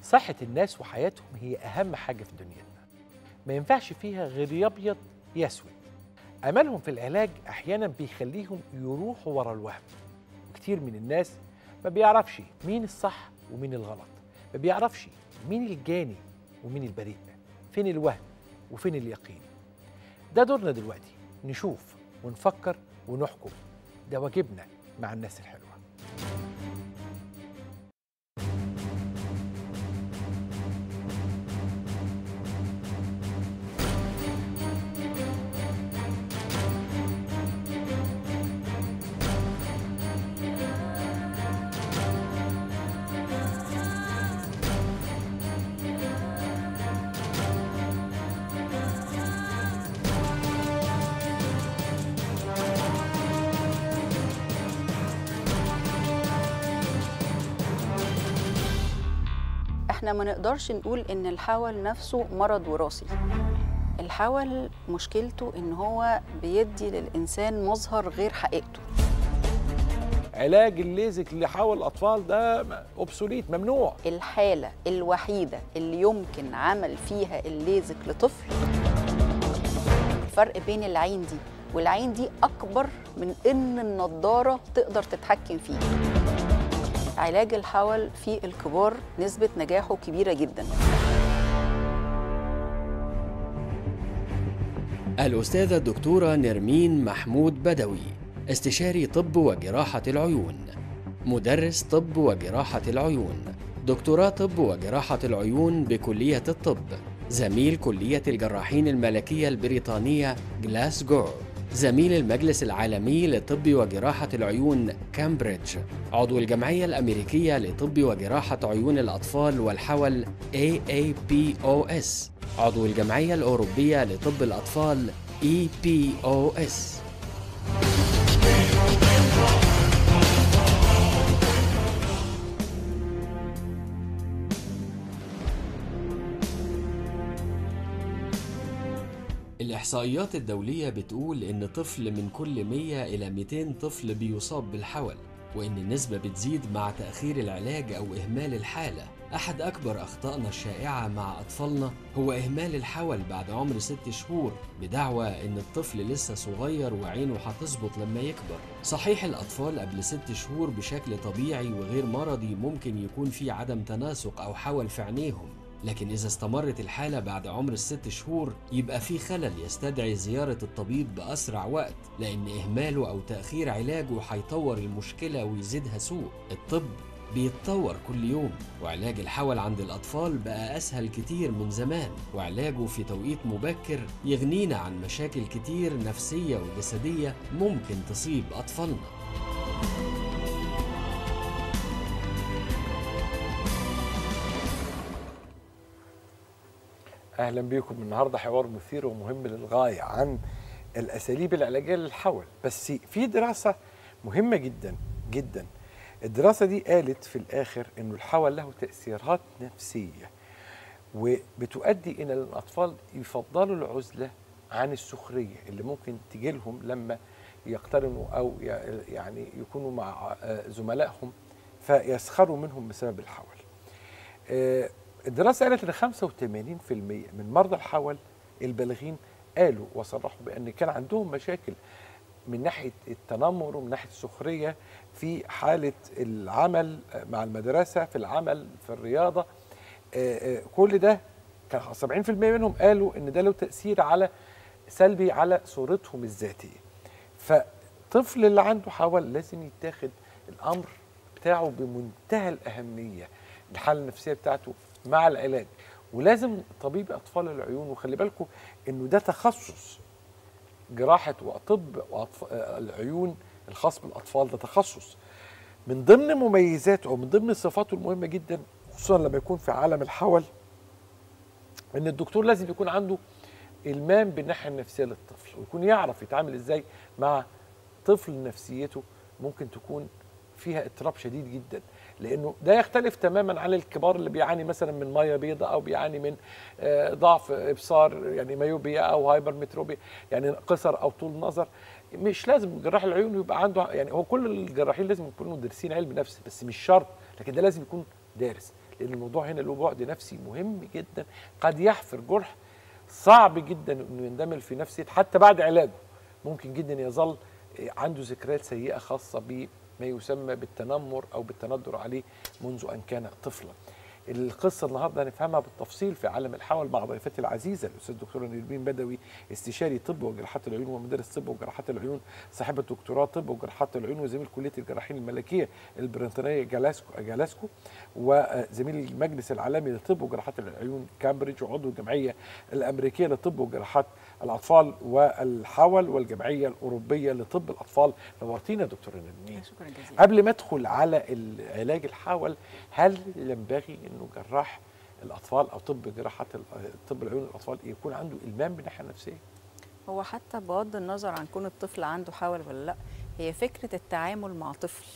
صحة الناس وحياتهم هي أهم حاجة في دنيتنا ما ينفعش فيها غير يا أبيض يا أسود أملهم في العلاج أحيانا بيخليهم يروحوا ورا الوهم وكتير من الناس ما بيعرفش مين الصح ومين الغلط ما بيعرفش مين الجاني ومين البريء فين الوهم وفين اليقين ده دورنا دلوقتي نشوف ونفكر ونحكم ده واجبنا مع الناس الحلوه احنا ما نقدرش نقول ان الحول نفسه مرض وراثي الحول مشكلته ان هو بيدي للانسان مظهر غير حقيقته علاج الليزك اللي حول الاطفال ده اوبسوليت ممنوع الحاله الوحيده اللي يمكن عمل فيها الليزك لطفل الفرق بين العين دي والعين دي اكبر من ان النضاره تقدر تتحكم فيه علاج الحول في الكبار نسبة نجاحه كبيرة جدا الأستاذة الدكتورة نرمين محمود بدوي استشاري طب وجراحة العيون مدرس طب وجراحة العيون دكتوراه طب وجراحة العيون بكلية الطب زميل كلية الجراحين الملكية البريطانية جلاسجو زميل المجلس العالمي لطب وجراحة العيون كامبريدج عضو الجمعية الأمريكية لطب وجراحة عيون الأطفال والحول AAPOS عضو الجمعية الأوروبية لطب الأطفال EPOS الإحصائيات الدولية بتقول إن طفل من كل 100 إلى 200 طفل بيصاب بالحول وإن النسبة بتزيد مع تأخير العلاج أو إهمال الحالة أحد أكبر أخطائنا الشائعة مع أطفالنا هو إهمال الحول بعد عمر ست شهور بدعوى إن الطفل لسه صغير وعينه هتظبط لما يكبر صحيح الأطفال قبل ست شهور بشكل طبيعي وغير مرضي ممكن يكون في عدم تناسق أو حول في عينيهم لكن إذا استمرت الحالة بعد عمر الست شهور يبقى في خلل يستدعي زيارة الطبيب بأسرع وقت لأن إهماله أو تأخير علاجه هيطور المشكلة ويزيدها سوء الطب بيتطور كل يوم وعلاج الحول عند الأطفال بقى أسهل كتير من زمان وعلاجه في توقيت مبكر يغنينا عن مشاكل كتير نفسية وجسدية ممكن تصيب أطفالنا اهلا بيكم النهارده حوار مثير ومهم للغايه عن الاساليب العلاجيه للحول بس في دراسه مهمه جدا جدا الدراسه دي قالت في الاخر انه الحول له تاثيرات نفسيه وبتؤدي ان الاطفال يفضلوا العزله عن السخريه اللي ممكن تجي لهم لما يقترنوا او يعني يكونوا مع زملائهم فيسخروا منهم بسبب الحول الدراسه قالت ان 85% من مرضى الحول البالغين قالوا وصرحوا بان كان عندهم مشاكل من ناحيه التنمر ومن ناحيه السخريه في حاله العمل مع المدرسه في العمل في الرياضه كل ده كان 70% منهم قالوا ان ده له تاثير على سلبي على صورتهم الذاتيه فالطفل اللي عنده حول لازم يتاخد الامر بتاعه بمنتهى الاهميه الحاله النفسيه بتاعته مع العلاج ولازم طبيب اطفال العيون وخلي بالكم انه ده تخصص جراحه وطب العيون الخاص بالاطفال ده تخصص من ضمن مميزاته او من ضمن صفاته المهمه جدا خصوصا لما يكون في عالم الحول ان الدكتور لازم يكون عنده المام بالناحيه النفسيه للطفل ويكون يعرف يتعامل ازاي مع طفل نفسيته ممكن تكون فيها اضطراب شديد جدا لانه ده يختلف تماما عن الكبار اللي بيعاني مثلا من ميه بيضاء او بيعاني من ضعف ابصار يعني مايوبيا او هايبر متروبيا يعني قصر او طول نظر مش لازم جراح العيون يبقى عنده يعني هو كل الجراحين لازم يكونوا دارسين علم نفس بس مش شرط لكن ده لازم يكون دارس لان الموضوع هنا له بعد نفسي مهم جدا قد يحفر جرح صعب جدا انه يندمل في نفسيته حتى بعد علاجه ممكن جدا يظل عنده ذكريات سيئه خاصه بما يسمى بالتنمر او بالتندر عليه منذ ان كان طفلا. القصه النهارده هنفهمها بالتفصيل في عالم الحول مع ضيفتي العزيزه الاستاذ دكتور نيربين بدوي استشاري طب وجراحات العيون ومدرس طب وجراحات العيون صاحبه دكتوراه طب وجراحات العيون وزميل كليه الجراحين الملكيه البريطانيه جلاسكو جلاسكو وزميل المجلس العالمي للطب وجراحات العيون كامبريدج وعضو الجمعيه الامريكيه للطب وجراحات الاطفال والحول والجمعيه الاوروبيه لطب الاطفال نورتينا يا دكتور نرمين شكرا جزيلا قبل ما ادخل على علاج الحول هل ينبغي انه جراح الاطفال او طب جراحات ال- طب العيون الاطفال يكون عنده المام بالناحيه النفسيه؟ هو حتى بغض النظر عن كون الطفل عنده حول ولا لا هي فكره التعامل مع طفل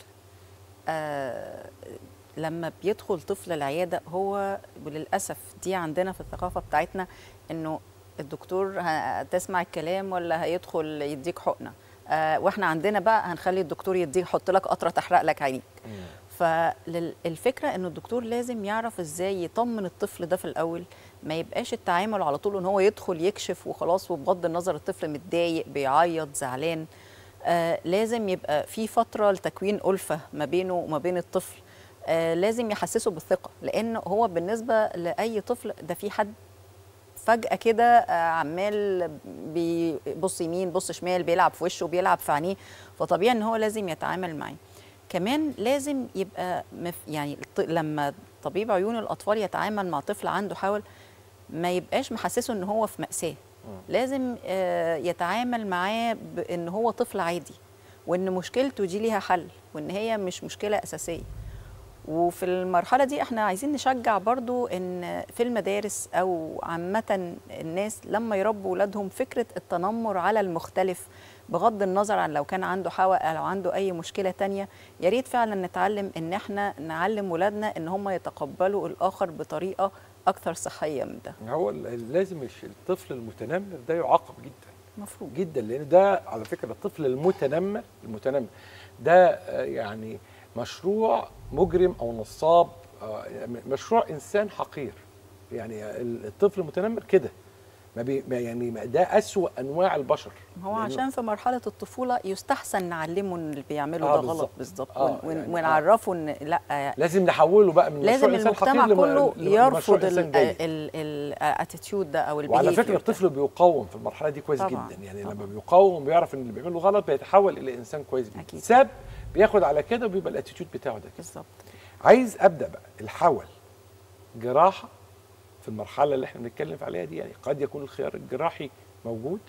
آه لما بيدخل طفل العياده هو وللاسف دي عندنا في الثقافه بتاعتنا انه الدكتور هتسمع الكلام ولا هيدخل يديك حقنه آه واحنا عندنا بقى هنخلي الدكتور يديك يحط لك قطره تحرق لك عينيك فالفكره انه الدكتور لازم يعرف ازاي يطمن الطفل ده في الاول ما يبقاش التعامل على طول ان هو يدخل يكشف وخلاص وبغض النظر الطفل متضايق بيعيط زعلان آه لازم يبقى في فتره لتكوين الفه ما بينه وما بين الطفل آه لازم يحسسه بالثقه لان هو بالنسبه لاي طفل ده في حد فجأة كده آه، عمال بيبص يمين بص شمال بيلعب في وشه بيلعب في عينيه فطبيعي ان هو لازم يتعامل معاه كمان لازم يبقى مف يعني الط- لما طبيب عيون الاطفال يتعامل مع طفل عنده حول ما يبقاش محسسه ان هو في مأساة لازم آه، يتعامل معاه بان هو طفل عادي وان مشكلته دي ليها حل وان هي مش مشكلة أساسية وفي المرحلة دي احنا عايزين نشجع برضو ان في المدارس او عامة الناس لما يربوا ولادهم فكرة التنمر على المختلف بغض النظر عن لو كان عنده حوى او عنده اي مشكلة تانية يا ريت فعلا نتعلم ان احنا نعلم ولادنا ان هم يتقبلوا الاخر بطريقة اكثر صحية من ده هو ال- لازم الش- الطفل المتنمر ده يعاقب جدا مفروض جدا لان ده على فكره الطفل المتنمر المتنمر ده آه، يعني مشروع مجرم او نصاب آه، مشروع انسان حقير يعني ال- الطفل المتنمر كده ما بي ما يعني ما- ده اسوأ انواع البشر هو لأنه- عشان في مرحلة الطفولة يستحسن نعلمه ان اللي بيعمله آه ده بالظبط. غلط بالظبط آه، ون- ون- يعني آه. ونعرفه ان لا لازم نحوله بقى من لازم مشروع انسان المجتمع حقير لم- كله لم- لمشروع يرفض إنسان جيد. الاتيتيود ده او وعلى البيهيفير فكره الطفل بيقاوم في المرحله دي كويس طبعاً، جدا يعني طبعاً. لما بيقاوم بيعرف ان اللي بيعمله غلط بيتحول الى انسان كويس جدا أكيد. ساب بياخد على كده وبيبقى الاتيتيود بتاعه ده كده بالظبط عايز ابدا بقى الحول جراحه في المرحله اللي احنا بنتكلم عليها دي يعني قد يكون الخيار الجراحي موجود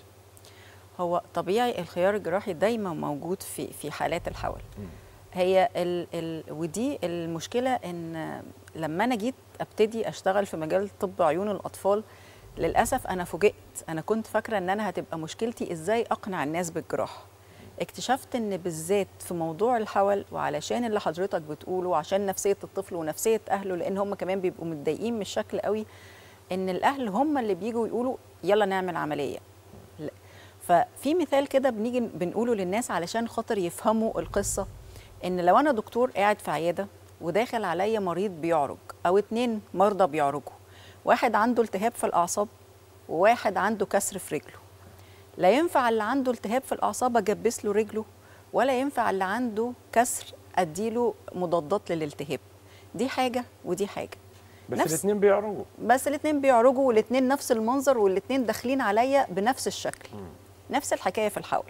هو طبيعي الخيار الجراحي دايما موجود في في حالات الحول مم. هي ال ال ودي المشكله ان لما انا جيت ابتدي اشتغل في مجال طب عيون الاطفال للاسف انا فوجئت انا كنت فاكره ان انا هتبقى مشكلتي ازاي اقنع الناس بالجراحه اكتشفت ان بالذات في موضوع الحول وعلشان اللي حضرتك بتقوله وعشان نفسيه الطفل ونفسيه اهله لان هم كمان بيبقوا متضايقين من الشكل قوي ان الاهل هم اللي بيجوا يقولوا يلا نعمل عمليه لا. ففي مثال كده بنيجي بنقوله للناس علشان خاطر يفهموا القصه ان لو انا دكتور قاعد في عياده وداخل عليا مريض بيعرج او اتنين مرضى بيعرجوا واحد عنده التهاب في الاعصاب وواحد عنده كسر في رجله لا ينفع اللي عنده التهاب في الاعصاب اجبس له رجله ولا ينفع اللي عنده كسر اديله مضادات للالتهاب دي حاجه ودي حاجه بس نفس- الاثنين بيعرجوا بس الاثنين بيعرجوا والاثنين نفس المنظر والاثنين داخلين عليا بنفس الشكل نفس الحكايه في الحول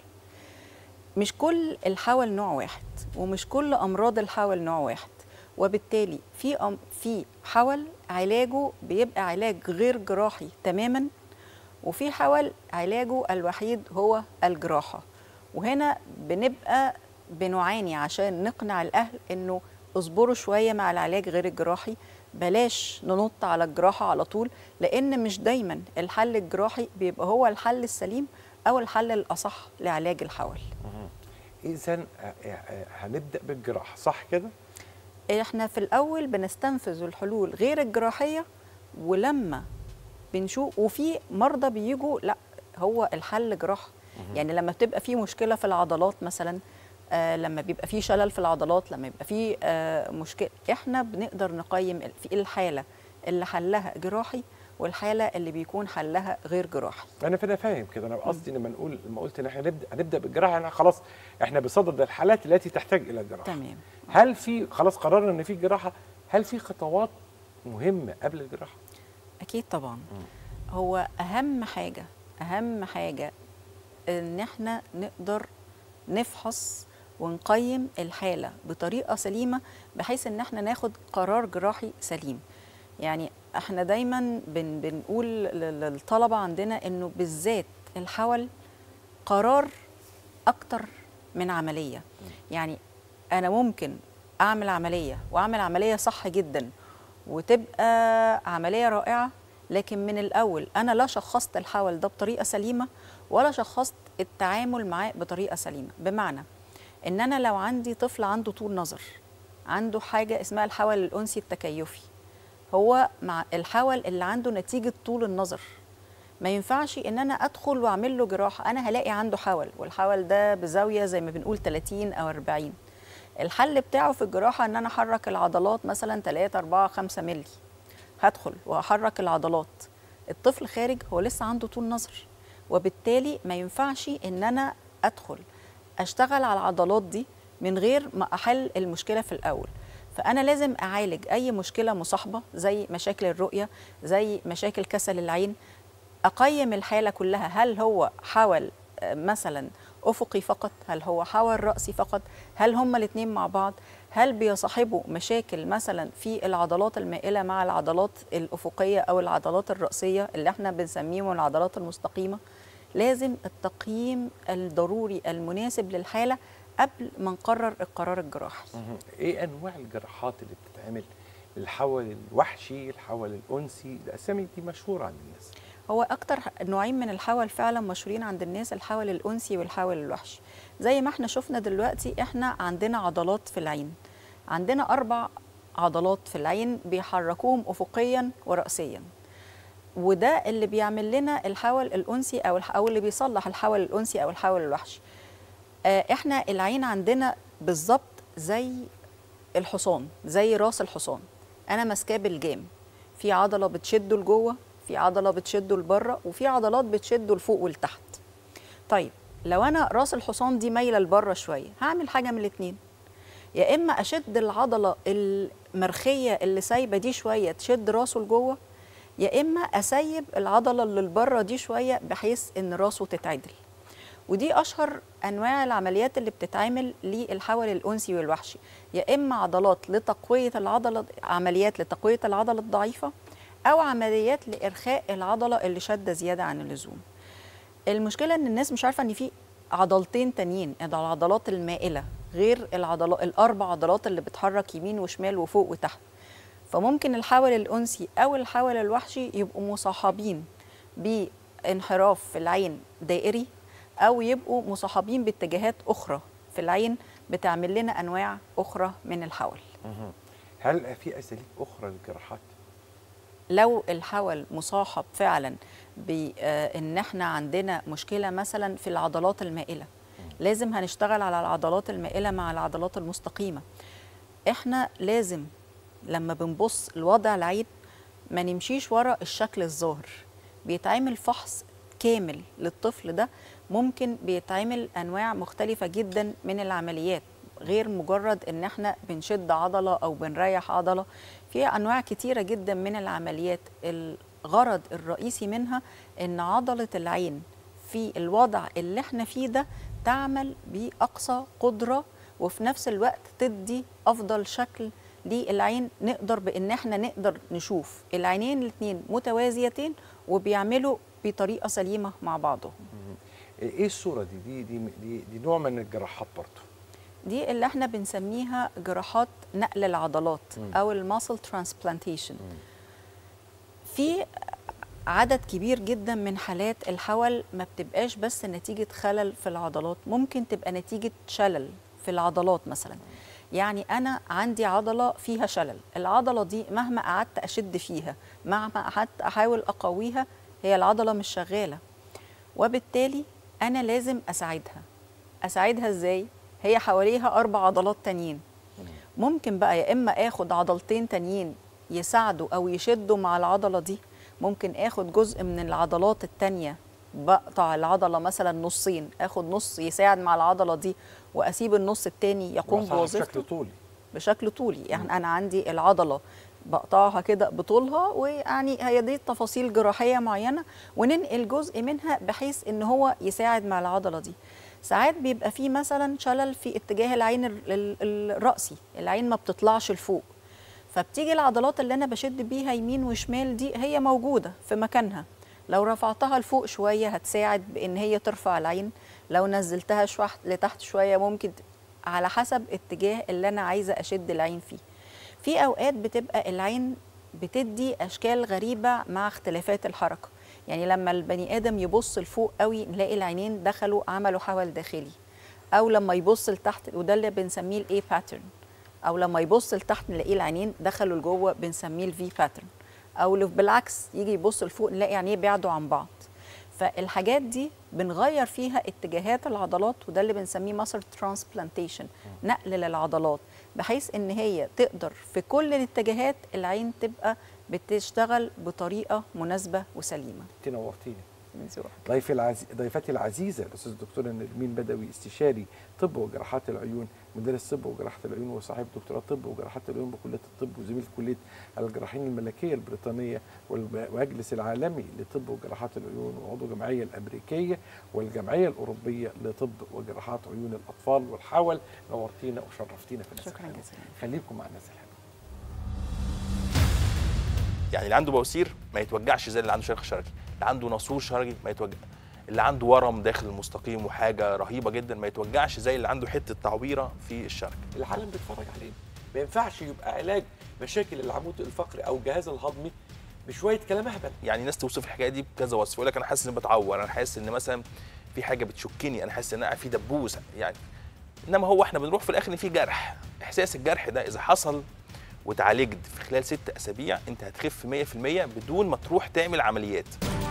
مش كل الحول نوع واحد ومش كل امراض الحول نوع واحد وبالتالي في أم في حول علاجه بيبقى علاج غير جراحي تماما وفي حول علاجه الوحيد هو الجراحه وهنا بنبقى بنعاني عشان نقنع الاهل انه اصبروا شويه مع العلاج غير الجراحي بلاش ننط على الجراحه على طول لان مش دايما الحل الجراحي بيبقى هو الحل السليم او الحل الاصح لعلاج الحول اذا هنبدا بالجراحه صح كده احنا في الاول بنستنفذ الحلول غير الجراحيه ولما بنشوف وفي مرضى بيجوا لا هو الحل جراحه يعني لما بتبقى في مشكله في العضلات مثلا آه لما بيبقى فيه شلل في العضلات لما يبقى فيه آه مشكله احنا بنقدر نقيم ال- في الحاله اللي حلها جراحي والحاله اللي بيكون حلها غير جراحي انا فانا فاهم كده انا قصدي لما نقول لما قلت ان احنا نبدا هنبدا بالجراحه يعني خلاص احنا بصدد الحالات التي تحتاج الى جراحه تمام هل في خلاص قررنا ان في جراحه هل في خطوات مهمه قبل الجراحه اكيد طبعا هو اهم حاجه اهم حاجه ان احنا نقدر نفحص ونقيم الحاله بطريقه سليمه بحيث ان احنا ناخد قرار جراحي سليم يعني احنا دايما بن بنقول لل- للطلبه عندنا انه بالذات الحول قرار اكتر من عمليه يعني انا ممكن اعمل عمليه واعمل عمليه صح جدا وتبقى عمليه رائعه لكن من الاول انا لا شخصت الحول ده بطريقه سليمه ولا شخصت التعامل معاه بطريقه سليمه بمعنى ان انا لو عندي طفل عنده طول نظر عنده حاجه اسمها الحول الانسي التكيفي هو مع الحول اللي عنده نتيجه طول النظر ما ينفعش ان انا ادخل واعمل له جراحه انا هلاقي عنده حول والحول ده بزاويه زي ما بنقول 30 او 40 الحل بتاعه في الجراحه ان انا احرك العضلات مثلا 3 4 5 مللي هدخل واحرك العضلات الطفل خارج هو لسه عنده طول نظر وبالتالي ما ينفعش ان انا ادخل اشتغل على العضلات دي من غير ما احل المشكله في الاول فانا لازم اعالج اي مشكله مصاحبه زي مشاكل الرؤيه زي مشاكل كسل العين اقيم الحاله كلها هل هو حول آه، مثلا افقي فقط هل هو حول راسي فقط هل هما الاثنين مع بعض هل بيصاحبوا مشاكل مثلا في العضلات المائله مع العضلات الافقيه او العضلات الراسيه اللي احنا بنسميهم العضلات المستقيمه لازم التقييم الضروري المناسب للحاله قبل ما نقرر القرار الجراحي ايه انواع الجراحات اللي بتتعمل الحول الوحشي الحول الانسي الاسامي دي مشهوره عند الناس هو اكتر نوعين من الحول فعلا مشهورين عند الناس الحول الانسي والحول الوحشي زي ما احنا شفنا دلوقتي احنا عندنا عضلات في العين عندنا اربع عضلات في العين بيحركوهم افقيا وراسيا وده اللي بيعمل لنا الحول الانسي او الح- او اللي بيصلح الحول الانسي او الحول الوحشي آه، احنا العين عندنا بالظبط زي الحصان زي راس الحصان انا ماسكاه بالجام في عضله بتشده لجوه في عضله بتشده لبره وفي عضلات بتشده لفوق ولتحت طيب لو انا راس الحصان دي مايله لبره شويه هعمل حاجه من الاثنين يا اما اشد العضله المرخيه اللي سايبه دي شويه تشد راسه لجوه يا اما اسيب العضله اللي لبره دي شويه بحيث ان راسه تتعدل ودي اشهر انواع العمليات اللي بتتعمل للحول الانسي والوحشي يا اما عضلات لتقويه العضله عمليات لتقويه العضله الضعيفه او عمليات لارخاء العضله اللي شاده زياده عن اللزوم المشكله ان الناس مش عارفه ان في عضلتين تانيين العضلات المائله غير العضلات الاربع عضلات اللي بتحرك يمين وشمال وفوق وتحت فممكن الحول الانسي او الحول الوحشي يبقوا مصاحبين بانحراف في العين دائري او يبقوا مصاحبين باتجاهات اخرى في العين بتعمل لنا انواع اخرى من الحول هل في اساليب اخرى للجراحات لو الحول مصاحب فعلا بان احنا عندنا مشكله مثلا في العضلات المائله لازم هنشتغل على العضلات المائله مع العضلات المستقيمه احنا لازم لما بنبص لوضع العين ما نمشيش ورا الشكل الظاهر بيتعمل فحص كامل للطفل ده ممكن بيتعمل انواع مختلفه جدا من العمليات غير مجرد ان احنا بنشد عضله او بنريح عضله في انواع كتيره جدا من العمليات الغرض الرئيسي منها ان عضله العين في الوضع اللي احنا فيه ده تعمل باقصى قدره وفي نفس الوقت تدي افضل شكل للعين نقدر بان احنا نقدر نشوف العينين الاثنين متوازيتين وبيعملوا بطريقه سليمه مع بعضهم ايه الصوره دي دي دي, دي, دي نوع من الجراحات برضه دي اللي احنا بنسميها جراحات نقل العضلات مم. او الماسل ترانسبلانتيشن في عدد كبير جدا من حالات الحول ما بتبقاش بس نتيجة خلل في العضلات ممكن تبقى نتيجة شلل في العضلات مثلا يعني أنا عندي عضلة فيها شلل العضلة دي مهما قعدت أشد فيها مهما قعدت أحاول أقويها هي العضلة مش شغالة وبالتالي أنا لازم أساعدها أساعدها إزاي؟ هي حواليها اربع عضلات تانيين ممكن بقى يا اما اخد عضلتين تانيين يساعدوا او يشدوا مع العضله دي ممكن اخد جزء من العضلات التانية بقطع العضله مثلا نصين اخد نص يساعد مع العضله دي واسيب النص التاني يقوم بصراحة بوظيفته بشكل طولي بشكل طولي يعني انا عندي العضله بقطعها كده بطولها ويعني هي دي تفاصيل جراحيه معينه وننقل جزء منها بحيث ان هو يساعد مع العضله دي ساعات بيبقى في مثلا شلل في اتجاه العين ال- ال- الرأسي العين ما بتطلعش لفوق فبتيجي العضلات اللي انا بشد بيها يمين وشمال دي هي موجوده في مكانها لو رفعتها لفوق شويه هتساعد بان هي ترفع العين لو نزلتها شويه لتحت شويه ممكن ت- على حسب اتجاه اللي انا عايزه اشد العين فيه في اوقات بتبقى العين بتدي اشكال غريبه مع اختلافات الحركه يعني لما البني ادم يبص لفوق قوي نلاقي العينين دخلوا عملوا حول داخلي او لما يبص لتحت وده اللي بنسميه الاي باترن او لما يبص لتحت نلاقيه العينين دخلوا لجوه بنسميه الفي باترن او لو بالعكس يجي يبص لفوق نلاقي عينيه بعدوا عن بعض فالحاجات دي بنغير فيها اتجاهات العضلات وده اللي بنسميه ماسل ترانسبلانتيشن نقل للعضلات بحيث ان هي تقدر في كل الاتجاهات العين تبقى بتشتغل بطريقه مناسبه وسليمه انت نورتيني من ذوقك ضيفي العزي... ضيفتي العزيزه الاستاذ الدكتوره نرمين بدوي استشاري طب وجراحات العيون مدرس طب وجراحه العيون وصاحب دكتوراه طب وجراحات العيون بكليه الطب وزميل كليه الجراحين الملكيه البريطانيه والمجلس العالمي لطب وجراحات العيون وعضو الجمعيه الامريكيه والجمعيه الاوروبيه لطب وجراحات عيون الاطفال والحول نورتينا وشرفتينا في الناس شكرا الحلوة. جزيلا خليكم مع الناس الحلوه يعني اللي عنده بواسير ما يتوجعش زي اللي عنده شرخ شرجي اللي عنده ناسور شرجي ما يتوجع اللي عنده ورم داخل المستقيم وحاجه رهيبه جدا ما يتوجعش زي اللي عنده حته تعويره في الشرج العالم بيتفرج علينا ما ينفعش يبقى علاج مشاكل العمود الفقري او الجهاز الهضمي بشويه كلام اهبل يعني ناس توصف الحكايه دي بكذا وصف يقول لك انا حاسس اني بتعور انا حاسس ان مثلا في حاجه بتشكني انا حاسس ان انا في دبوس يعني انما هو احنا بنروح في الاخر ان في جرح احساس الجرح ده اذا حصل وتعالجت في خلال ست اسابيع انت هتخف 100% بدون ما تروح تعمل عمليات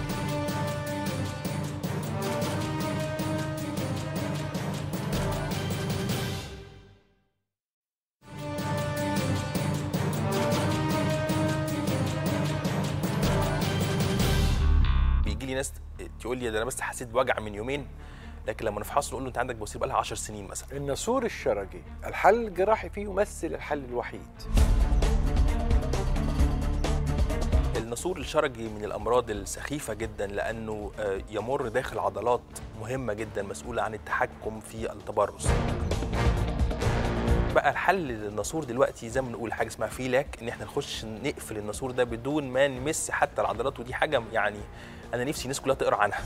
بيجي لي ناس تقول لي ده انا بس حسيت بوجع من يومين لكن لما نفحصه نقول له انت عندك بواسير بقى لها 10 سنين مثلا النسور الشرجي الحل الجراحي فيه يمثل الحل الوحيد النسور الشرجي من الامراض السخيفه جدا لانه آه، يمر داخل عضلات مهمه جدا مسؤوله عن التحكم في التبرز بقى الحل للناسور دلوقتي زي ما بنقول حاجه اسمها فيلاك ان احنا نخش نقفل الناسور ده بدون ما نمس حتى العضلات ودي حاجه يعني انا نفسي الناس كلها تقرا عنها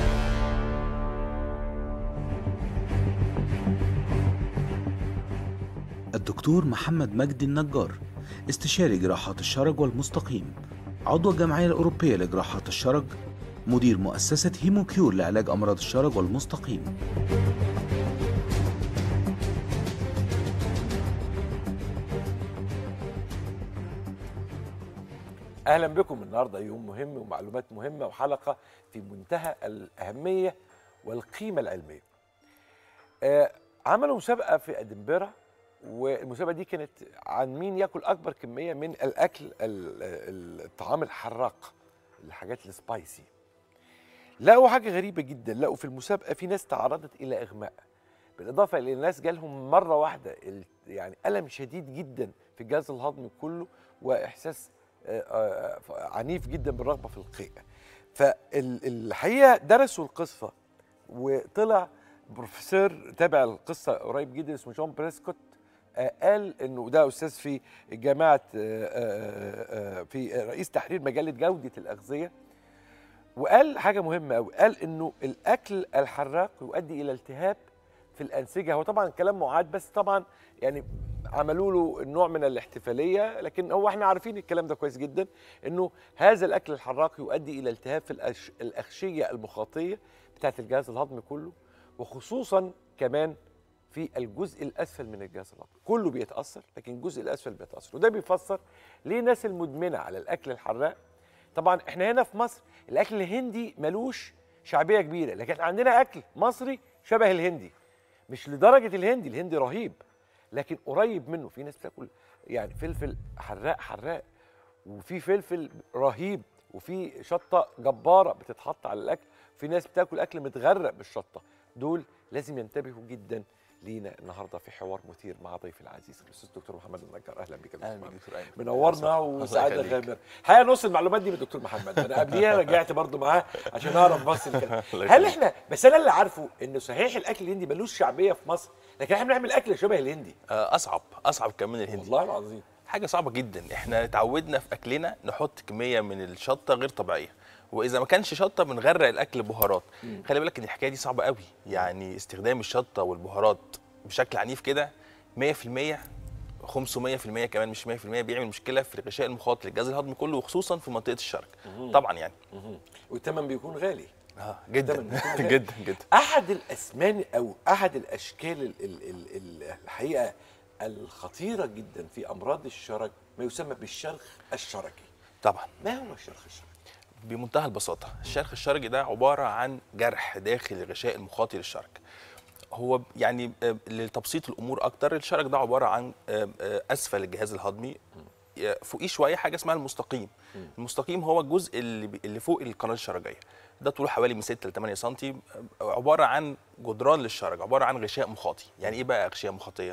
الدكتور محمد مجدي النجار استشاري جراحات الشرج والمستقيم عضو الجمعية الأوروبية لجراحات الشرج مدير مؤسسة هيموكيور لعلاج أمراض الشرج والمستقيم اهلا بكم النهارده يوم مهم ومعلومات مهمه وحلقه في منتهى الاهميه والقيمه العلميه. آه عملوا مسابقه في ادنبرا والمسابقه دي كانت عن مين ياكل اكبر كميه من الاكل ال- ال- الطعام الحراق الحاجات السبايسي. لقوا حاجه غريبه جدا لقوا في المسابقه في ناس تعرضت الى اغماء بالاضافه الى الناس جالهم مره واحده ال- يعني الم شديد جدا في الجهاز الهضمي كله واحساس آه، آه، عنيف جدا بالرغبه في القيء فالحقيقه درسوا القصه وطلع بروفيسور تابع القصه قريب جدا اسمه جون بريسكوت آه، قال انه ده استاذ في جامعه آه، آه، آه، في رئيس تحرير مجله جوده الاغذيه وقال حاجه مهمه قوي قال انه الاكل الحراق يؤدي الى التهاب في الانسجه هو طبعا كلام معاد بس طبعا يعني عملوا له نوع من الاحتفاليه لكن هو احنا عارفين الكلام ده كويس جدا انه هذا الاكل الحراق يؤدي الى التهاب في الأش- الاغشيه المخاطيه بتاعه الجهاز الهضمي كله وخصوصا كمان في الجزء الاسفل من الجهاز الهضمي كله بيتاثر لكن الجزء الاسفل بيتاثر وده بيفسر ليه الناس المدمنه على الاكل الحراق طبعا احنا هنا في مصر الاكل الهندي ملوش شعبيه كبيره لكن احنا عندنا اكل مصري شبه الهندي مش لدرجه الهندي الهندي رهيب لكن قريب منه في ناس بتاكل يعني فلفل حراق حراق وفي فلفل رهيب وفي شطه جباره بتتحط على الاكل في ناس بتاكل اكل متغرق بالشطه دول لازم ينتبهوا جدا لينا النهارده في حوار مثير مع ضيفي العزيز الاستاذ دكتور محمد النجار اهلا بك يا دكتور اهلا بيك محمد. دكتور ايمن منورنا الله وسعاده يخليك. غامر الحقيقه نص المعلومات دي من الدكتور محمد انا قبليها رجعت برضو معاه عشان اعرف بس الكلام الله هل يخليك. احنا بس انا اللي عارفه انه صحيح الاكل الهندي ملوش شعبيه في مصر لكن احنا بنعمل اكل شبه الهندي آه، اصعب اصعب كمان من الهندي والله العظيم حاجه صعبه جدا احنا اتعودنا في اكلنا نحط كميه من الشطه غير طبيعيه واذا ما كانش شطه بنغرق الاكل بهارات خلي بالك ان الحكايه دي صعبه قوي يعني استخدام الشطه والبهارات بشكل عنيف كده 100% 500% كمان مش 100% بيعمل مشكله في الغشاء المخاطي للجهاز الهضمي كله وخصوصا في منطقه الشرج طبعا يعني والثمن بيكون غالي اه طبعاً جدا بيكون غالي. جدا جدا احد الاسمان او احد الاشكال ال ال ال ال الحقيقه الخطيره جدا في امراض الشرج ما يسمى بالشرخ الشرجي طبعا ما هو الشرخ الشرجي بمنتهى البساطة الشرخ الشرجي ده عبارة عن جرح داخل الغشاء المخاطي للشرج هو ب- يعني آه، لتبسيط الأمور أكتر الشرج ده عبارة عن آه، آه، أسفل الجهاز الهضمي آه، فوقيه شوية حاجة اسمها المستقيم المستقيم هو الجزء اللي بي- اللي فوق القناة الشرجية ده طوله حوالي من 6 ل 8 سم عبارة عن جدران للشرج عبارة عن غشاء مخاطي يعني إيه بقى غشاء مخاطية؟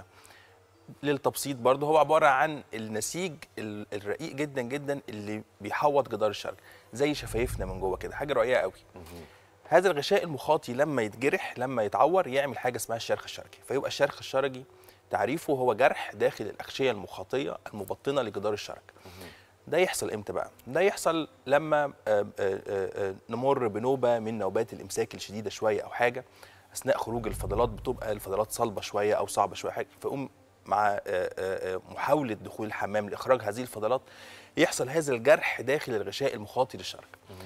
للتبسيط برضه هو عباره عن النسيج ال- الرقيق جدا جدا اللي بيحوط جدار الشرج زي شفايفنا من جوه كده حاجه رقيقه قوي هذا الغشاء المخاطي لما يتجرح لما يتعور يعمل حاجه اسمها الشرخ الشرجي فيبقى الشرخ الشرجي تعريفه هو جرح داخل الاغشيه المخاطيه المبطنه لجدار الشرج ده يحصل امتى بقى ده يحصل لما آه، آه، آه، آه، نمر بنوبه من نوبات الامساك الشديده شويه او حاجه اثناء خروج الفضلات بتبقى الفضلات صلبه شويه او صعبه شويه حاجه فيقوم مع آه، آه، آه، محاوله دخول الحمام لاخراج هذه الفضلات يحصل هذا الجرح داخل الغشاء المخاطي للشرج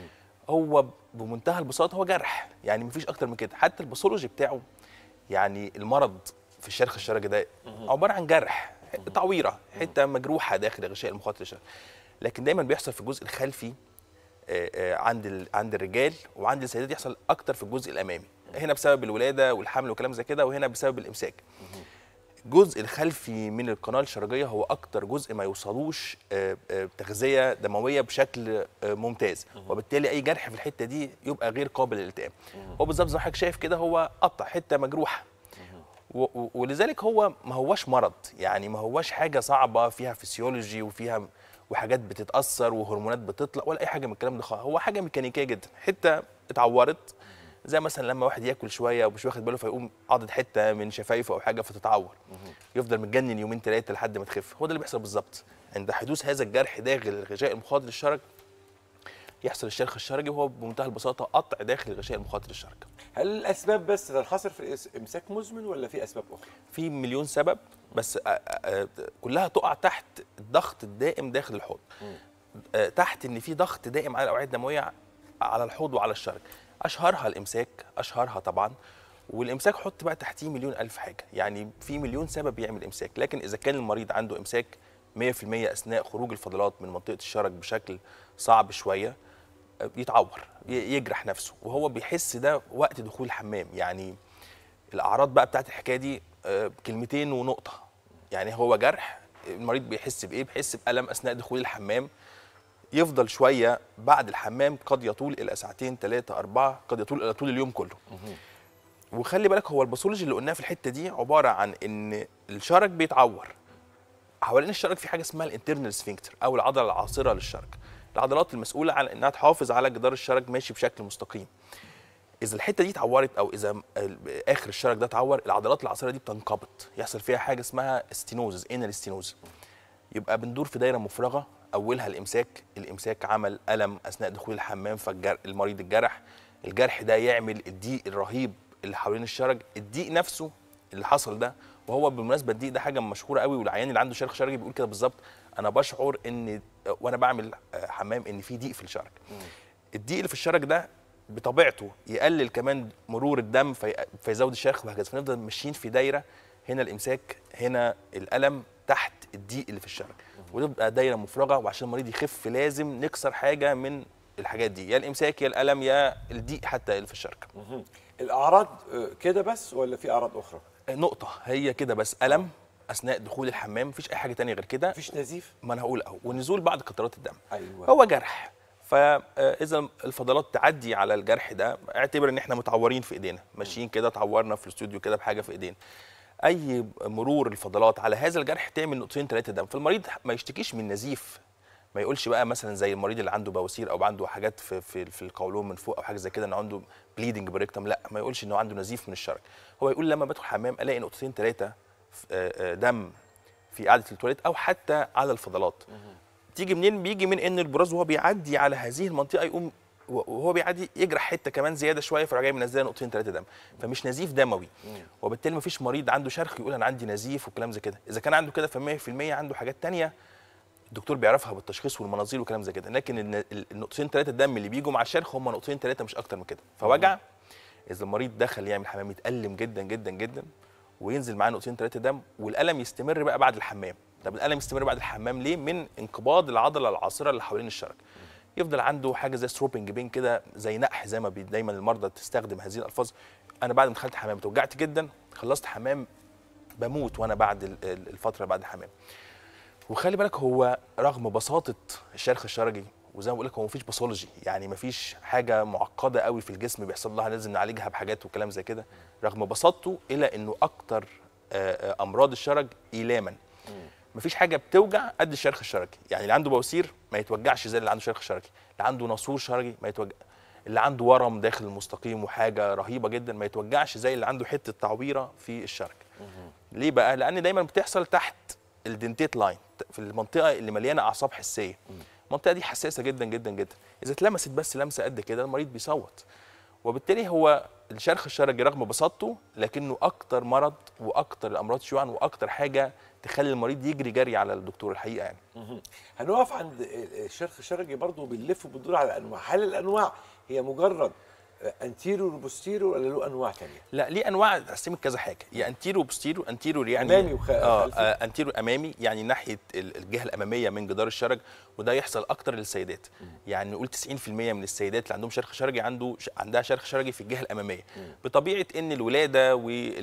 هو بمنتهى البساطه هو جرح يعني مفيش اكتر من كده حتى الباثولوجي بتاعه يعني المرض في الشرخ الشرجي ده عباره عن جرح تعويره حته مجروحه داخل الغشاء المخاطي للشرج لكن دايما بيحصل في الجزء الخلفي آه، آه، عند ال- عند الرجال وعند السيدات يحصل اكتر في الجزء الامامي هنا بسبب الولاده والحمل وكلام زي كده وهنا بسبب الامساك الجزء الخلفي من القناه الشرجيه هو اكتر جزء ما يوصلوش آه، آه، تغذيه دمويه بشكل آه، ممتاز وبالتالي اي جرح في الحته دي يبقى غير قابل للالتئام هو بالظبط زي ما حضرتك شايف كده هو قطع حته مجروحه و- و- ولذلك هو ما هوش مرض يعني ما هوش حاجه صعبه فيها فسيولوجي وفيها وحاجات بتتاثر وهرمونات بتطلع ولا اي حاجه من الكلام ده خالص هو حاجه ميكانيكيه جدا حته اتعورت زي مثلا لما واحد ياكل شويه ومش واخد باله فيقوم عضد حته من شفايفه او حاجه فتتعور يفضل متجنن يومين ثلاثه لحد ما تخف هو ده اللي بيحصل بالظبط عند حدوث هذا الجرح داخل الغشاء المخاطي للشرج يحصل الشرخ الشرجي وهو بمنتهى البساطه قطع داخل الغشاء المخاطي للشرج هل الاسباب بس تنحصر في الإس- امساك مزمن ولا في اسباب اخرى في مليون سبب بس آه، آه، كلها تقع تحت الضغط الدائم داخل الحوض آه، تحت ان في ضغط دائم على الاوعيه الدمويه على الحوض وعلى الشرج اشهرها الامساك اشهرها طبعا والامساك حط بقى تحتيه مليون الف حاجه يعني في مليون سبب يعمل امساك لكن اذا كان المريض عنده امساك 100% اثناء خروج الفضلات من منطقه الشرج بشكل صعب شويه آه، يتعور ي- يجرح نفسه وهو بيحس ده وقت دخول الحمام يعني الاعراض بقى بتاعت الحكايه دي آه، كلمتين ونقطه يعني هو جرح المريض بيحس بايه بيحس بالم اثناء دخول الحمام يفضل شويه بعد الحمام قد يطول الى ساعتين ثلاثه اربعه قد يطول الى طول اليوم كله وخلي بالك هو الباثولوجي اللي قلناه في الحته دي عباره عن ان الشرج بيتعور حوالين الشرج في حاجه اسمها الانترنال سفنكتر او العضله العاصره للشرج العضلات المسؤوله عن انها تحافظ على جدار الشرج ماشي بشكل مستقيم اذا الحته دي اتعورت او اذا م- ال- اخر الشرج ده اتعور العضلات العصبيه دي بتنقبض يحصل فيها حاجه اسمها ستينوز انال ستينوز يبقى بندور في دايره مفرغه اولها الامساك الامساك عمل الم اثناء دخول الحمام فالمريض الجرح الجرح ده يعمل الضيق الرهيب اللي حوالين الشرج الضيق نفسه اللي حصل ده وهو بالمناسبه الضيق ده حاجه مشهوره قوي والعيان اللي عنده شرخ شرجي بيقول كده بالظبط انا بشعر ان وانا بعمل آه، حمام ان في ضيق في الشرج الضيق اللي في الشرج ده بطبيعته يقلل كمان مرور الدم في فيزود الشرخ وهكذا فنفضل ماشيين في دايره هنا الامساك هنا الالم تحت الضيق اللي في الشرج وتبقى دايره مفرغه وعشان المريض يخف لازم نكسر حاجه من الحاجات دي يا الامساك يا الالم يا الضيق حتى اللي في الشرج الاعراض آه، كده بس ولا في اعراض اخرى نقطه هي كده بس الم اثناء دخول الحمام مفيش اي حاجه تانية غير كده مفيش نزيف ما انا هقول اهو ونزول بعض قطرات الدم ايوه هو جرح فاذا الفضلات تعدي على الجرح ده اعتبر ان احنا متعورين في ايدينا ماشيين كده اتعورنا في الاستوديو كده بحاجه في ايدينا اي مرور الفضلات على هذا الجرح تعمل نقطتين ثلاثه دم فالمريض ما يشتكيش من نزيف ما يقولش بقى مثلا زي المريض اللي عنده بواسير او عنده حاجات في في, في القولون من فوق او حاجه زي كده انه عنده بليدنج بريكتم لا ما يقولش انه عنده نزيف من الشرج هو يقول لما بدخل حمام الاقي نقطتين ثلاثه دم في قاعده التواليت او حتى على الفضلات تيجي منين بيجي من ان البراز وهو بيعدي على هذه المنطقه يقوم وهو بيعدي يجرح حته كمان زياده شويه فراح جاي منزلها نقطتين ثلاثه دم فمش نزيف دموي وبالتالي مفيش مريض عنده شرخ يقول انا عندي نزيف وكلام زي كده اذا كان عنده كده ف 100% عنده حاجات تانية الدكتور بيعرفها بالتشخيص والمناظير وكلام زي كده لكن الن- النقطتين ثلاثه الدم اللي بيجوا مع الشرخ هم نقطتين ثلاثه مش اكتر من كده فوجع اذا المريض دخل يعمل حمام يتالم جدا جدا جدا وينزل معاه نقطتين ثلاثه دم والالم يستمر بقى بعد الحمام طب الالم يستمر بعد الحمام ليه من انقباض العضله العاصره اللي حوالين الشرج يفضل عنده حاجه زي ستروبنج بين كده زي نقح زي ما بي دايما المرضى تستخدم هذه الالفاظ انا بعد ما دخلت حمام اتوجعت جدا خلصت حمام بموت وانا بعد ال- ال- الفتره بعد الحمام وخلي بالك هو رغم بساطه الشرخ الشرجي وزي ما بقول لك هو مفيش باثولوجي يعني مفيش حاجه معقده قوي في الجسم بيحصل لها لازم نعالجها بحاجات وكلام زي كده رغم بساطته الا انه اكتر آه، آه، امراض الشرج ايلاما مفيش حاجه بتوجع قد الشرخ الشرجي يعني اللي عنده بواسير ما يتوجعش زي اللي عنده شرخ شرجي اللي عنده ناسور شرجي ما يتوجع اللي عنده ورم داخل المستقيم وحاجه رهيبه جدا ما يتوجعش زي اللي عنده حته تعويره في الشرج ليه بقى لان دايما بتحصل تحت الدنتيت لاين في المنطقه اللي مليانه اعصاب حسيه المنطقه دي حساسه جدا جدا جدا اذا اتلمست بس لمسه قد كده المريض بيصوت وبالتالي هو الشرخ الشرجي رغم بساطته لكنه اكتر مرض واكتر الامراض شيوعا واكتر حاجه تخلي المريض يجري جري على الدكتور الحقيقه يعني هنقف عند الشرخ الشرجي برضه بنلف وبندور على الانواع هل الانواع هي مجرد انتيريور وبوستيريور ولا له انواع تانية لا ليه انواع اتقسمت كذا حاجه يا انتيرو بوستيرو انتيرو يعني أمامي وخ- اه خلفي. آه، انتيرو امامي يعني ناحيه ال- الجهه الاماميه من جدار الشرج وده يحصل اكتر للسيدات يعني نقول 90% من السيدات اللي عندهم شرخ شرجي عنده ش- عندها شرخ شرجي في الجهه الاماميه بطبيعه ان الولاده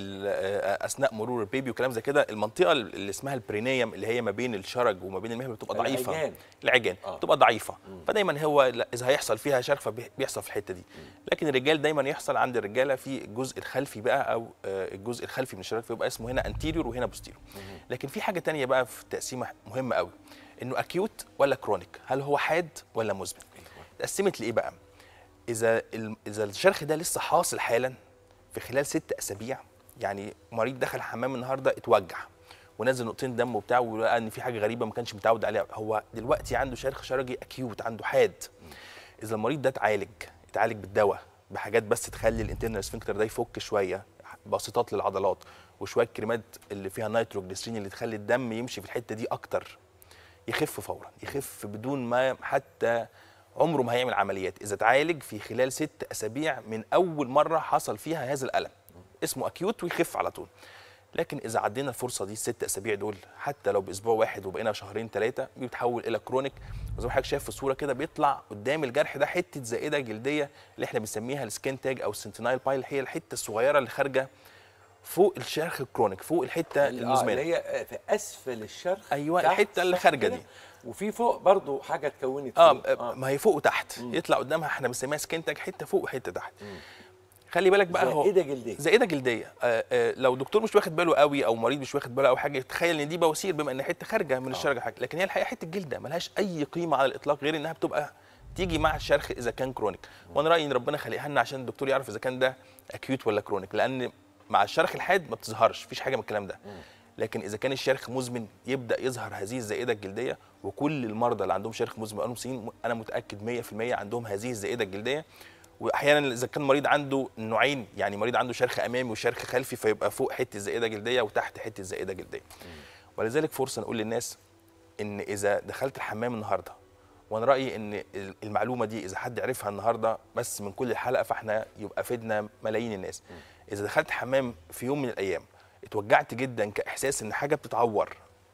واثناء مرور البيبي وكلام زي كده المنطقه اللي اسمها البرينيوم اللي هي ما بين الشرج وما بين المهبل بتبقى ضعيفه العجان. العجان آه. بتبقى ضعيفه فدايما هو لا، اذا هيحصل فيها شرخ فبيحصل في الحته دي لكن الرجال دايما يحصل عند الرجاله في الجزء الخلفي بقى او آه، الجزء الخلفي من الشرج فيبقى اسمه هنا انتيريور وهنا بوستيريور لكن في حاجه تانية بقى في تقسيمه مهمه قوي انه اكيوت ولا كرونيك هل هو حاد ولا مزمن اتقسمت لايه بقى اذا ال- اذا الشرخ ده لسه حاصل حالا في خلال ست اسابيع يعني مريض دخل الحمام النهارده اتوجع ونزل نقطتين دم وبتاع ولقى ان في حاجه غريبه ما كانش متعود عليها هو دلوقتي عنده شرخ شرجي اكيوت عنده حاد اذا المريض ده اتعالج اتعالج بالدواء بحاجات بس تخلي الانترنال سفنكتر ده يفك شويه بسيطات للعضلات وشويه كريمات اللي فيها نيتروجليسرين اللي تخلي الدم يمشي في الحته دي اكتر يخف فورا يخف بدون ما حتى عمره ما هيعمل عمليات اذا اتعالج في خلال ست اسابيع من اول مره حصل فيها هذا الالم اسمه اكيوت ويخف على طول لكن اذا عدينا الفرصه دي الست اسابيع دول حتى لو باسبوع واحد وبقينا شهرين ثلاثه بيتحول الى كرونيك وزي ما حضرتك شايف في الصوره كده بيطلع قدام الجرح ده حته زائده جلديه اللي احنا بنسميها السكين تاج او السنتينايل بايل هي الحته الصغيره اللي خارجه فوق الشرخ الكرونيك فوق الحته آه، المزمنه اللي هي في اسفل الشرخ أيوة، تحت الحتة اللي صح خارجة كده؟ دي. وفي فوق برضه حاجه اتكونت اه, فوق. آه. ما هي فوق وتحت يطلع قدامها احنا بنسميها سكين تاج حته فوق وحته تحت خلي بالك بقى هو زائده جلديه زائده جلديه آه آه لو دكتور مش واخد باله قوي او مريض مش واخد باله او حاجه يتخيل ان دي بواسير بما ان حته خارجه من الشرج حاجه لكن هي الحقيقه حته جلده ملهاش اي قيمه على الاطلاق غير انها بتبقى تيجي مع الشرخ اذا كان كرونيك وانا رايي ان ربنا خلقها لنا عشان الدكتور يعرف اذا كان ده اكيوت ولا كرونيك لان مع الشرخ الحاد ما بتظهرش مفيش حاجه من الكلام ده لكن اذا كان الشرخ مزمن يبدا يظهر هذه الزائده الجلديه وكل المرضى اللي عندهم شرخ مزمن بقالهم سنين انا متاكد 100% عندهم هذه الزائده الجلديه واحيانا اذا كان مريض عنده نوعين يعني مريض عنده شرخ امامي وشرخ خلفي فيبقى فوق حته زائده جلديه وتحت حته زائده جلديه ولذلك فرصه نقول للناس ان اذا دخلت الحمام النهارده وانا رايي ان المعلومه دي اذا حد عرفها النهارده بس من كل الحلقه فاحنا يبقى فدنا ملايين الناس اذا دخلت حمام في يوم من الايام اتوجعت جدا كاحساس ان حاجه بتتعور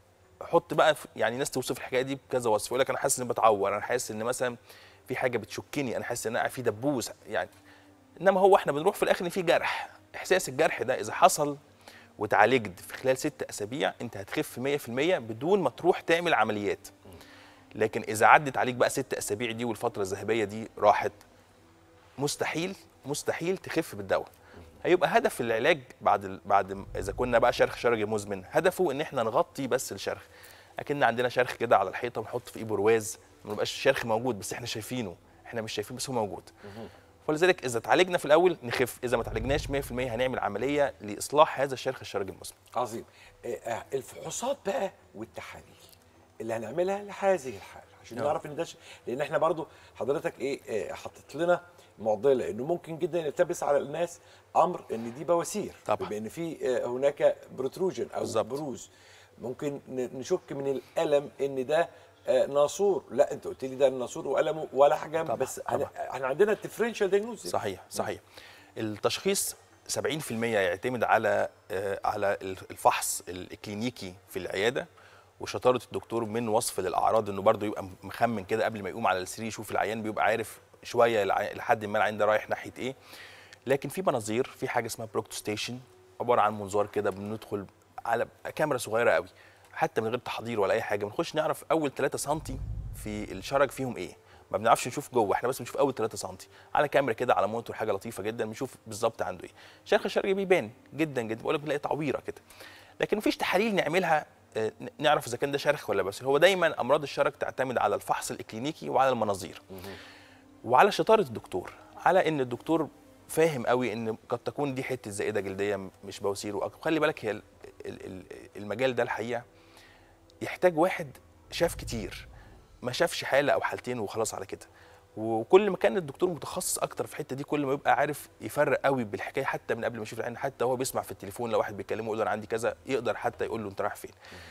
حط بقى في- يعني ناس توصف الحكايه دي بكذا وصف يقول لك انا حاسس اني بتعور انا حاسس ان مثلا في حاجه بتشكني انا حاسس ان انا في دبوس يعني انما هو احنا بنروح في الاخر ان في جرح احساس الجرح ده اذا حصل وتعالجت في خلال ست اسابيع انت هتخف 100% بدون ما تروح تعمل عمليات لكن اذا عدت عليك بقى ست اسابيع دي والفتره الذهبيه دي راحت مستحيل مستحيل تخف بالدواء هيبقى هدف العلاج بعد ال- بعد م- اذا كنا بقى شرخ شرجي مزمن هدفه ان احنا نغطي بس الشرخ اكن عندنا شرخ كده على الحيطه ونحط فيه برواز ما يبقاش الشرخ موجود بس احنا شايفينه احنا مش شايفين بس هو موجود ولذلك اذا اتعالجنا في الاول نخف اذا ما اتعالجناش 100% هنعمل عمليه لاصلاح هذا الشرخ الشرجي المزمن عظيم آه، آه، الفحوصات بقى والتحاليل اللي هنعملها لهذه الحاله عشان آه. نعرف ان ده ش... لان احنا برضو حضرتك ايه آه، حطيت لنا معضله انه ممكن جدا يلتبس على الناس امر ان دي بواسير طبعا. بما ان في آه، هناك بروتروجن او بالظبط. بروز ممكن ن- نشك من الالم ان ده آه، ناسور لا انت قلت لي ده الناسور والمه ولا حاجه طبعا، بس طبعا. أنا- احنا عندنا الديفرنشال دايجنوز صحيح صحيح التشخيص 70% يعتمد على آه، على الفحص الكلينيكي في العياده وشطاره الدكتور من وصف للاعراض انه برضه يبقى مخمن كده قبل ما يقوم على السرير يشوف العيان بيبقى عارف شويه الع- لحد ما العيان ده رايح ناحيه ايه لكن في مناظير في حاجه اسمها بروكتوستيشن عباره عن منظار كده بندخل على كاميرا صغيره قوي حتى من غير تحضير ولا اي حاجه بنخش نعرف اول 3 سم في الشرج فيهم ايه ما بنعرفش نشوف جوه احنا بس بنشوف اول 3 سم على كاميرا كده على مونيتور حاجه لطيفه جدا بنشوف بالظبط عنده ايه شرخ الشرجي بيبان جدا جدا بقول لك بنلاقي تعويره كده لكن مفيش تحاليل نعملها آه، ن- نعرف اذا كان ده شرخ ولا بس هو دايما امراض الشرج تعتمد على الفحص الاكلينيكي وعلى المناظير وعلى شطاره الدكتور على ان الدكتور فاهم قوي ان قد تكون دي حته زائده جلديه مش بواسير وخلي بالك هي ال- ال- ال- المجال ده الحقيقه يحتاج واحد شاف كتير ما شافش حاله او حالتين وخلاص على كده وكل ما كان الدكتور متخصص اكتر في الحته دي كل ما يبقى عارف يفرق قوي بالحكايه حتى من قبل ما يشوف العين حتى هو بيسمع في التليفون لو واحد بيكلمه يقول له انا عندي كذا يقدر حتى يقول له انت رايح فين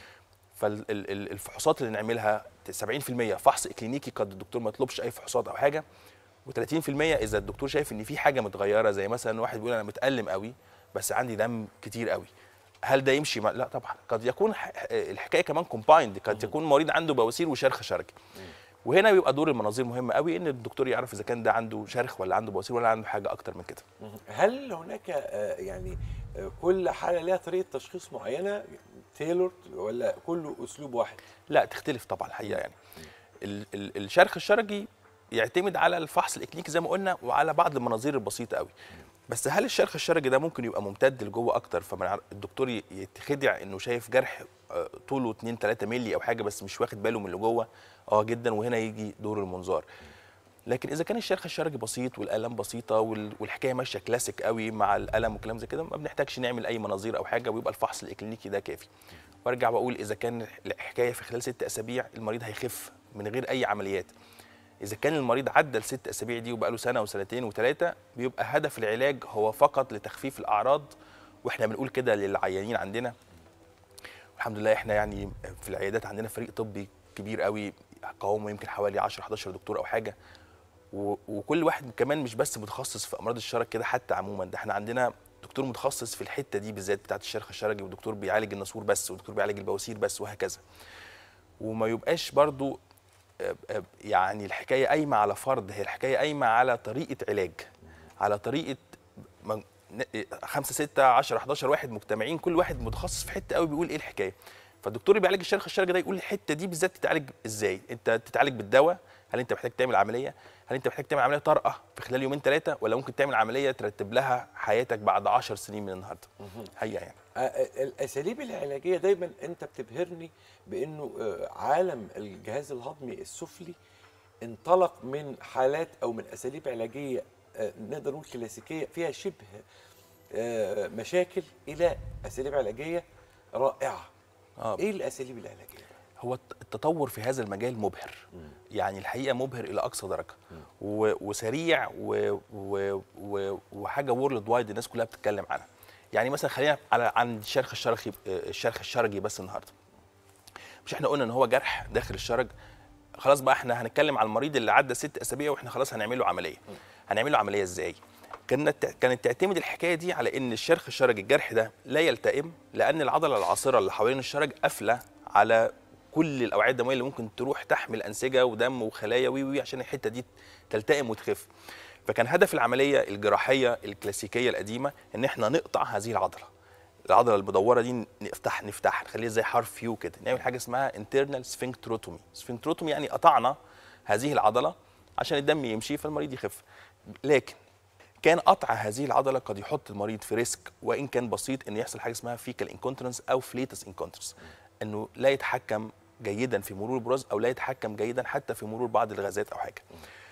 فالفحوصات اللي نعملها 70% فحص اكلينيكي قد الدكتور ما يطلبش اي فحوصات او حاجه و30% اذا الدكتور شايف ان في حاجه متغيره زي مثلا واحد بيقول انا متالم قوي بس عندي دم كتير قوي هل ده يمشي مع... لا طبعا قد يكون ح... الحكايه كمان كومبايند قد يكون مريض عنده بواسير وشرخ شرجي وهنا بيبقى دور المناظير مهم قوي ان الدكتور يعرف اذا كان ده عنده شرخ ولا عنده بواسير ولا عنده حاجه اكتر من كده هل هناك آه، يعني آه، كل حاله لها طريقه تشخيص معينه تيلور ولا كله اسلوب واحد؟ لا تختلف طبعا الحقيقه يعني ال- ال- الشرخ الشرجي يعتمد على الفحص الاكلينيكي زي ما قلنا وعلى بعض المناظير البسيطه قوي بس هل الشرخ الشرجي ده ممكن يبقى ممتد لجوه اكتر فالدكتور ي- يتخدع انه شايف جرح آه، طوله 2 3 مللي او حاجه بس مش واخد باله من اللي جوه اه جدا وهنا يجي دور المنظار لكن اذا كان الشرخ الشرجي بسيط والالام بسيطه وال- والحكايه ماشيه كلاسيك قوي مع الالم وكلام زي كده ما بنحتاجش نعمل اي مناظير او حاجه ويبقى الفحص الاكلينيكي ده كافي وارجع واقول اذا كان الحكايه في خلال ست اسابيع المريض هيخف من غير اي عمليات اذا كان المريض عدى الست اسابيع دي وبقى له سنه وسنتين وثلاثه بيبقى هدف العلاج هو فقط لتخفيف الاعراض واحنا بنقول كده للعيانين عندنا الحمد لله احنا يعني في العيادات عندنا فريق طبي كبير قوي قوامه يمكن حوالي 10 11 دكتور او حاجه و- وكل واحد كمان مش بس متخصص في امراض الشرج كده حتى عموما ده احنا عندنا دكتور متخصص في الحته دي بالذات بتاعت الشرخ الشرجي ودكتور بيعالج الناسور بس ودكتور بيعالج البواسير بس وهكذا وما يبقاش برضو آه، آه، يعني الحكايه قايمه على فرد هي الحكايه قايمه على طريقه علاج على طريقه من- ن- خمسة ستة 10 11 واحد مجتمعين كل واحد متخصص في حته قوي بيقول ايه الحكايه فالدكتور اللي بيعالج الشرخ الشرجي ده يقول الحته دي بالذات تتعالج ازاي انت تتعالج بالدواء هل انت محتاج تعمل عمليه هل انت محتاج تعمل عمليه طارئه في خلال يومين ثلاثه ولا ممكن تعمل عمليه ترتب لها حياتك بعد 10 سنين من النهارده هي يعني آه، آه، الاساليب العلاجيه دايما انت بتبهرني بانه آه، عالم الجهاز الهضمي السفلي انطلق من حالات او من اساليب علاجيه آه، نقدر نقول كلاسيكيه فيها شبه آه، مشاكل الى اساليب علاجيه رائعه اه ايه الاساليب العلاجيه هو الت- التطور في هذا المجال مبهر يعني الحقيقه مبهر الى اقصى درجه و- وسريع و- و- و- وحاجه وورلد وايد الناس كلها بتتكلم عنها يعني مثلا خلينا على عن الشرخ الشرخي الشرخ الشرجي بس النهارده مش احنا قلنا ان هو جرح داخل الشرج خلاص بقى احنا هنتكلم على المريض اللي عدى ست اسابيع واحنا خلاص هنعمل له عمليه هنعمل له عمليه ازاي كانت كانت تعتمد الحكايه دي على ان الشرخ الشرجي الجرح ده لا يلتئم لان العضله العاصره اللي حوالين الشرج قافله على كل الاوعيه الدمويه اللي ممكن تروح تحمل انسجه ودم وخلايا وي وي عشان الحته دي تلتئم وتخف فكان هدف العمليه الجراحيه الكلاسيكيه القديمه ان احنا نقطع هذه العضله العضله المدوره دي نفتح نفتح نخليها زي حرف يو كده نعمل حاجه اسمها انترنال سفنكتروتومي سفنكتروتومي يعني قطعنا هذه العضله عشان الدم يمشي فالمريض يخف لكن كان قطع هذه العضله قد يحط المريض في ريسك وان كان بسيط ان يحصل حاجه اسمها فيكال انكونترنس او فليتس انكونترنس انه لا يتحكم جيدا في مرور البراز او لا يتحكم جيدا حتى في مرور بعض الغازات او حاجه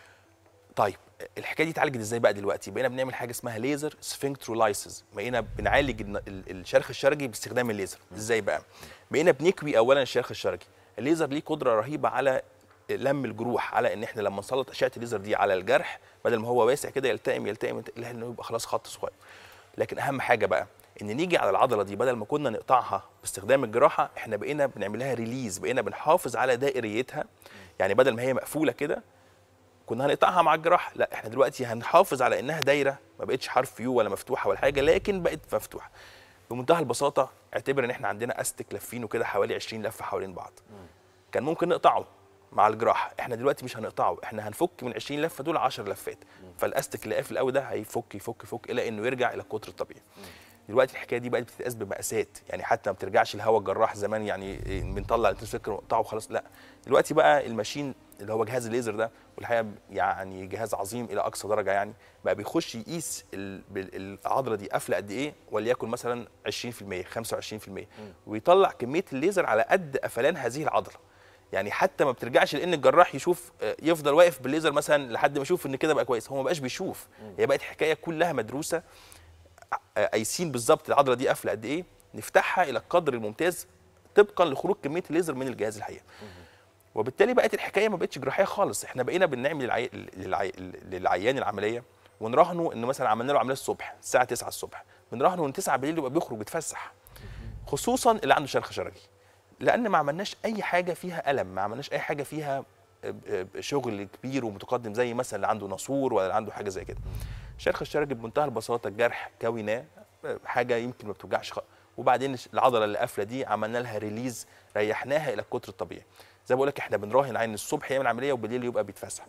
طيب الحكايه دي اتعالجت ازاي بقى دلوقتي بقينا بنعمل حاجه اسمها ليزر سفنكترولايسز بقينا بنعالج الن- ال- الشرخ الشرجي باستخدام الليزر ازاي بقى بقينا بنكوي اولا الشرخ الشرجي الليزر ليه قدره رهيبه على لم الجروح على ان احنا لما نسلط اشعه الليزر دي على الجرح بدل ما هو واسع كده يلتئم يلتئم يلتئم، انه يبقى خلاص خط صغير لكن اهم حاجه بقى ان نيجي على العضله دي بدل ما كنا نقطعها باستخدام الجراحه احنا بقينا بنعملها ريليز بقينا بنحافظ على دائريتها يعني بدل ما هي مقفوله كده كنا هنقطعها مع الجراحه لا احنا دلوقتي هنحافظ على انها دايره ما بقتش حرف يو ولا مفتوحه ولا حاجه لكن بقت مفتوحه بمنتهى البساطه اعتبر ان احنا عندنا استك لافينه كده حوالي 20 لفه حوالين بعض كان ممكن نقطعه مع الجراحه احنا دلوقتي مش هنقطعه احنا هنفك من 20 لفه دول 10 لفات فالاستك اللي قافل قوي ده هيفك يفك يفك الى انه يرجع الى القطر الطبيعي دلوقتي الحكايه دي بقت بتتقاس بمقاسات يعني حتى ما بترجعش الهواء الجراح زمان يعني إيه، بنطلع الفكر ونقطعه وخلاص لا دلوقتي بقى الماشين اللي هو جهاز الليزر ده والحقيقه يعني جهاز عظيم الى اقصى درجه يعني بقى بيخش يقيس ال- بال- العضله دي قافله قد ايه وليكن مثلا 20% 25% ويطلع كميه الليزر على قد قفلان هذه العضله يعني حتى ما بترجعش لان الجراح يشوف آه، يفضل واقف بالليزر مثلا لحد ما يشوف ان كده بقى كويس هو ما بقاش بيشوف هي بقت حكايه كلها مدروسه آه، قايسين بالظبط العضله دي قافله قد ايه نفتحها الى القدر الممتاز طبقا لخروج كميه الليزر من الجهاز الحقيقه وبالتالي بقت الحكايه ما بقتش جراحيه خالص احنا بقينا بنعمل للعي... للعي... للعيان العمليه ونراهنه ان مثلا عملنا له عمليه الصبح الساعه 9 الصبح بنراهنه ان 9 بالليل يبقى بيخرج بيتفسح خصوصا اللي عنده شرخ شرجي لان ما عملناش اي حاجه فيها الم ما عملناش اي حاجه فيها آه، آه، شغل كبير ومتقدم زي مثلا اللي عنده ناسور ولا اللي عنده حاجه زي كده شرخ الشرجي بمنتهى البساطه الجرح كويناه آه، حاجه يمكن ما بتوجعش خ... وبعدين العضله اللي قافله دي عملنا لها ريليز ريحناها الى القطر الطبيعي زي ما بقول لك احنا بنراهن عين الصبح يعمل عمليه وبالليل يبقى بيتفسح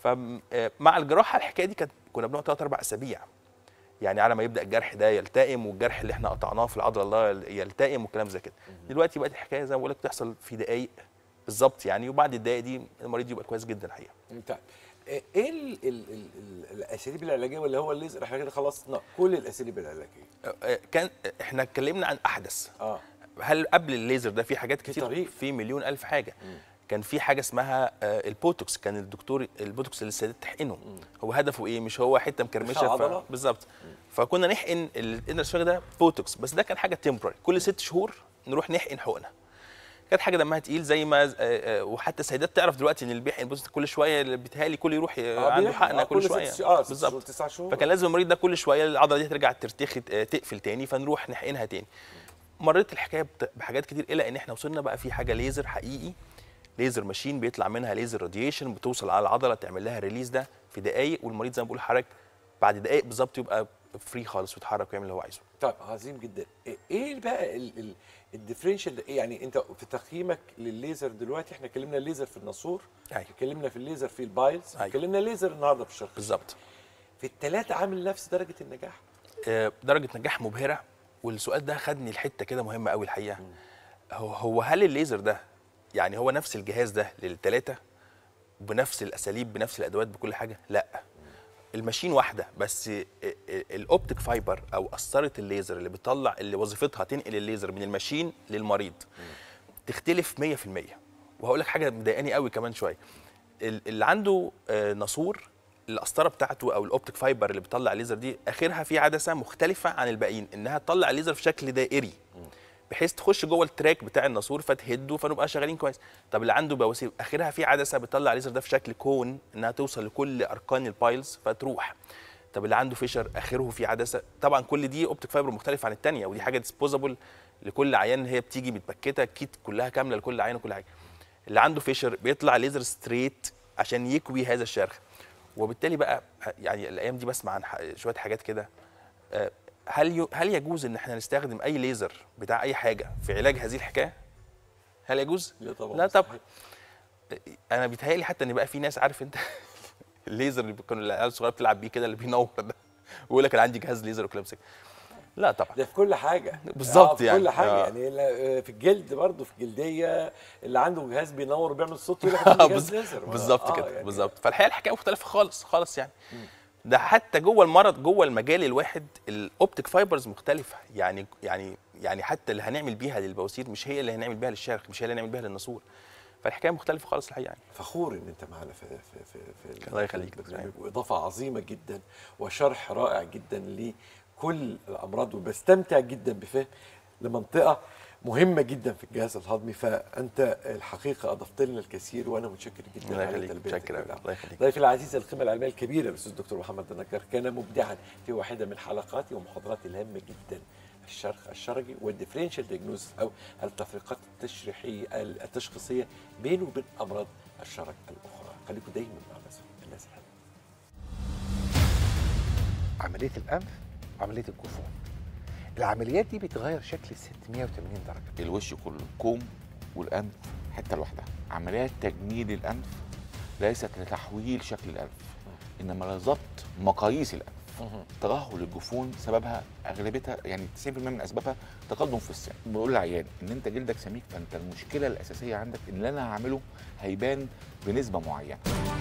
فمع الجراحه الحكايه دي كانت كنا بنقعد ثلاث اربع اسابيع يعني على ما يبدا الجرح ده يلتئم والجرح اللي احنا قطعناه في العضله الله يلتئم وكلام زي كده دلوقتي بقت الحكايه زي ما بقول لك بتحصل في دقائق بالظبط يعني وبعد الدقائق دي المريض يبقى كويس جدا الحقيقه طيب ايه ال ال ال ال الاساليب العلاجيه ولا هو الليزر احنا كده خلصنا كل الاساليب العلاجيه آه، آه، كان احنا اتكلمنا عن احدث اه هل قبل الليزر ده في حاجات كتير طريق. في مليون الف حاجه كان في حاجه اسمها آه، البوتوكس كان الدكتور البوتوكس اللي السيدات تحقنه هو هدفه ايه مش هو حته مكرمشه مش ف... عضلة. بالظبط فكنا نحقن الانر ده بوتوكس بس ده كان حاجه تمبرري كل ست شهور نروح نحقن حقنه كانت حاجه دمها تقيل زي ما آه، آه، وحتى السيدات تعرف دلوقتي ان اللي بيحقن بوتوكس كل شويه اللي بيتهيألي كل يروح ي- آه، عنده بيحقن. حقنه آه، كل ست شويه ش- اه ست شهور، بالظبط تسع شهور فكان لازم المريض ده كل شويه العضله دي ترجع ترتخي آه، تقفل تاني فنروح نحقنها تاني مريت الحكايه بت- بحاجات كتير الى ان احنا وصلنا بقى في حاجه ليزر حقيقي ليزر ماشين بيطلع منها ليزر راديشن بتوصل على العضله تعمل لها ريليز ده في دقائق والمريض زي ما بقول لحضرتك بعد دقائق بالظبط يبقى فري خالص ويتحرك ويعمل اللي هو عايزه طيب عظيم جدا إيه- ايه بقى الديفرنشال ده إيه يعني انت في تقييمك للليزر دلوقتي احنا اتكلمنا الليزر في الناسور أيوة. اتكلمنا في الليزر في البايلز أيوة. اتكلمنا الليزر النهارده في الشرق بالظبط في الثلاثه عامل نفس درجه النجاح آه، درجه نجاح مبهره والسؤال ده خدني لحته كده مهمه قوي الحقيقه هو هو هل الليزر ده يعني هو نفس الجهاز ده للثلاثه بنفس الاساليب بنفس الادوات بكل حاجه لا الماشين واحده بس ال- ال- الاوبتيك فايبر او قسطره الليزر اللي بتطلع اللي وظيفتها تنقل الليزر من الماشين للمريض تختلف 100% وهقول لك حاجه مضايقاني قوي كمان شويه ال- اللي عنده آه، ناسور القسطره بتاعته او الاوبتيك فايبر اللي بتطلع الليزر دي اخرها في عدسه مختلفه عن الباقيين انها تطلع الليزر في شكل دائري بحيث تخش جوه التراك بتاع الناسور فتهده فنبقى شغالين كويس طب اللي عنده بواسير اخرها في عدسه بتطلع الليزر ده في شكل كون انها توصل لكل اركان البايلز فتروح طب اللي عنده فيشر اخره في عدسه طبعا كل دي اوبتيك فايبر مختلف عن الثانيه ودي حاجه ديسبوزابل لكل عيان هي بتيجي متبكته كيت كلها كامله لكل عيان وكل حاجه اللي عنده فيشر بيطلع ليزر ستريت عشان يكوي هذا الشرخ وبالتالي بقى يعني الايام دي بسمع عن ح- شويه حاجات كده آه، هل ي- هل يجوز ان احنا نستخدم اي ليزر بتاع اي حاجه في علاج هذه الحكايه؟ هل يجوز؟ لا طبعا لا طبعا مستحيل. انا بيتهيألي حتى ان بقى في ناس عارف انت الليزر اللي كانوا العيال الصغيره بتلعب بيه كده اللي بينور ده ويقول لك انا عندي جهاز ليزر وكلام زي كده. لا طبعا ده في كل حاجه بالظبط آه في يعني. كل حاجه آه. يعني لا- في الجلد برضه في الجلديه اللي عنده جهاز بينور وبيعمل صوت يقول لك عنده جهاز ليزر بالظبط آه، كده يعني بالظبط فالحقيقه الحكايه مختلفه خالص خالص يعني ده حتى جوه المرض جوه المجال الواحد الاوبتيك فايبرز مختلفه يعني يعني يعني حتى اللي هنعمل بيها للبواسير مش هي اللي هنعمل بيها للشرخ مش هي اللي هنعمل بيها للناسور فالحكايه مختلفه خالص الحقيقه يعني فخور ان انت معانا في في في, في الله يخليك. في البرنامج واضافه عظيمه جدا وشرح رائع جدا لكل الامراض وبستمتع جدا بفهم لمنطقه مهمه جدا في الجهاز الهضمي فانت الحقيقه اضفت لنا الكثير وانا متشكر جدا الله على يخليك، تلبيتك متشكر أوي. بالعمل. الله يخليك. ضيفي العزيز القيمه العلميه الكبيره الاستاذ الدكتور محمد النجار كان مبدعا في واحده من حلقاتي ومحاضراتي الهامه جدا الشرخ الشرجي والديفرنشال دياجنوز او التفريقات التشريحيه التشخيصيه بينه وبين امراض الشرج الاخرى خليكم دايما مع الناس الناس الحلوة. عمليه الانف وعمليه الجفون العمليات دي بتغير شكل 680 درجه الوش كله كوم والانف حته لوحدها عمليات تجميل الانف ليست لتحويل شكل الانف انما لضبط مقاييس الانف ترهل الجفون سببها اغلبيتها يعني 90% من اسبابها تقدم في السن بقول للعيان ان انت جلدك سميك فانت المشكله الاساسيه عندك ان اللي انا هعمله هيبان بنسبه معينه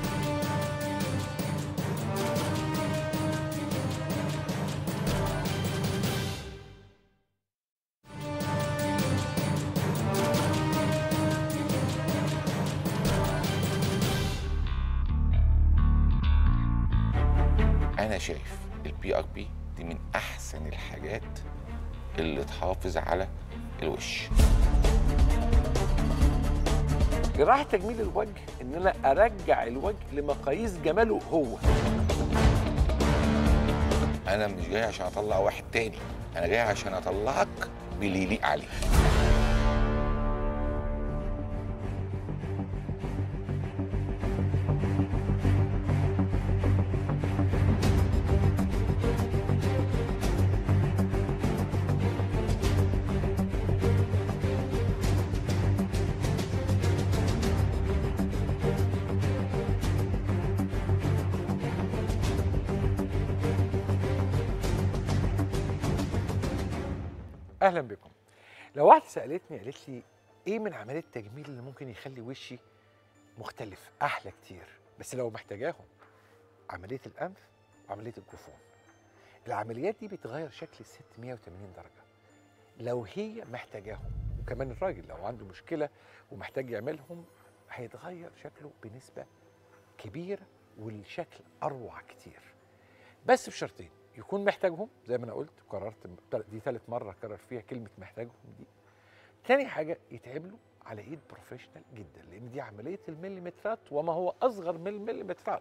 انا شايف البي ار بي دي من احسن الحاجات اللي تحافظ على الوش جراحه تجميل الوجه ان انا ارجع الوجه لمقاييس جماله هو انا مش جاي عشان اطلع واحد تاني انا جاي عشان اطلعك باللي يليق عليك اهلا بكم لو واحده سالتني قالت لي ايه من عمليات التجميل اللي ممكن يخلي وشي مختلف احلى كتير بس لو محتاجاهم عمليه الانف وعمليه الجفون العمليات دي بتغير شكل 680 درجه لو هي محتاجاهم وكمان الراجل لو عنده مشكله ومحتاج يعملهم هيتغير شكله بنسبه كبيره والشكل اروع كتير بس بشرطين يكون محتاجهم زي ما انا قلت قررت دي ثالث مره اكرر فيها كلمه محتاجهم دي تاني حاجه يتعملوا على ايد بروفيشنال جدا لان دي عمليه المليمترات وما هو اصغر من المليمترات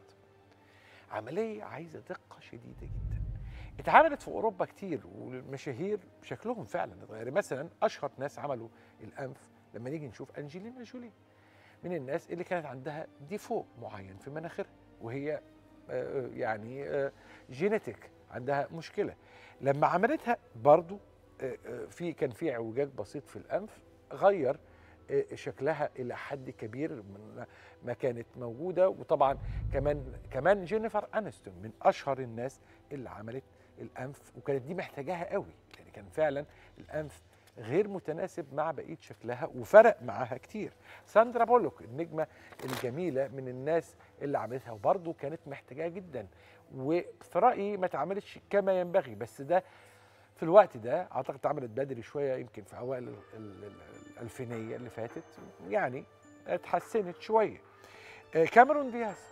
عمليه عايزه دقه شديده جدا اتعملت في اوروبا كتير والمشاهير شكلهم فعلا اتغير مثلا اشهر ناس عملوا الانف لما نيجي نشوف انجلينا جولي من الناس اللي كانت عندها ديفو معين في مناخيرها وهي آه، يعني آه، جينيتك عندها مشكله لما عملتها برضو آه، آه، في كان في اعوجاج بسيط في الانف غير آه، شكلها الى حد كبير من ما كانت موجوده وطبعا كمان كمان جينيفر انستون من اشهر الناس اللي عملت الانف وكانت دي محتاجاها قوي يعني كان فعلا الانف غير متناسب مع بقيه شكلها وفرق معاها كتير ساندرا بولوك النجمه الجميله من الناس اللي عملتها وبرضه كانت محتاجاها جدا وفي رايي ما اتعملتش كما ينبغي بس ده في الوقت ده اعتقد اتعملت بدري شويه يمكن في اوائل ال- ال- ال- الالفينيه اللي فاتت يعني اتحسنت شويه آه، كاميرون دياز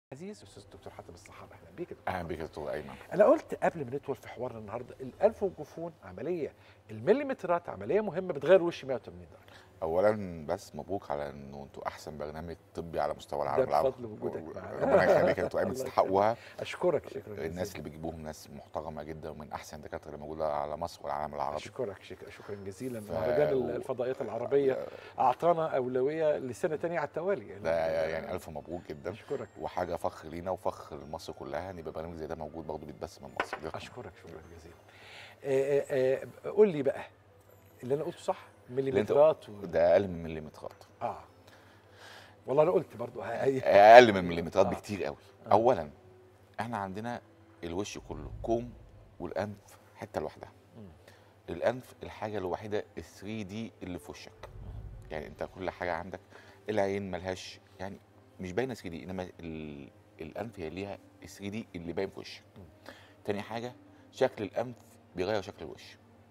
عزيز استاذ الدكتور حاتم الصحابه اهلا بيك يا دكتور. اهلا بك يا دكتور ايمن انا قلت قبل ما ندخل في حوارنا النهارده الانف والجفون عمليه المليمترات عمليه مهمه بتغير وش 180 درجه اولا بس مبروك على انه انتوا احسن برنامج طبي على مستوى ده العالم العربي بفضل وجودك معانا. ربنا يخليك يا دكتور ايمن الله تستحقوها اشكرك شكرا جزيلا. الناس اللي بيجيبوهم ناس محترمه جدا ومن احسن الدكاتره اللي موجوده على مصر والعالم العربي اشكرك شك- شكرا جزيلا ف- مهرجان الفضائيات العربيه اعطانا اولويه لسنه تانية على التوالي ده يعني الف مبروك جدا اشكرك وحاجه فخر لينا وفخر لمصر كلها ان يبقى برنامج زي ده موجود برضه بيتبث من مصر دي اشكرك شكرا جزيلا آه، آه، آه، قول لي بقى اللي انا قلته صح مليمترات و... ده اقل من مليمترات اه والله انا قلت برضو هي- اقل من مليمترات آه. بكتير قوي اولا احنا عندنا الوش كله كوم والانف حته لوحدها الانف الحاجه الوحيده ال 3 دي اللي في وشك يعني انت كل حاجه عندك العين ملهاش يعني مش باينه 3 دي انما ال- الانف هي ليها ال 3 دي اللي باين في وشك تاني حاجه شكل الانف بيغير شكل الوش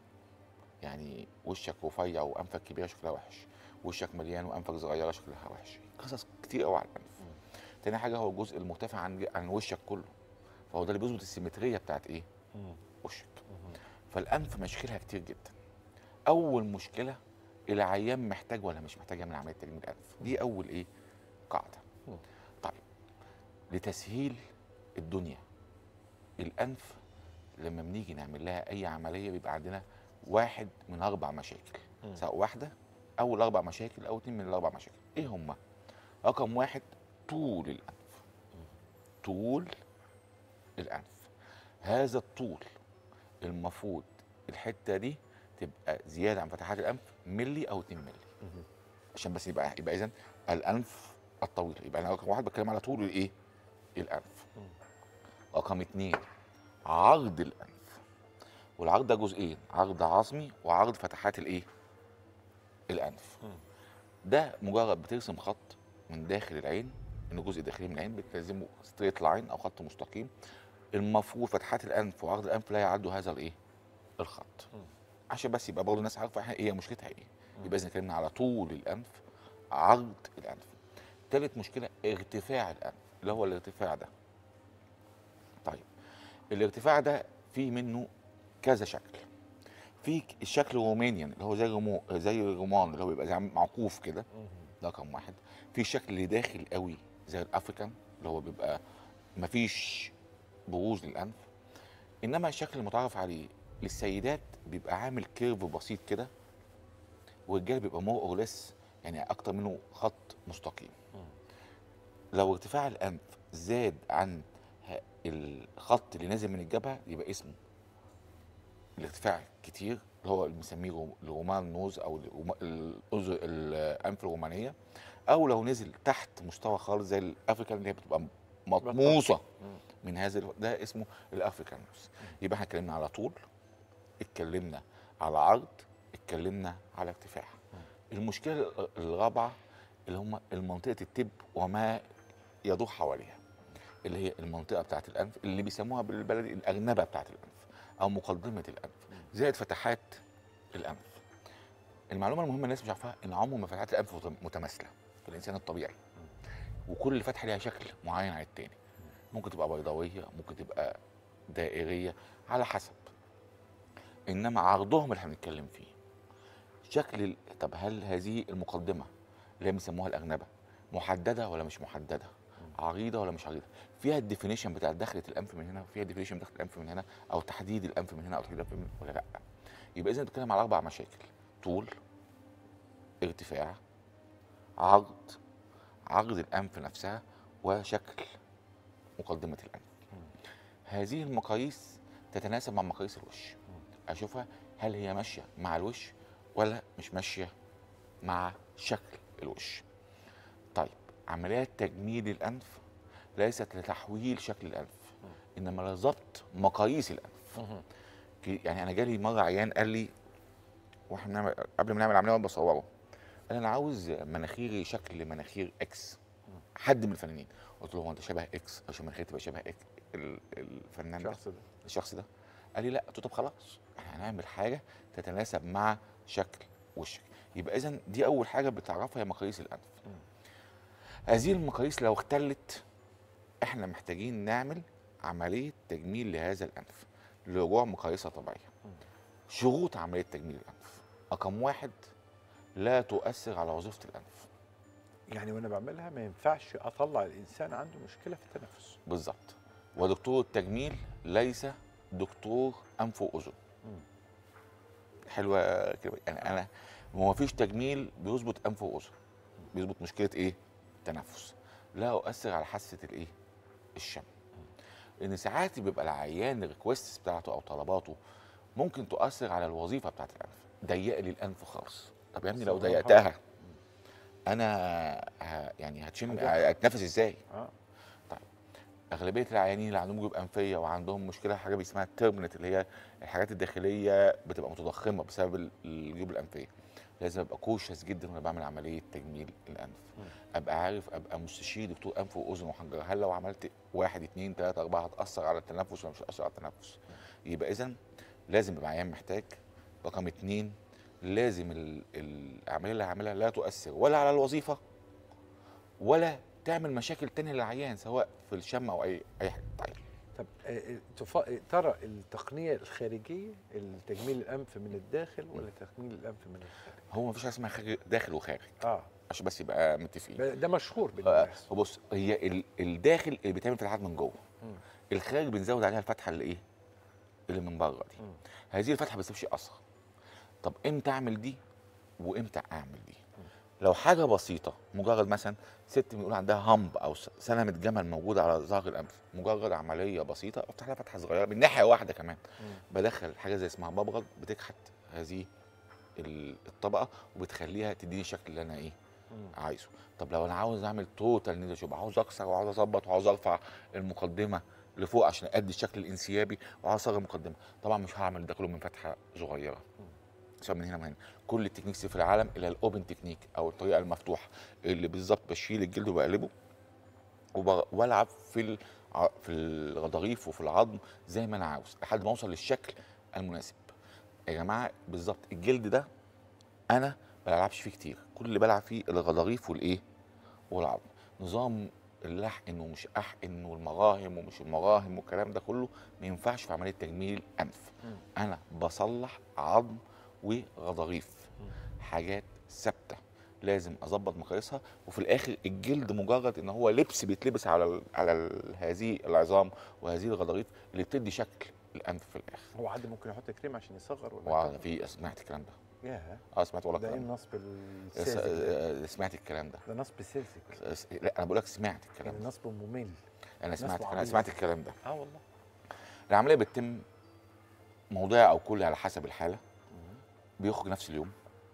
يعني وشك رفيع وانفك كبيره شكلها وحش وشك مليان وانفك صغيره شكلها وحش قصص كتير قوي على الانف تاني حاجه هو الجزء المرتفع عن عن وشك كله فهو ده اللي بيظبط السيمتريه بتاعت ايه مم. وشك فالانف مشاكلها كتير جدا اول مشكله العيان محتاج ولا مش محتاج يعمل عمليه تجميل انف دي اول ايه قاعده مم. طيب لتسهيل الدنيا الانف لما بنيجي نعمل لها اي عمليه بيبقى عندنا واحد من اربع مشاكل مم. سواء واحده او الاربع مشاكل او اتنين من الاربع مشاكل ايه هما رقم واحد طول الانف طول الانف هذا الطول المفروض الحته دي تبقى زياده عن فتحات الانف ملي او 2 ملي مهم. عشان بس يبقى يبقى اذا الانف الطويل يبقى انا رقم واحد بتكلم على طول الايه الانف مم. رقم اتنين عرض الانف والعرض ده جزئين عرض عظمي وعرض فتحات الايه الانف مم. ده مجرد بترسم خط من داخل العين من الجزء الداخلي من العين بتلزمه ستريت لاين او خط مستقيم المفروض فتحات الانف وعرض الانف لا يعدوا هذا الايه الخط مم. عشان بس يبقى برضه الناس عارفه احنا ايه مشكلتها ايه يبقى اذا اتكلمنا على طول الانف عرض الانف تالت مشكله ارتفاع الانف اللي هو الارتفاع ده طيب الارتفاع ده فيه منه كذا شكل في الشكل الرومانيان اللي هو زي الرمو زي الرومان اللي هو بيبقى زي معكوف كده مهم. ده رقم واحد في شكل اللي داخل قوي زي الافريكان اللي هو بيبقى مفيش بروز للانف انما الشكل المتعارف عليه للسيدات بيبقى عامل كيرف بسيط كده والرجال بيبقى مور اور ليس يعني اكتر منه خط مستقيم لو ارتفاع الانف زاد عن ه- الخط اللي نازل من الجبهه يبقى اسمه الارتفاع كتير اللي هو اللي بنسميه رو- الرومان نوز او الروما- الأذن- الانف الرومانيه او لو نزل تحت مستوى خالص زي الافريكان اللي هي بتبقى مطموسه من هذا الو- ده اسمه الافريكان نوز يبقى احنا اتكلمنا على طول اتكلمنا على عرض اتكلمنا على ارتفاع المشكله ال- الرابعه اللي هم المنطقه التب وما يدور حواليها اللي هي المنطقه بتاعت الانف اللي بيسموها بالبلدي الارنبه بتاعت الانف او مقدمه الانف زائد فتحات الانف المعلومه المهمه الناس مش عارفاها ان عمر ما فتحات الانف مت- متماثله في الانسان الطبيعي وكل فتحه ليها شكل معين عن التاني ممكن تبقى بيضاويه ممكن تبقى دائريه على حسب انما عرضهم اللي هنتكلم فيه شكل ال- طب هل هذه المقدمه اللي هي بيسموها الارنبه محدده ولا مش محدده عريضه ولا مش عريضه فيها الديفينيشن بتاع دخله الانف من هنا وفيها الديفينيشن دخل الانف من هنا او تحديد الانف من هنا او تحديد الانف من ولا لا يبقى اذا بنتكلم على اربع مشاكل طول ارتفاع عرض عرض الانف نفسها وشكل مقدمه الانف هذه المقاييس تتناسب مع مقاييس الوش اشوفها هل هي ماشيه مع الوش ولا مش ماشيه مع شكل الوش طيب عمليات تجميل الانف ليست لتحويل شكل الانف انما لضبط مقاييس الانف كي- يعني انا جالي مره عيان قال لي واحنا بنعمل قبل ما نعمل عمليه وانا بصوره قال انا عاوز مناخيري شكل مناخير اكس حد من الفنانين قلت له هو انت شبه اكس عشان مناخيري تبقى شبه إكس ال- الفنان ده الشخص ده الشخص ده قال لي لا قلت له طب خلاص احنا هنعمل حاجه تتناسب مع شكل وشك يبقى اذا دي اول حاجه بتعرفها هي مقاييس الانف هذه المقاييس لو اختلت احنا محتاجين نعمل عمليه تجميل لهذا الانف لرجوع مقايسه طبيعيه شروط عمليه تجميل الانف رقم واحد لا تؤثر على وظيفه الانف يعني وانا بعملها ما ينفعش اطلع الانسان عنده مشكله في التنفس بالظبط ودكتور التجميل ليس دكتور انف واذن مم. حلوه كده يعني انا ما فيش تجميل بيظبط انف واذن بيظبط مشكله ايه التنفس لا يؤثر على حاسه الايه الشم لان ساعات بيبقى العيان الريكوست بتاعته او طلباته ممكن تؤثر على الوظيفه بتاعت الانف ضيق لي الانف خالص طب يا ابني لو سبحان ضيقتها انا ه- يعني هتشم هتحصل. هتنفس ازاي اه اغلبيه العيانين اللي عندهم جيوب انفيه وعندهم مشكله حاجه اسمها الترمنت اللي هي الحاجات الداخليه بتبقى متضخمه بسبب ال- الجيوب الانفيه لازم ابقى كوشس جدا وانا بعمل عمليه تجميل الانف ابقى عارف ابقى مستشير دكتور انف واذن وحنجره هل لو عملت واحد اتنين تلاته اربعه هتاثر على التنفس ولا مش هتاثر على التنفس يبقى اذا لازم يبقى عيان محتاج رقم اتنين لازم ال- العمليه اللي هعملها لا تؤثر ولا على الوظيفه ولا تعمل مشاكل تانية للعيان سواء في الشم او اي اي حاجه طيب طب آه، آه، تف- ترى التقنيه الخارجيه التجميل الانف من الداخل ولا تجميل الانف من الخارج؟ هو مفيش حاجه اسمها خارج داخل وخارج اه عشان بس يبقى متفقين ده مشهور بين آه، الناس بص هي ال- الداخل اللي بيتعمل فتحات من جوه مم. الخارج بنزود عليها الفتحه اللي ايه اللي من بره دي مم. هذه الفتحه ما بتسيبش اثر طب امتى اعمل دي وامتى اعمل دي لو حاجه بسيطه مجرد مثلا ست بنقول عندها همب او س- سلمه جمل موجوده على ظهر الانف مجرد عمليه بسيطه افتح لها فتحه صغيره من ناحيه واحده كمان بدخل حاجه زي اسمها ببرد بتكحت هذه ال- الطبقه وبتخليها تديني الشكل اللي انا ايه مم. عايزه طب لو انا عاوز اعمل توتال نيدل شوب عاوز اكسر وعاوز اظبط وعاوز ارفع المقدمه لفوق عشان ادي الشكل الانسيابي وعاوز اصغر المقدمه طبعا مش هعمل ده كله من فتحه صغيره سواء من هنا ومن هنا كل التكنيكس في العالم الى الاوبن تكنيك او الطريقه المفتوحه اللي بالظبط بشيل الجلد وبقلبه وب- والعب في الع- في الغضاريف وفي العظم زي ما انا عاوز لحد ما اوصل للشكل المناسب يا جماعه بالظبط الجلد ده انا ما بلعبش فيه كتير كل اللي بلعب فيه الغضاريف والايه والعظم نظام اللحن ومش احقن والمراهم ومش المراهم والكلام ده كله ما ينفعش في عمليه تجميل انف انا بصلح عظم وغضاريف حاجات ثابته لازم اظبط مقاييسها وفي الاخر الجلد مجرد ان هو لبس بيتلبس على ال على ال هذه العظام وهذه الغضاريف اللي بتدي شكل الانف في الاخر هو حد ممكن يحط كريم عشان يصغر ولا وعلى في سمعت الكلام ده ياه اه سمعت والله ده ايه الكلام ده النصب س- الساذج ده؟ آه، سمعت الكلام ده ده نصب ساذج س- لا انا بقول لك سمعت الكلام يعني ده نصب ممل انا سمعت انا عبيط. سمعت الكلام ده اه والله العمليه بتتم موضعي او كلي على حسب الحاله بيخرج نفس اليوم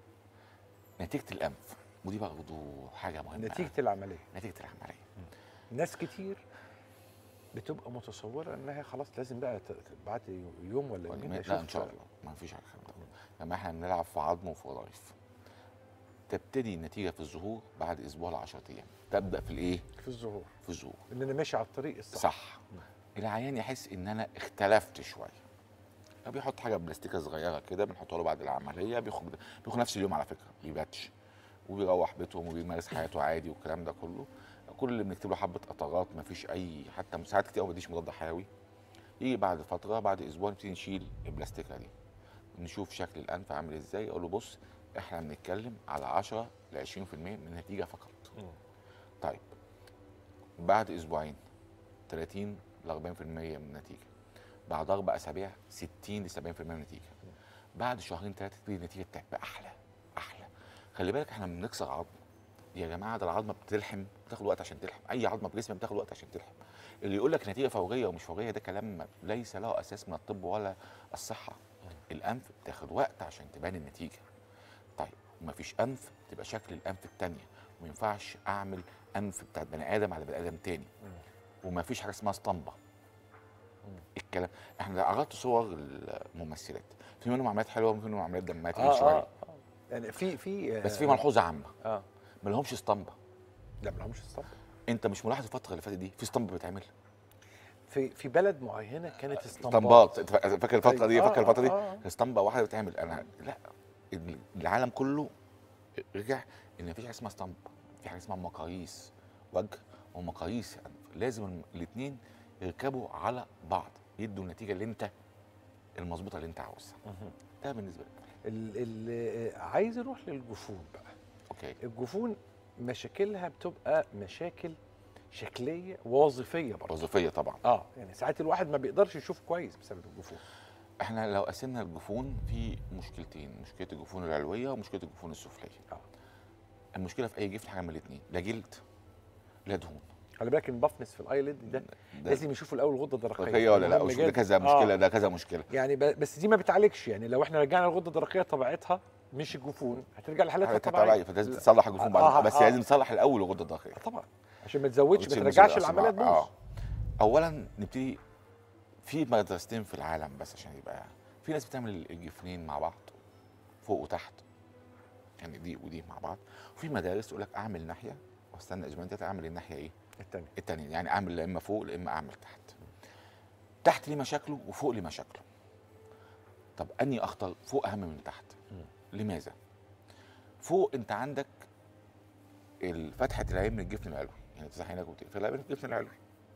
نتيجه الانف ودي برضه حاجه مهمه نتيجه العمليه نتيجه العمليه ناس كتير بتبقى متصوره انها خلاص لازم بقى ت- ت- بعد يوم ولا يومين لا أشوف ان شاء الله ما فيش حاجه الكلام ده لما احنا بنلعب في عظم وفي وظائف تبتدي النتيجه في الظهور بعد اسبوع ل 10 ايام تبدا في الايه في الظهور في الظهور ان انا ماشي على الطريق الصح صح العيان يحس ان انا اختلفت شويه بيحط حاجه بلاستيكه صغيره كده بنحطها له بعد العمليه بياخد بياخد نفس اليوم على فكره بيباتش وبيروح بيتهم وبيمارس حياته عادي والكلام ده كله كل اللي بنكتب له حبه قطرات ما فيش اي حتى ساعات كتير ما بديش مضاد حيوي يجي بعد فتره بعد اسبوع نبتدي نشيل البلاستيكه دي نشوف شكل الانف عامل ازاي اقول له بص احنا بنتكلم على 10 ل 20% من النتيجه فقط مم. طيب بعد اسبوعين 30 ل 40% من النتيجه بعد اربع اسابيع 60 ل 70% من النتيجه بعد شهرين ثلاثه تبتدي النتيجه تبقى احلى احلى خلي بالك احنا بنكسر عظم يا جماعه ده العظمه بتلحم بتاخد وقت عشان تلحم اي عظمه في جسمك بتاخد وقت عشان تلحم اللي يقول لك نتيجه فوريه ومش فوريه ده كلام ليس له اساس من الطب ولا الصحه الانف بتاخد وقت عشان تبان النتيجه طيب ومفيش انف تبقى شكل الانف التانية وما ينفعش اعمل انف بتاع بني ادم على بني ادم تاني ومفيش حاجه اسمها اسطمبه الكلام احنا عرضت صور الممثلات في منهم عمليات حلوه وفي منهم عمليات دمها تقيل اه شويه اه آه. يعني في في بس في ملحوظه عامه اه ما لهمش اسطمبه لا ما لهمش الصبر انت مش ملاحظ الفتره اللي فاتت دي في اسطمبه بتعمل في في بلد معينه كانت اسطمبات اسطمبات انت فا- فاكر الفتره دي آه، فاكر الفتره دي آه، آه. اسطمبه واحده بتعمل انا لا العالم كله رجع ان مفيش حاجه اسمها اسطمبه في حاجه اسمها مقاييس وجه ومقاييس انف لازم الاثنين يركبوا على بعض يدوا النتيجه اللي انت المظبوطه اللي انت عاوزها ده بالنسبه لك ال- ال- عايز اروح للجفون بقى اوكي الجفون مشاكلها بتبقى مشاكل شكليه ووظيفيه برضه وظيفيه طبعا اه يعني ساعات الواحد ما بيقدرش يشوف كويس بسبب الجفون احنا لو قسمنا الجفون في مشكلتين مشكله الجفون العلويه ومشكله الجفون السفليه اه المشكله في اي جفن حاجه من الاثنين لا جلد لا دهون خلي بالك البفنس في الايلid ده ده لازم يشوفوا الاول الغده الدرقيه رقيه ولا لا مهم وشوف ده جداً. كذا مشكله آه. ده كذا مشكله يعني ب- بس دي ما بتعالجش يعني لو احنا رجعنا الغده الدرقيه طبيعتها مش الجفون هترجع لحالتها حالتها الطبيعيه طبيعيه فلازم تصلح الجفون بعد آه، بس آه. لازم تصلح الاول الغده الدرقيه طبعا عشان ما تزودش ما وتشيل ترجعش مسؤولية العمليه أصلاً. تبوظ آه. اولا نبتدي في مدرستين في العالم بس عشان يبقى في ناس بتعمل الجفنين مع بعض فوق وتحت يعني دي ودي مع بعض وفي مدارس تقول لك اعمل ناحيه واستنى اسبوعين تلاته اعمل الناحيه ايه الثانيه التانية يعني اعمل لا اما فوق لا اما اعمل تحت تحت ليه مشاكله وفوق ليه مشاكله طب اني اختار فوق اهم من تحت لماذا فوق انت عندك فتحه العين من الجفن العلوي يعني تفتح عينك وتقفل العين من الجفن العلوي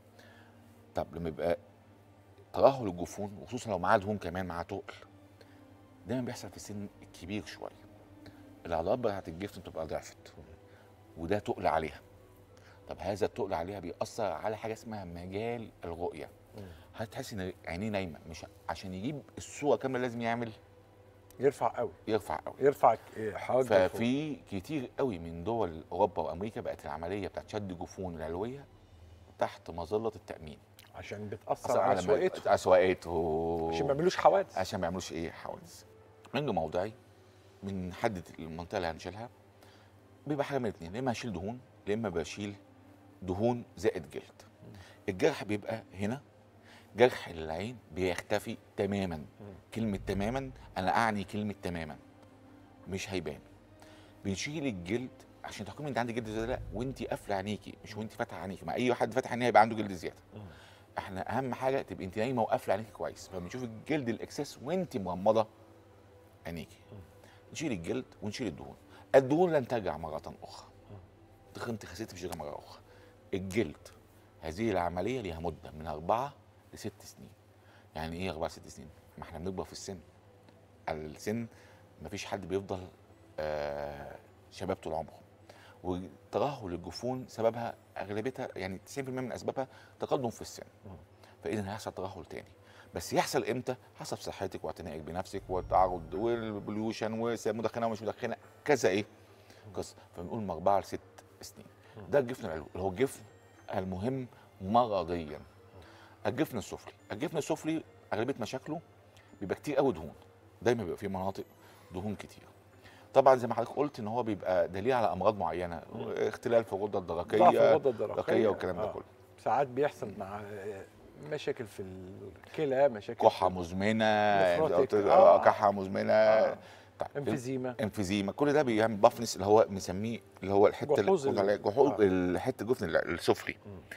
طب لما يبقى ترهل الجفون وخصوصا لو معاه دهون كمان معاه تقل دايما بيحصل في السن الكبير شويه العضلات بتاعت الجفن بتبقى ضعفت وده تقل عليها طب هذا التقل عليها بيأثر على حاجه اسمها مجال الرؤيه هتحس ان عينيه نايمه مش عشان يجيب الصوره كامله لازم يعمل يرفع قوي يرفع قوي يرفع ك- حواجز الفوق. ففي كتير قوي من دول اوروبا وامريكا بقت العمليه بتاعت شد جفون العلويه تحت مظله التامين عشان بتاثر أثر على على سواقته اسواقته عشان ما يعملوش حوادث عشان ما يعملوش ايه حوادث رنج موضعي بنحدد المنطقه اللي هنشيلها بيبقى حاجه من الاثنين يا اما هشيل دهون يا اما بشيل دهون زائد جلد الجرح بيبقى هنا جرح العين بيختفي تماما كلمه تماما انا اعني كلمه تماما مش هيبان بنشيل الجلد عشان تحكمي انت عندك جلد زياده لا وانت قافله عينيكي مش وانت فاتحه عينيكي ما اي واحد فاتح عينيه هيبقى عنده جلد زياده احنا اهم حاجه تبقي انت نايمه وقافله عينيكي كويس فبنشوف الجلد الاكسس وانت مغمضه عينيكي نشيل الجلد ونشيل الدهون الدهون لن ترجع مره اخرى تخنت خسيت مش هترجع مره اخرى الجلد هذه العمليه ليها مده من اربعه لست سنين يعني ايه اربعه ست سنين ما احنا بنكبر في السن السن مفيش حد بيفضل آه شباب طول عمره وترهل الجفون سببها اغلبيتها يعني 90% من اسبابها تقدم في السن فاذا هيحصل ترهل تاني بس يحصل امتى حسب صحتك واعتنائك بنفسك والتعرض والبوليوشن ومدخنه ومش مدخنه كذا ايه قصه فبنقول من اربعه لست سنين ده الجفن العلوي اللي هو الجفن المهم مرضيا الجفن السفلي الجفن السفلي اغلبيه مشاكله بيبقى كتير قوي دهون دايما بيبقى فيه مناطق دهون كتير طبعا زي ما حضرتك قلت ان هو بيبقى دليل على امراض معينه اختلال في الغده الدرقيه ضعف الغده الدرقيه الدرقيه والكلام ده آه. كله ساعات بيحصل مع مشاكل في الكلى مشاكل كحه مزمنه نفروتيك. آه. آه. كحه مزمنه آه. طيب انفيزيما انفيزيما كل ده بيعمل بافنس اللي هو مسميه اللي هو الحته اللي جحوظ قلنا ال- عليها جحوظ آه. الحته الجفن السفلي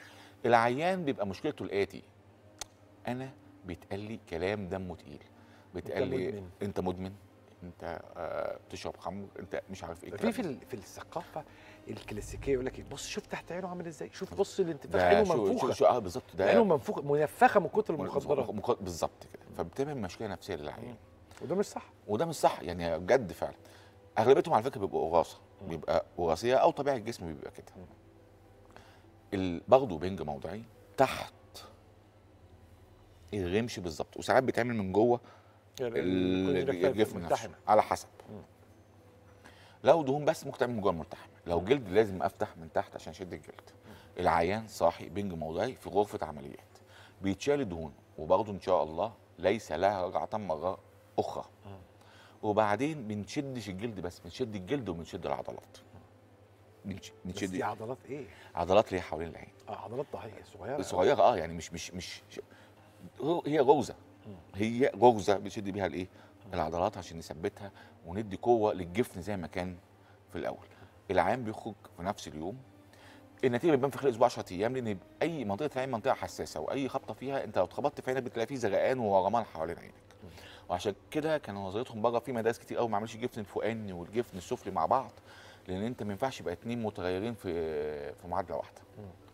العيان بيبقى مشكلته الاتي انا بيتقال لي كلام دمه تقيل بيتقال أنت لي مدمن. انت مدمن انت آه بتشرب خمر انت مش عارف ايه في الكلام في ده. ال- في الثقافه الكلاسيكيه يقول لك إيه، بص شوف تحت عينه عامل ازاي شوف بص الانتفاخ ده عينه شو شو منفوخه شو اه بالظبط ده عينه منفوخه منفخه من كتر المخدرات مخ- بالظبط كده فبتعمل مشكله نفسيه للعيان وده مش صح وده مش صح يعني بجد فعلا اغلبيتهم على فكره بيبقوا وراثه بيبقى وراثيه او طبيعه الجسم بيبقى كده ال- برضه بنج موضعي تحت الرمش بالظبط وساعات بيتعمل من جوه يعني ال- الجفن الجفن نفسه ملتحمة. على حسب لو دهون بس ممكن تعمل من جوه الملتحم لو جلد لازم افتح من تحت عشان اشد الجلد العيان صاحي بنج موضعي في غرفه عمليات بيتشال الدهون وبرضه ان شاء الله ليس لها رجعه مره اخرى وبعدين بنشدش الجلد بس بنشد الجلد وبنشد العضلات بنش- بس بنشد دي عضلات ايه؟ عضلات اللي هي حوالين العين اه عضلات ضعيفه صغيره صغيره اه يعني مش مش مش هو- هي غرزه هي غرزه بنشد بيها الايه العضلات عشان نثبتها وندي قوه للجفن زي ما كان في الاول العيان بيخرج في نفس اليوم النتيجه بتبان في خلال اسبوع 10 ايام لان اي منطقه العين منطقه حساسه واي خبطه فيها انت لو اتخبطت في عينك بتلاقي فيه زرقان وورمان حوالين عينك وعشان كده كان نظريتهم بره في مدارس كتير قوي ما عملش الجفن الفوقاني والجفن السفلي مع بعض لان انت ما ينفعش يبقى اتنين متغيرين في في معادله واحده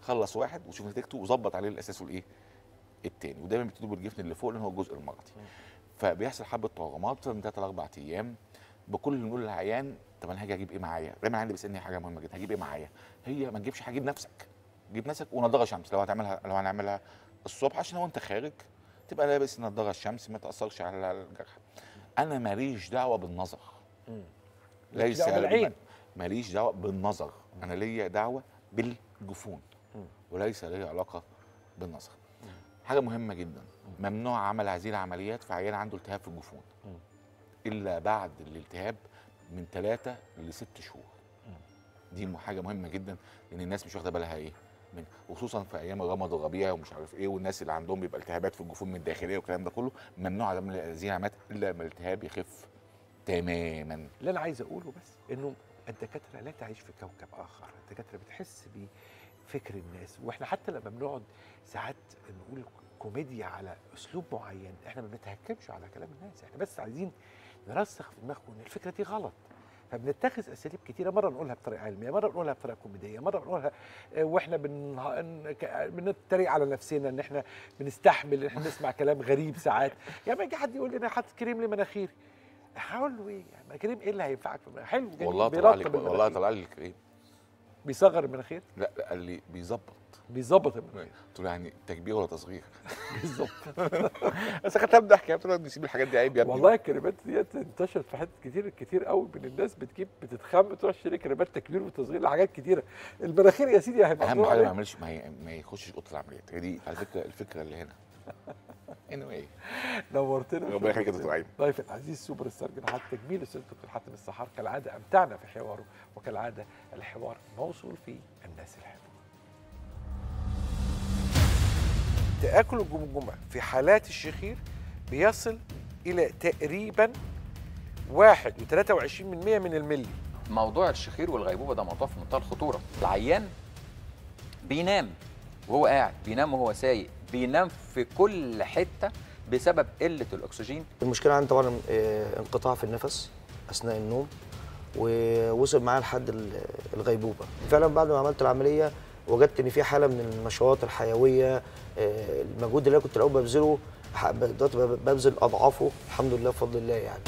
خلص واحد وشوف نتيجته وظبط عليه الاساس والايه التاني ودايما بيبتدوا بالجفن اللي فوق لان هو الجزء المغطي فبيحصل حبه تورمات من ثلاث لاربع ايام بكل اللي نقول للعيان طب انا هاجي اجيب ايه معايا؟ دايما عندي بيسالني حاجه مهمه جدا هجيب ايه معايا؟ هي ما تجيبش حاجه نفسك جيب نفسك ونضاره شمس لو هتعملها لو هنعملها الصبح عشان وانت خارج تبقى لابس نضاره الشمس ما تاثرش على الجرح انا ماليش دعوه بالنظر ليس دعوة بالعين. ماليش دعوه بالنظر انا ليا دعوه بالجفون وليس لي علاقه بالنظر حاجه مهمه جدا ممنوع عمل هذه العمليات في عيان عنده التهاب في الجفون الا بعد الالتهاب من ثلاثة لست شهور دي م- حاجه مهمه جدا لان الناس مش واخده بالها ايه من وخصوصا في ايام الرمض والربيع ومش عارف ايه والناس اللي عندهم بيبقى التهابات في الجفون من الداخليه والكلام ده كله ممنوع عمل هذه العمليات الا لما الالتهاب يخف تماما اللي انا عايز اقوله بس انه الدكاتره لا تعيش في كوكب اخر الدكاتره بتحس بفكر الناس واحنا حتى لما بنقعد ساعات نقول كوميديا على اسلوب معين احنا ما بنتهكمش على كلام الناس احنا بس عايزين نرسخ في دماغكم ان الفكره دي غلط فبنتخذ اساليب كتيره مره نقولها بطريقه علميه مره نقولها بطريقه كوميديه مره نقولها آه، واحنا بن... ك- بنتريق على نفسنا ان احنا بنستحمل ان احنا نسمع كلام غريب ساعات يعني ما يجي حد يقول لي انا حاطط كريم لمناخيري هقول له ايه يعني كريم ايه اللي هينفعك في المناخير؟ حلو جميل والله طلع لي بيرطب والله المناخير. طلع لي الكريم بيصغر المناخير لا لا، قال لي بيظبط بيظبط المناخير قلت له يعني تكبير ولا تصغير بالظبط بس خدتها بضحك قلت له نسيب الحاجات دي عيب يا ابني والله الكريمات ديت انتشرت في حتت كتير كتير قوي من الناس بتجيب بتتخم تروح تشتري كريمات تكبير وتصغير لحاجات كتيره المناخير يا سيدي هيبقى اهم ممنوع حاجه ما عليها. يعملش ما, ي- ما يخشش اوضه العمليات هي دي على فكره الفكره اللي هنا anyway نورتنا ربنا يخليك يا دكتور عايم ضيف العزيز سوبر ستار جناحات تجميل الاستاذ دكتور حاتم السحار كالعاده امتعنا في حواره وكالعاده الحوار موصول في الناس الحلوه. تآكل الجمجمة في حالات الشخير بيصل إلى تقريبا 1.23% من الملي موضوع الشخير والغيبوبه ده موضوع في منتهى الخطوره العيان بينام وهو قاعد بينام وهو سايق بينام في كل حته بسبب قله الاكسجين المشكله عندي طبعا آه، انقطاع في النفس اثناء النوم ووصل معايا لحد ال- الغيبوبه فعلا بعد ما عملت العمليه وجدت ان في حاله من النشاط الحيويه آه، المجهود اللي انا كنت الاول ببذله ح- دلوقتي ب- ببذل اضعافه الحمد لله بفضل الله يعني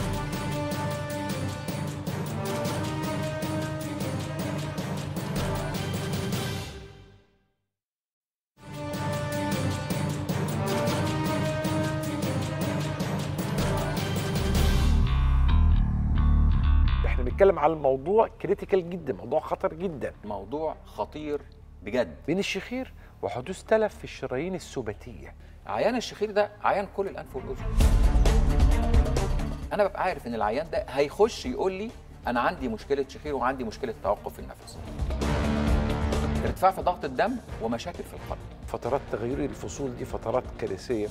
احنا بنتكلم على الموضوع كريتيكال جدا موضوع خطر جدا موضوع خطير بجد بين الشخير وحدوث تلف في الشرايين السباتيه عيان الشخير ده عيان كل الانف والاذن انا ببقى عارف ان العيان ده هيخش يقول لي انا عندي مشكله شخير وعندي مشكله توقف في النفس ارتفاع في ضغط الدم ومشاكل في القلب فترات تغيير الفصول دي فترات كارثيه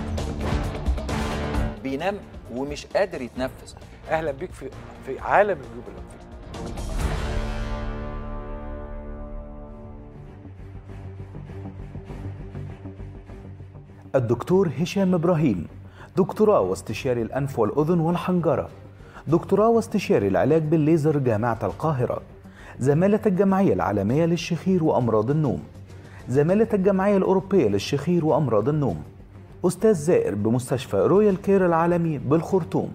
بينام ومش قادر يتنفس اهلا بيك في في عالم الجيوب الانفيه الدكتور هشام إبراهيم دكتوراه واستشاري الأنف والأذن والحنجرة دكتوراه واستشاري العلاج بالليزر جامعة القاهرة زمالة الجمعية العالمية للشخير وأمراض النوم زمالة الجمعية الأوروبية للشخير وأمراض النوم أستاذ زائر بمستشفى رويال كير العالمي بالخرطوم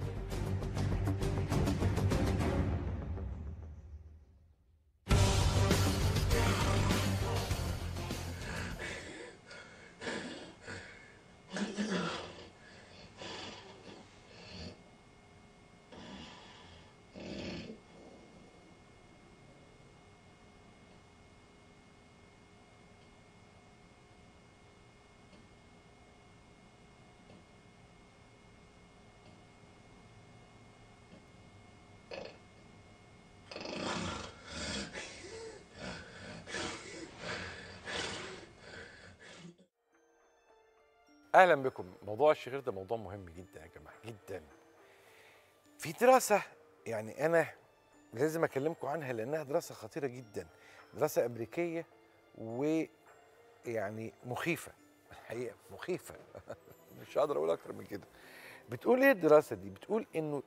اهلا بكم موضوع الشخير ده موضوع مهم جدا يا جماعه جدا في دراسه يعني انا لازم اكلمكم عنها لانها دراسه خطيره جدا دراسه امريكيه ويعني مخيفه الحقيقه مخيفه مش هقدر اقول اكتر من كده بتقول ايه الدراسه دي بتقول انه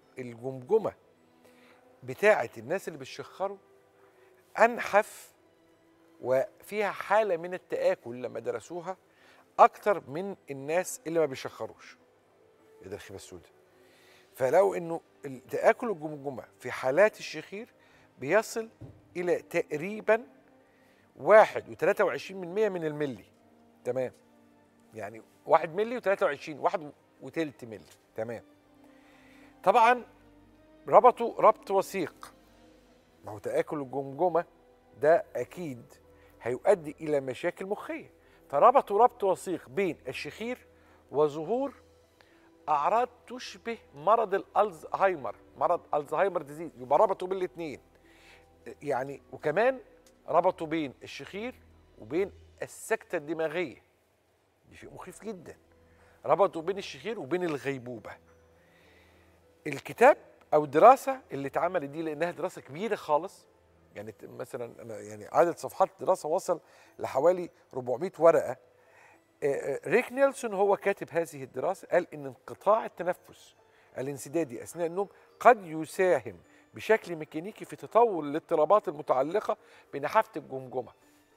الجمجمه بتاعه الناس اللي بتشخروا انحف وفيها حاله من التاكل لما درسوها اكتر من الناس اللي ما بيشخروش ده الخيبه السوداء فلو انه تاكل الجمجمه في حالات الشخير بيصل الى تقريبا واحد وتلاتة وعشرين من مية من الملي تمام يعني واحد ملي وتلاتة وعشرين واحد وتلت ملي تمام طبعا ربطوا ربط وثيق ما هو تآكل الجمجمة ده أكيد هيؤدي إلى مشاكل مخية فربطوا ربط وثيق بين الشخير وظهور أعراض تشبه مرض الألزهايمر مرض ألزهايمر ديزيز يبقى ربطوا بين الاثنين يعني وكمان ربطوا بين الشخير وبين السكتة الدماغية دي شيء مخيف جدا ربطوا بين الشخير وبين الغيبوبة الكتاب او الدراسه اللي اتعملت دي لانها دراسه كبيره خالص يعني ت- مثلا انا يعني عدد صفحات الدراسه وصل لحوالي 400 ورقه آه، آه، ريك نيلسون هو كاتب هذه الدراسه قال ان انقطاع التنفس الانسدادي اثناء النوم قد يساهم بشكل ميكانيكي في تطور الاضطرابات المتعلقه بنحافه الجمجمه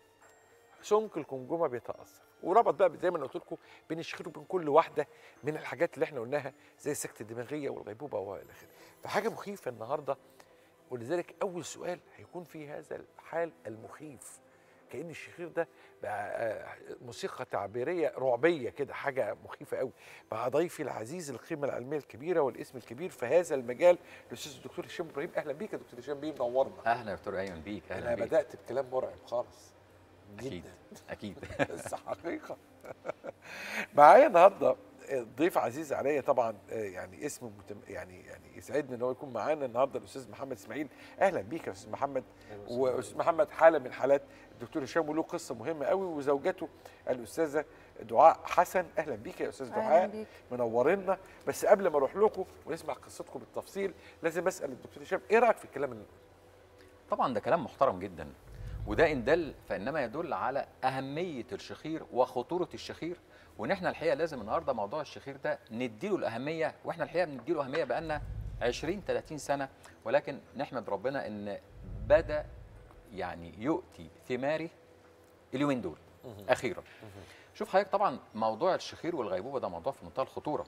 سمك الجمجمه بيتاثر وربط بقى زي ما أنا قلت لكم بين الشخير وبين كل واحده من الحاجات اللي احنا قلناها زي السكته الدماغيه والغيبوبه والى اخره فحاجه مخيفه النهارده ولذلك اول سؤال هيكون في هذا الحال المخيف كان الشخير ده بقى آه، موسيقى تعبيريه رعبيه كده حاجه مخيفه قوي بقى ضيفي العزيز القيمه العلميه الكبيره والاسم الكبير في هذا المجال الاستاذ الدكتور هشام ابراهيم اهلا بيك يا دكتور هشام بيه منورنا اهلا يا دكتور ايمن بيك انا اهلا بيك بدات بكلام مرعب خالص اكيد جدا اكيد بس حقيقة معايا النهارده ضيف عزيز عليا طبعا آه، يعني اسم متم... يعني يعني يسعدني ان هو يكون معانا النهارده الاستاذ محمد اسماعيل اهلا بيك يا استاذ محمد واستاذ محمد حاله من حالات الدكتور هشام وله قصه مهمه قوي وزوجته الاستاذه دعاء حسن اهلا بيك يا استاذ أهلاً دعاء بيك. منورنا بس قبل ما اروح لكم ونسمع قصتكم بالتفصيل لازم اسال الدكتور هشام ايه رايك في الكلام اللي طبعا ده كلام محترم جدا وده ان دل فانما يدل على اهميه الشخير وخطوره الشخير وان احنا الحقيقه لازم النهارده موضوع الشخير ده نديله الاهميه واحنا الحقيقه بنديله اهميه بقالنا 20 30 سنه ولكن نحمد ربنا ان بدا يعني يؤتي ثماره اليومين دول اخيرا شوف حضرتك طبعا موضوع الشخير والغيبوبه ده موضوع في منتهى الخطوره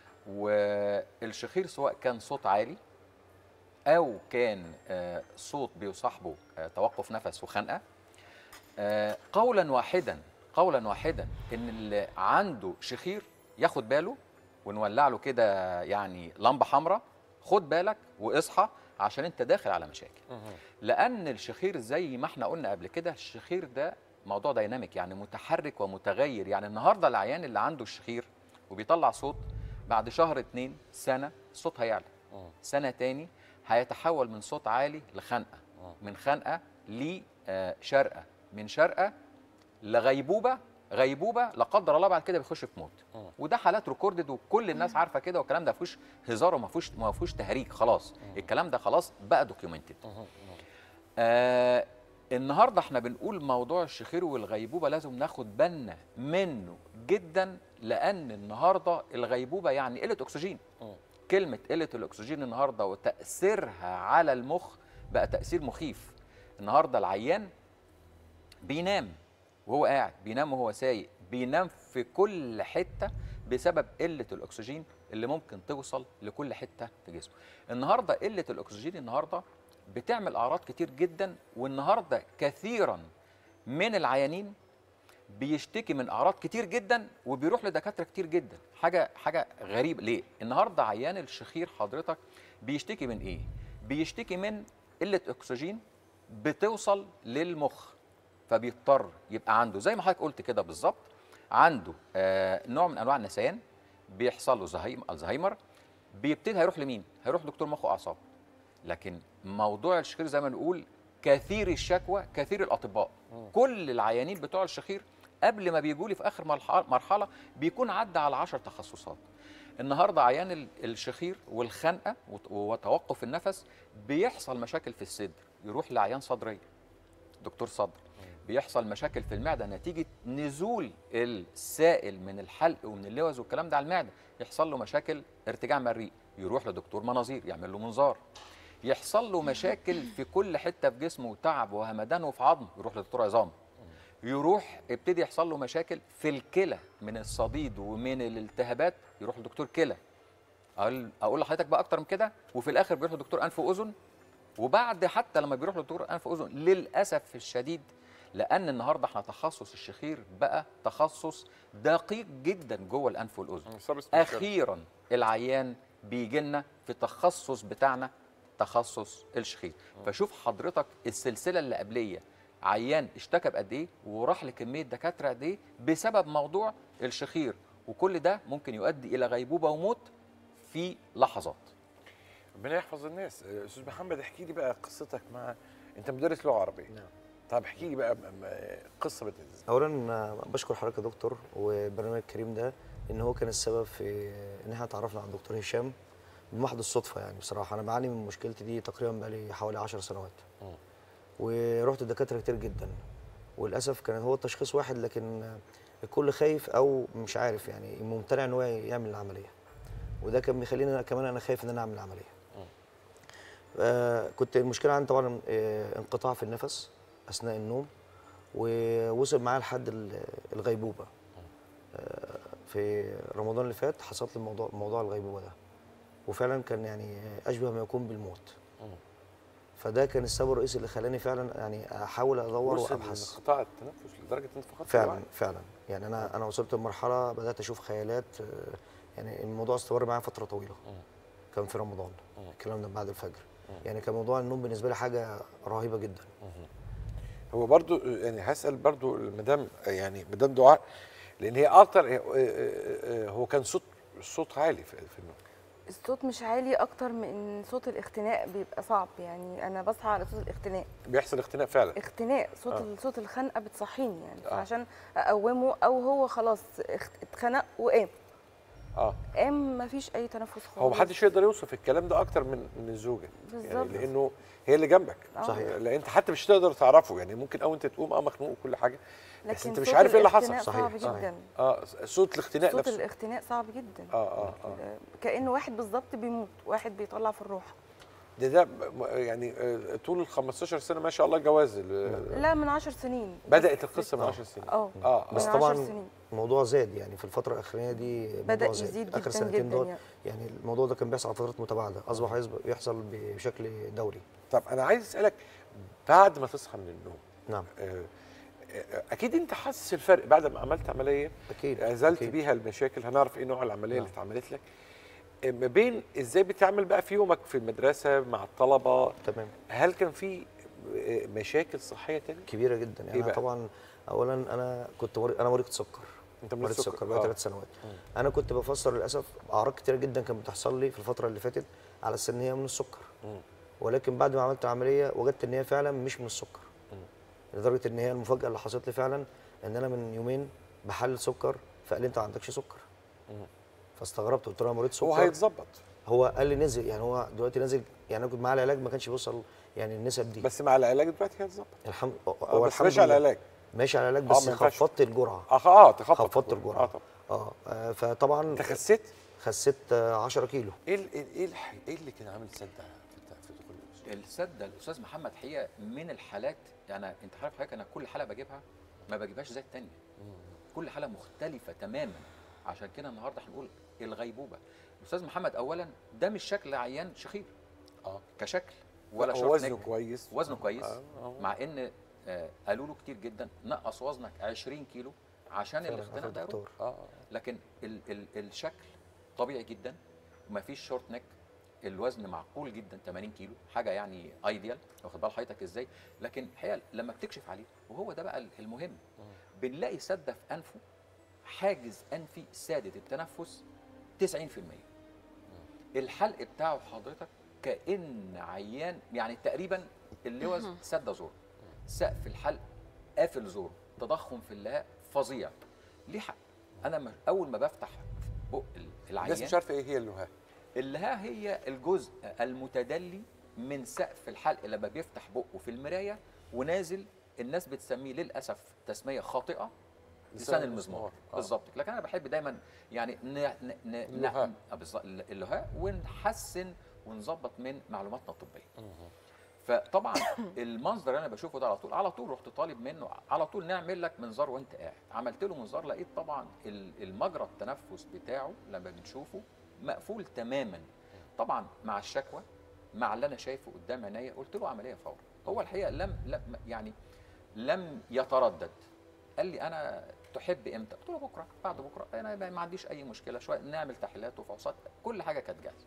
والشخير سواء كان صوت عالي او كان آه، صوت بيصاحبه آه، توقف نفس وخنقه آه، قولا واحدا قولا واحدا ان اللي عنده شخير ياخد باله ونولع له كده يعني لمبه حمراء خد بالك واصحى عشان انت داخل على مشاكل لان الشخير زي ما احنا قلنا قبل كده الشخير ده موضوع ديناميك يعني متحرك ومتغير يعني النهارده العيان اللي عنده الشخير وبيطلع صوت بعد شهر اتنين سنه الصوت هيعلى سنه تاني هيتحول من صوت عالي لخنقه من خنقه لشرقه من شرقه لغيبوبه غيبوبه لا قدر الله بعد كده بيخش في موت وده حالات ريكوردد وكل الناس عارفه كده والكلام ده ما فيهوش هزار وما فيهوش ما فيهوش تهريج خلاص الكلام ده خلاص بقى دوكيومنتد آه النهارده احنا بنقول موضوع الشخير والغيبوبه لازم ناخد بالنا منه جدا لان النهارده الغيبوبه يعني قله اكسجين كلمه قله الاكسجين النهارده وتاثيرها على المخ بقى تاثير مخيف النهارده العيان بينام وهو قاعد بينام وهو سايق بينام في كل حته بسبب قله الاكسجين اللي ممكن توصل لكل حته في جسمه النهارده قله الاكسجين النهارده بتعمل اعراض كتير جدا والنهارده كثيرا من العيانين بيشتكي من اعراض كتير جدا وبيروح لدكاتره كتير جدا حاجه حاجه غريبه ليه النهارده عيان الشخير حضرتك بيشتكي من ايه بيشتكي من قله اكسجين بتوصل للمخ فبيضطر يبقى عنده زي ما حضرتك قلت كده بالظبط عنده آه نوع من انواع النسيان بيحصل له زهايم الزهايمر بيبتدي هيروح لمين هيروح دكتور مخ واعصاب لكن موضوع الشخير زي ما نقول كثير الشكوى كثير الاطباء كل العيانين بتوع الشخير قبل ما بيجوا لي في اخر مرح- مرحله بيكون عدى على 10 تخصصات النهارده عيان ال- الشخير والخنقه وت- وتوقف النفس بيحصل مشاكل في الصدر يروح لعيان صدريه دكتور صدر بيحصل مشاكل في المعده نتيجه نزول السائل من الحلق ومن اللوز والكلام ده على المعده يحصل له مشاكل ارتجاع مريء يروح لدكتور مناظير يعمل له منظار يحصل له مشاكل في كل حته في جسمه وتعب وهمدان وفي عظم يروح لدكتور عظام يروح ابتدي يحصل له مشاكل في الكلى من الصديد ومن الالتهابات يروح لدكتور كلى اقول اقول لحضرتك بقى اكتر من كده وفي الاخر بيروح لدكتور انف واذن وبعد حتى لما بيروح لدكتور انف واذن للاسف الشديد لان النهارده احنا تخصص الشخير بقى تخصص دقيق جدا جوه الانف والاذن اخيرا العيان بيجي لنا في التخصص بتاعنا تخصص الشخير فشوف حضرتك السلسله اللي قبليه عيان اشتكى بقد ايه وراح لكميه دكاتره قد ايه بسبب موضوع الشخير وكل ده ممكن يؤدي الى غيبوبه وموت في لحظات ربنا يحفظ الناس آه، استاذ محمد احكي لي بقى قصتك مع انت مدرس لغه عربيه نعم. طب احكي لي بقى م- م- قصه بدات ازاي اولا آه، بشكر حضرتك يا دكتور وبرنامج الكريم ده ان هو كان السبب في ان احنا اتعرفنا على الدكتور هشام بمحض الصدفه يعني بصراحه انا بعاني من مشكلتي دي تقريبا بقالي حوالي 10 سنوات ورحت لدكاتره كتير جدا وللاسف كان هو التشخيص واحد لكن آه، الكل خايف او مش عارف يعني ممتنع ان هو يعمل العمليه وده كان بيخليني انا كمان انا خايف ان انا اعمل العمليه آه كنت المشكله عندي طبعا آه انقطاع في النفس اثناء النوم ووصل معايا لحد ال- الغيبوبه آه في رمضان اللي فات حصلت لي موضوع موضوع الغيبوبه ده وفعلا كان يعني اشبه ما يكون بالموت فده كان السبب الرئيسي اللي خلاني فعلا يعني احاول ادور وصل وابحث انقطاع التنفس لدرجه انت فقدت فعلا الوعي. فعلا يعني انا انا وصلت لمرحله بدات اشوف خيالات آه، يعني الموضوع استمر معايا فتره طويله كان في رمضان الكلام ده بعد الفجر يعني كان موضوع النوم بالنسبه لي حاجه رهيبه جدا هو برضو يعني هسال برضو المدام يعني مدام دعاء لان هي اكتر آه، آه، آه، هو كان صوت صوت عالي في في النوم الصوت مش عالي اكتر من صوت الاختناق بيبقى صعب يعني انا بصحى على صوت الاختناق بيحصل اختناق فعلا اختناق صوت آه. آه. صوت الخنقه بتصحيني يعني آه. فعشان اقومه او هو خلاص اخت- اتخنق وقام اه قام مفيش اي تنفس خالص هو محدش يقدر يوصف الكلام ده اكتر من من الزوجه يعني بالظبط. لانه هي اللي جنبك آه. صحيح. لان انت حتى مش تقدر تعرفه يعني ممكن اول انت تقوم اه مخنوق وكل حاجه بس لكن انت مش صوت عارف ايه اللي حصل الاختناق صحيح، صعب صحيح. جدا اه صوت الاختناق صوت نفسه الاختناق صعب جدا اه اه اه كانه واحد بالظبط بيموت واحد بيطلع في الروح ده ده م- يعني آه، طول ال 15 سنه ما شاء الله جواز ال- لا من عشر سنين بدات القصه من آه. 10 سنين اه اه بس من طبعا عشر سنين. الموضوع زاد يعني في الفتره الاخرانيه دي بدأ الموضوع زاد. يزيد اخر جدا سنتين جدا دول يعني. يعني الموضوع ده كان بيحصل على فترات متباعده اصبح يصب- يحصل بشكل دوري طب انا عايز اسالك بعد ما تصحى من النوم نعم آه، آه، اكيد انت حاسس الفرق بعد ما عملت عمليه اكيد ازلت أكيد. بيها المشاكل هنعرف ايه نوع العمليه نعم. اللي اتعملت لك آه، ما بين ازاي بتعمل بقى في يومك في المدرسه مع الطلبه تمام هل كان في آه، مشاكل صحيه تاني كبيره جدا يعني إيه أنا بقى؟ طبعا اولا انا كنت مريض انا مريض سكر انت مريض سكر بقى آه. ثلاث سنوات انا كنت بفسر للاسف اعراض كتيره جدا كانت بتحصل لي في الفتره اللي فاتت على اساس ان هي من السكر مم. ولكن بعد ما عملت العمليه وجدت ان هي فعلا مش من السكر لدرجه ان هي المفاجاه اللي حصلت لي فعلا ان انا من يومين بحلل سكر فقال لي انت ما عندكش سكر فاستغربت قلت له انا مريض سكر هو هيتظبط هو قال لي نزل يعني هو دلوقتي نازل يعني انا كنت معاه العلاج ما كانش بيوصل يعني النسب دي بس مع العلاج دلوقتي هيتظبط الحمد آه، هو بس الحمد ماشي على لله. العلاج ماشي على العلاج آه، بس ما ينفعش. خفضت الجرعه اه اه تخفض خفضت الجرعه اه طبعا اه آه، فطبعا انت خسيت خسيت آه، 10 كيلو ايه ال- ايه ايه الح- ايه اللي كان عامل سد في الت- في دخول الأسرة؟ السد ده الاستاذ محمد حقيقه من الحالات يعني انت عارف حضرتك انا كل حاله بجيبها ما بجيبهاش زي الثانيه كل حاله مختلفه تماما عشان كده النهارده هنقول الغيبوبه الاستاذ محمد اولا ده مش شكل عيان شخير اه كشكل ولا هو شورت وزنه نيك. كويس وزنه كويس آه، آه. مع ان آه، قالوا له كتير جدا نقص وزنك 20 كيلو عشان فعلا الاختناق أخد ده يروح. دكتور اه لكن ال ال الشكل طبيعي جدا ومفيش شورت نيك الوزن معقول جدا 80 كيلو حاجه يعني ايديال واخد بال حضرتك ازاي لكن الحقيقه لما بتكشف عليه وهو ده بقى المهم بنلاقي سده في انفه حاجز انفي سادد التنفس 90% الحلق بتاعه حضرتك كان عيان يعني تقريبا اللوز سده زور سقف الحلق قافل زور تضخم في اللهاء فظيع ليه حق انا م- اول ما بفتح بق ال- العيان الناس مش عارفه ايه هي اللهاه اللهاء هي الجزء المتدلي من سقف الحلق لما بيفتح بقه في المرايه ونازل الناس بتسميه للاسف تسميه خاطئه لسان المزمار آه. بالظبط لكن انا بحب دايما يعني ن... ن... ن... اللهاء. ن... آه بالظبط، اللهاء ونحسن ونظبط من معلوماتنا الطبيه فطبعا المنظر اللي انا بشوفه ده على طول على طول رحت طالب منه على طول نعمل لك منظار وانت قاعد عملت له منظار لقيت طبعا ال- المجرى التنفس بتاعه لما بنشوفه مقفول تماما طبعا مع الشكوى مع اللي انا شايفه قدام عينيا قلت له عمليه فورا هو الحقيقه لم لم يعني لم يتردد قال لي انا تحب امتى قلت له بكره بعد بكره انا ما عنديش اي مشكله شويه نعمل تحليلات وفحوصات كل حاجه كانت جاهزه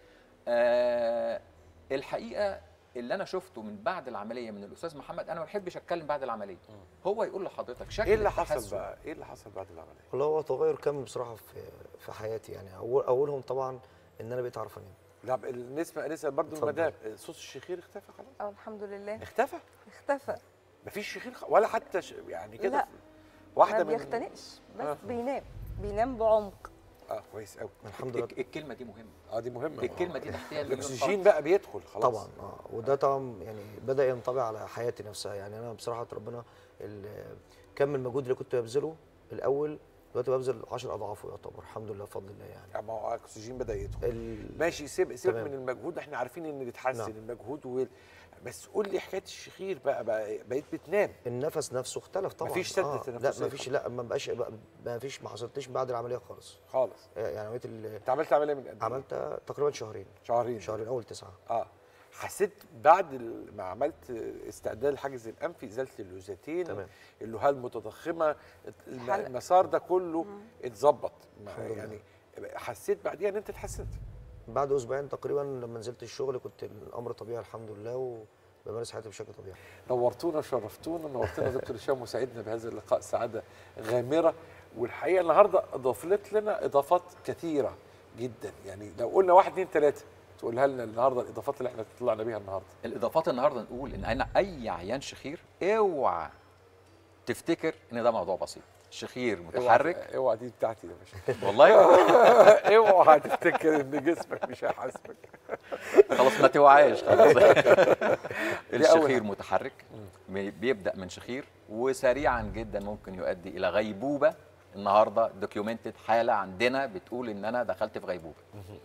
آه الحقيقه اللي انا شفته من بعد العمليه من الاستاذ محمد انا ما بحبش اتكلم بعد العمليه هو يقول لحضرتك شكل ايه اللي حصل التحسن. بقى ايه اللي حصل بعد العمليه والله هو تغير كامل بصراحه في في حياتي يعني اول اولهم طبعا ان انا بقيت اعرف انام لا بالنسبه نسال برضه اتفضل. المدام صوت الشخير اختفى خلاص اه الحمد لله اختفى اختفى مفيش شخير خ... ولا حتى ش... يعني كده لا. واحده ما من بيختنقش بس آه. بينام بينام بعمق اه كويس قوي الحمد لله الك- الكلمه دي مهمه اه دي مهمه الكلمه دي تحتها مليون الاكسجين خط. بقى بيدخل خلاص طبعا اه وده طبعا يعني بدا ينطبع على حياتي نفسها يعني انا بصراحه ربنا ال- كم المجهود اللي كنت ببذله الاول دلوقتي ببذل 10 اضعافه يعتبر الحمد لله بفضل الله يعني يعني ما هو الاكسجين بدا يدخل ال- ماشي سيب سيب تمام. من المجهود احنا عارفين ان بيتحسن نعم. المجهود و... بس قول لي حكايه الشخير بقى, بقى بقيت بتنام النفس نفسه اختلف طبعا مفيش سد آه تنفسي لا مفيش لا ما بقاش ما فيش ما حصلتش بعد العمليه خالص خالص يعني عمليه ال- انت عملت عمليه من قد ايه؟ عملت تقريبا شهرين شهرين شهرين اول تسعه اه حسيت بعد ال- ما عملت استعداد الحاجز الانفي ازاله اللوزتين تمام. اللوهه المتضخمه الم- الحلق. المسار ده كله اتظبط ما- الحمد لله. يعني حسيت بعديها ان انت اتحسنت بعد اسبوعين تقريبا لما نزلت الشغل كنت الامر طبيعي الحمد لله وبمارس حياتي بشكل طبيعي نورتونا وشرفتونا نورتنا دكتور هشام وسعدنا بهذا اللقاء سعاده غامره والحقيقه النهارده اضافت لنا اضافات كثيره جدا يعني لو قلنا واحد اثنين ثلاثه تقولها لنا النهارده الاضافات اللي احنا طلعنا بيها النهارده الاضافات النهارده نقول ان انا اي عيان شخير اوعى تفتكر ان ده موضوع بسيط شخير متحرك اوعى اوعى دي بتاعتي يا باشا والله اوعى تفتكر ان جسمك مش هيحاسبك خلاص ما توعاش خلاص أول الشخير حاجة. متحرك بي- بيبدا من شخير وسريعا جدا ممكن يؤدي الى غيبوبه النهارده دوكيومنتد حاله عندنا بتقول ان انا دخلت في غيبوبه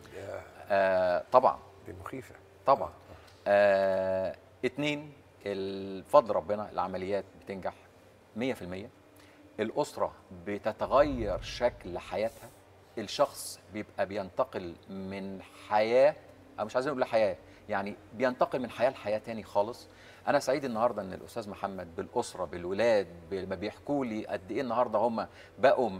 آه طبعا دي مخيفه طبعا آه اتنين الفضل ربنا العمليات بتنجح 100% الأسرة بتتغير شكل حياتها الشخص بيبقى بينتقل من حياة أو مش عايزين نقول حياة يعني بينتقل من حياة لحياة تاني خالص أنا سعيد النهاردة إن الأستاذ محمد بالأسرة بالولاد ما بيحكوا لي قد إيه النهاردة هم بقوا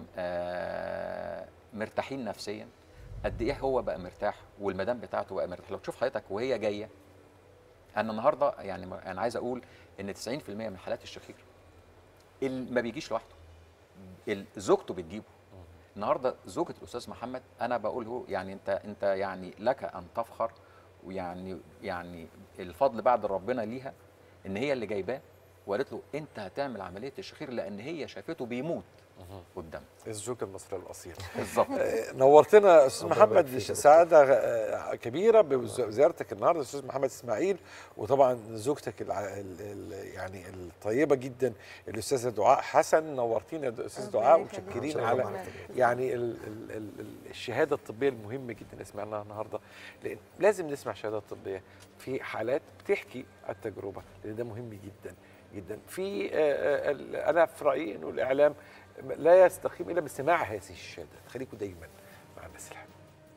آه مرتاحين نفسيا قد إيه هو بقى مرتاح والمدام بتاعته بقى مرتاح لو تشوف حضرتك وهي جاية انا النهارده يعني ما- انا عايز اقول ان 90% من حالات الشخير اللي ما بيجيش لوحده ال- زوجته بتجيبه النهارده زوجة الاستاذ محمد انا بقول له يعني انت انت يعني لك ان تفخر ويعني يعني الفضل بعد ربنا ليها ان هي اللي جايباه وقالت له انت هتعمل عمليه الشخير لان هي شافته بيموت قدام الزوجه المصريه الاصيله بالظبط نورتنا استاذ الله يبارك محمد فيك يا دكتور. سعاده آه، كبيره بزيارتك النهارده استاذ محمد اسماعيل وطبعا زوجتك الع... ال... ال... يعني الطيبه جدا الاستاذه دعاء حسن نورتينا يا استاذ ربنا دعاء يخليك. ومتشكرين شكراً على على يعني ال... ال... ال... ال- الشهاده الطبيه المهمه جدا اللي سمعناها النهارده لان لازم نسمع شهادات طبيه في حالات بتحكي التجربه لان ده مهم جدا جدا في آه، آه، ال- انا في رايي انه الاعلام لا يستقيم الا بسماع هذه الشهادات خليكم دايما مع الناس الحلوه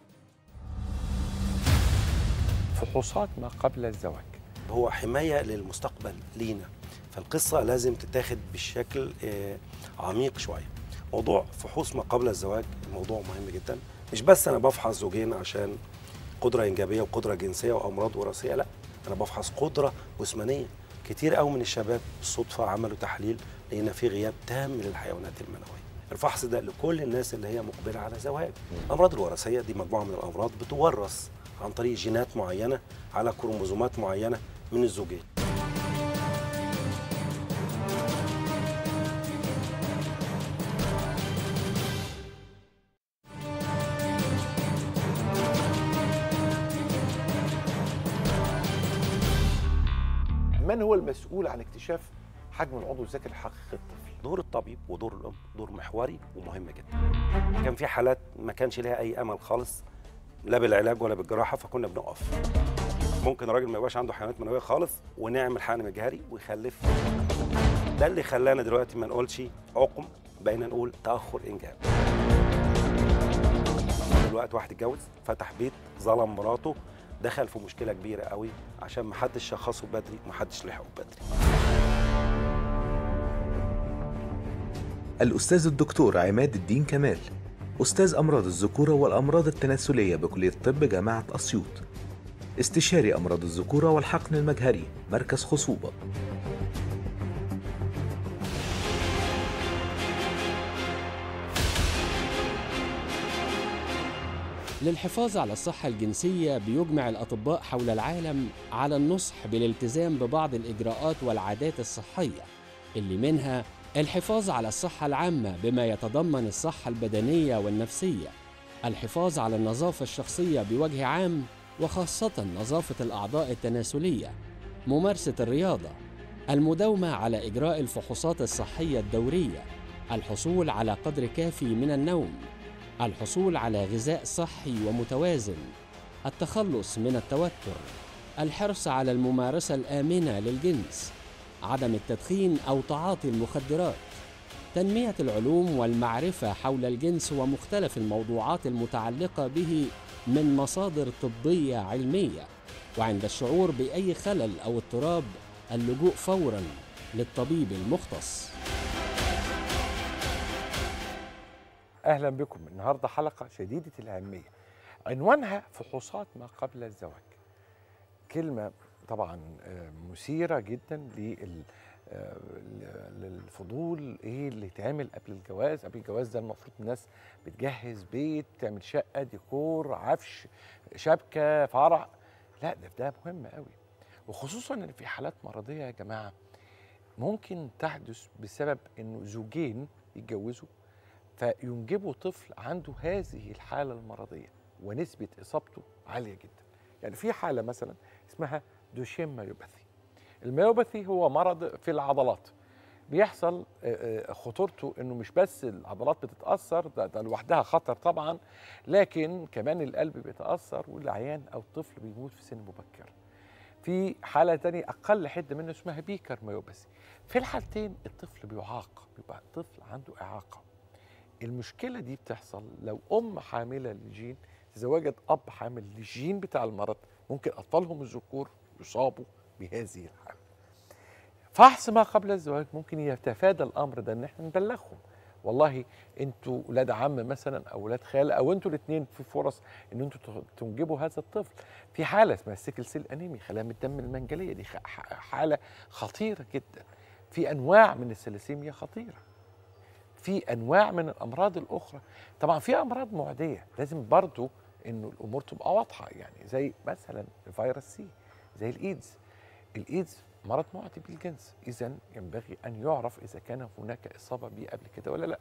فحوصات ما قبل الزواج هو حماية للمستقبل لينا فالقصة لازم تتاخد بالشكل آه، عميق شوية موضوع فحوص ما قبل الزواج موضوع مهم جدا مش بس أنا بفحص زوجين عشان قدرة إنجابية وقدرة جنسية وأمراض وراثية لا أنا بفحص قدرة جسمانية كتير قوي من الشباب بالصدفة عملوا تحليل لقينا في غياب تام للحيوانات المنوية الفحص ده لكل الناس اللي هي مقبلة على زواج الأمراض الوراثية دي مجموعة من الأمراض بتورث عن طريق جينات معينة على كروموزومات معينة من الزوجين من هو المسؤول عن اكتشاف حجم العضو الذكري الحقيقي للطفل دور الطبيب ودور الام دور محوري ومهم جدا كان في حالات ما كانش لها اي امل خالص لا بالعلاج ولا بالجراحه فكنا بنقف ممكن الراجل ما يبقاش عنده حيوانات منويه خالص ونعمل حقن مجهري ويخلف ده اللي خلانا دلوقتي ما نقولش عقم بقينا نقول تاخر انجاب دلوقتي واحد اتجوز فتح بيت ظلم مراته دخل في مشكله كبيره قوي عشان ما حدش شخصه بدري ما حدش لحقه بدري الأستاذ الدكتور عماد الدين كمال أستاذ أمراض الذكورة والأمراض التناسلية بكلية الطب جامعة أسيوط استشاري أمراض الذكورة والحقن المجهري مركز خصوبة للحفاظ على الصحة الجنسية بيجمع الأطباء حول العالم على النصح بالالتزام ببعض الإجراءات والعادات الصحية اللي منها الحفاظ على الصحة العامة بما يتضمن الصحة البدنية والنفسية الحفاظ على النظافة الشخصية بوجه عام وخاصة نظافة الأعضاء التناسلية ممارسة الرياضة المداومة على إجراء الفحوصات الصحية الدورية الحصول على قدر كافي من النوم الحصول على غذاء صحي ومتوازن التخلص من التوتر الحرص على الممارسة الآمنة للجنس عدم التدخين أو تعاطي المخدرات تنمية العلوم والمعرفة حول الجنس ومختلف الموضوعات المتعلقة به من مصادر طبية علمية وعند الشعور بأي خلل أو اضطراب اللجوء فورا للطبيب المختص اهلا بكم النهارده حلقه شديده الاهميه عنوانها فحوصات ما قبل الزواج كلمه طبعا آه، مثيره جدا لل آه، للفضول ايه اللي يتعمل قبل الجواز قبل الجواز ده المفروض الناس بتجهز بيت تعمل شقه ديكور عفش شبكه فرع لا ده ده مهم قوي وخصوصا ان في حالات مرضيه يا جماعه ممكن تحدث بسبب انه زوجين يتجوزوا فينجبوا طفل عنده هذه الحالة المرضية ونسبة إصابته عالية جدا يعني في حالة مثلا اسمها دوشين مايوباثي المايوباثي هو مرض في العضلات بيحصل آه، آه، خطورته انه مش بس العضلات بتتاثر ده, ده لوحدها خطر طبعا لكن كمان القلب بيتاثر والعيان او الطفل بيموت في سن مبكر في حالة تانية أقل حدة منه اسمها بيكر مايوباثي في الحالتين الطفل بيعاق بيبقى طفل عنده إعاقة المشكله دي بتحصل لو ام حامله للجين تزوجت اب حامل للجين بتاع المرض ممكن اطفالهم الذكور يصابوا بهذه الحاله فحص ما قبل الزواج ممكن يتفادى الامر ده ان احنا نبلغهم والله انتوا ولاد عم مثلا او ولاد خاله او انتوا الاثنين في فرص ان انتوا تنجبوا هذا الطفل في حاله اسمها السيكل سيل انيمي خلايا من الدم المنجليه دي خ- حاله خطيره جدا في انواع من الثلاسيميا خطيره في انواع من الامراض الاخرى طبعا في امراض معديه لازم برضو انه الامور تبقى واضحه يعني زي مثلا فيروس سي زي الايدز الايدز مرض معدي بالجنس اذا ينبغي ان يعرف اذا كان هناك اصابه به قبل كده ولا لا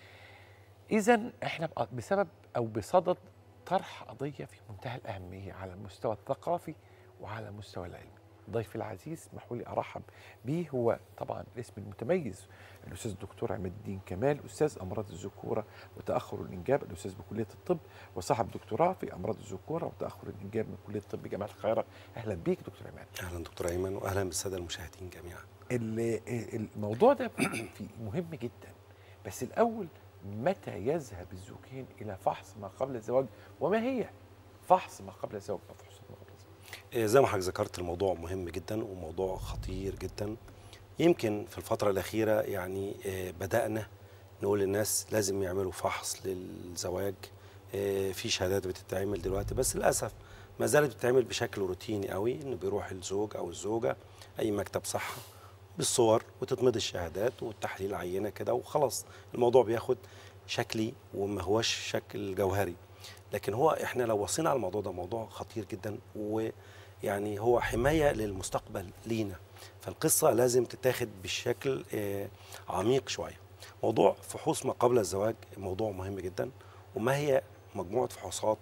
اذا احنا بقى بسبب او بصدد طرح قضيه في منتهى الاهميه على المستوى الثقافي وعلى المستوى العلمي ضيفي العزيز اسمحوا لي ارحب به هو طبعا الاسم المتميز الاستاذ الدكتور عماد الدين كمال استاذ امراض الذكوره وتاخر الانجاب الاستاذ بكليه الطب وصاحب دكتوراه في امراض الذكوره وتاخر الانجاب من كليه الطب جامعه القاهره اهلا بيك دكتور عماد اهلا دكتور ايمن واهلا بالساده المشاهدين جميعا ال- الموضوع ده في مهم جدا بس الاول متى يذهب الزوجين الى فحص ما قبل الزواج وما هي فحص ما قبل الزواج او فحوصات ما قبل الزواج آه، زي ما حضرتك ذكرت الموضوع مهم جدا وموضوع خطير جدا يمكن في الفترة الأخيرة يعني آه، بدأنا نقول للناس لازم يعملوا فحص للزواج آه، في شهادات بتتعمل دلوقتي بس للأسف ما زالت بتتعمل بشكل روتيني قوي إنه بيروح الزوج أو الزوجة أي مكتب صحة بالصور وتتمضي الشهادات والتحليل عينة كده وخلاص الموضوع بياخد شكلي وما هوش شكل جوهري لكن هو احنا لو وصينا على الموضوع ده موضوع خطير جدا ويعني هو حمايه للمستقبل لينا فالقصه لازم تتاخد بالشكل آه، عميق شويه موضوع فحوص ما قبل الزواج موضوع مهم جدا وما هي مجموعه فحوصات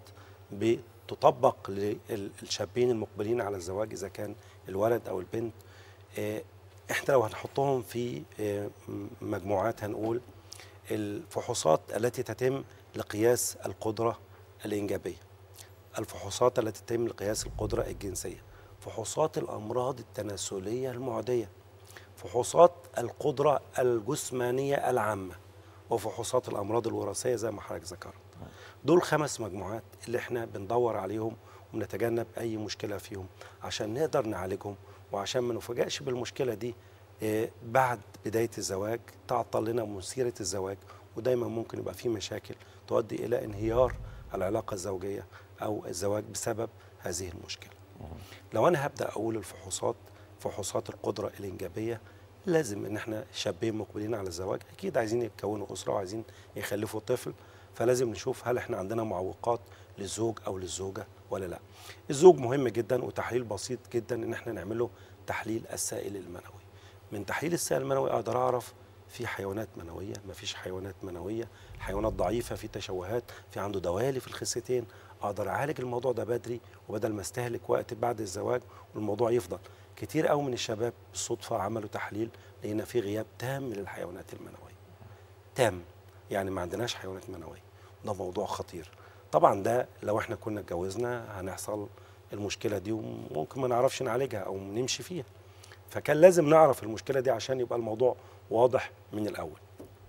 بتطبق للشابين المقبلين على الزواج اذا كان الولد او البنت آه، احنا لو هنحطهم في آه، م- مجموعات هنقول الفحوصات التي تتم لقياس القدرة الإنجابية الفحوصات التي تتم لقياس القدرة الجنسية فحوصات الامراض التناسليه المعديه فحوصات القدره الجسمانيه العامه وفحوصات الامراض الوراثيه زي ما حضرتك ذكرت دول خمس مجموعات اللي احنا بندور عليهم ونتجنب اي مشكله فيهم عشان نقدر نعالجهم وعشان ما نفاجئش بالمشكله دي آه، بعد بدايه الزواج تعطل لنا مسيره الزواج ودايما ممكن يبقى في مشاكل تؤدي الى انهيار العلاقه الزوجيه او الزواج بسبب هذه المشكله. لو انا هبدا اقول الفحوصات فحوصات القدره الانجابيه لازم ان احنا شابين مقبلين على الزواج اكيد عايزين يكونوا اسره وعايزين يخلفوا طفل فلازم نشوف هل احنا عندنا معوقات للزوج او للزوجه ولا لا. الزوج مهم جدا وتحليل بسيط جدا ان احنا نعمله تحليل السائل المنوي. من تحليل السائل المنوي اقدر اعرف في حيوانات منويه ما فيش حيوانات منويه الحيوانات ضعيفه في تشوهات في عنده دوالي في الخصيتين اقدر اعالج الموضوع ده بدري وبدل ما استهلك وقت بعد الزواج والموضوع يفضل كتير قوي من الشباب بالصدفه عملوا تحليل لقينا في غياب تام للحيوانات المنويه تام يعني ما عندناش حيوانات منويه ده موضوع خطير طبعا ده لو احنا كنا اتجوزنا هنحصل المشكله دي وممكن ما نعرفش نعالجها او نمشي فيها فكان لازم نعرف المشكله دي عشان يبقى الموضوع واضح من الاول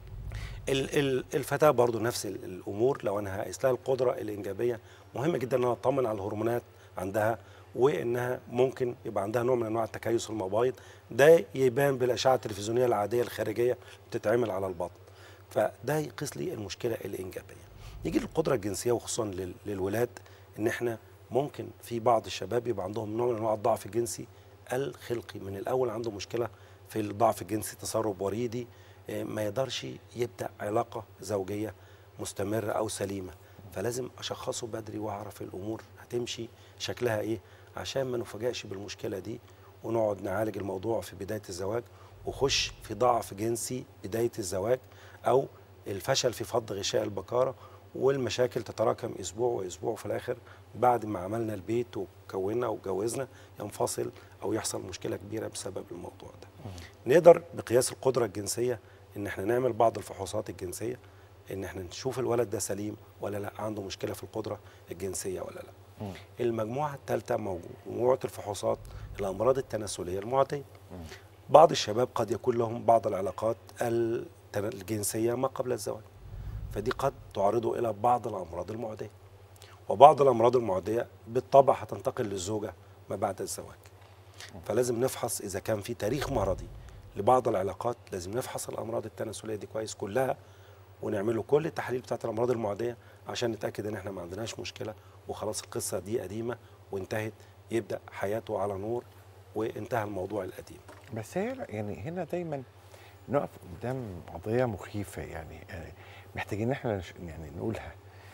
ال- ال- الفتاه برضو نفس ال- الامور لو انا هقيس لها القدره الانجابيه مهم جدا ان انا اطمن على الهرمونات عندها وانها ممكن يبقى عندها نوع من انواع التكيس المبايض ده يبان بالاشعه التلفزيونيه العاديه الخارجيه بتتعمل على البطن فده يقيس لي المشكله الانجابيه نيجي للقدره الجنسيه وخصوصا لل- للولاد ان احنا ممكن في بعض الشباب يبقى عندهم نوع من انواع الضعف الجنسي الخلقي من الاول عنده مشكله في الضعف الجنسي تسرب وريدي آه، ما يقدرش يبدا علاقه زوجيه مستمره او سليمه فلازم اشخصه بدري واعرف الامور هتمشي شكلها ايه عشان ما نفاجئش بالمشكله دي ونقعد نعالج الموضوع في بدايه الزواج وخش في ضعف جنسي بدايه الزواج او الفشل في فض غشاء البكاره والمشاكل تتراكم اسبوع واسبوع وفي الاخر بعد ما عملنا البيت وكونا وجوزنا ينفصل او يحصل مشكله كبيره بسبب الموضوع ده. نقدر بقياس القدره الجنسيه ان احنا نعمل بعض الفحوصات الجنسيه ان احنا نشوف الولد ده سليم ولا لا عنده مشكله في القدره الجنسيه ولا لا. المجموعه الثالثه مجموعه الفحوصات الامراض التناسليه المعديه. بعض الشباب قد يكون لهم بعض العلاقات التن- الجنسيه ما قبل الزواج. فدي قد تعرضه الى بعض الامراض المعديه. وبعض الامراض المعديه بالطبع هتنتقل للزوجه ما بعد الزواج. فلازم نفحص اذا كان في تاريخ مرضي لبعض العلاقات لازم نفحص الامراض التناسليه دي كويس كلها ونعمل له كل التحاليل بتاعت الامراض المعديه عشان نتاكد ان احنا ما عندناش مشكله وخلاص القصه دي قديمه وانتهت يبدا حياته على نور وانتهى الموضوع القديم بس هي يعني هنا دايما نقف قدام قضيه مخيفه يعني آه، محتاجين ان احنا نش- يعني نقولها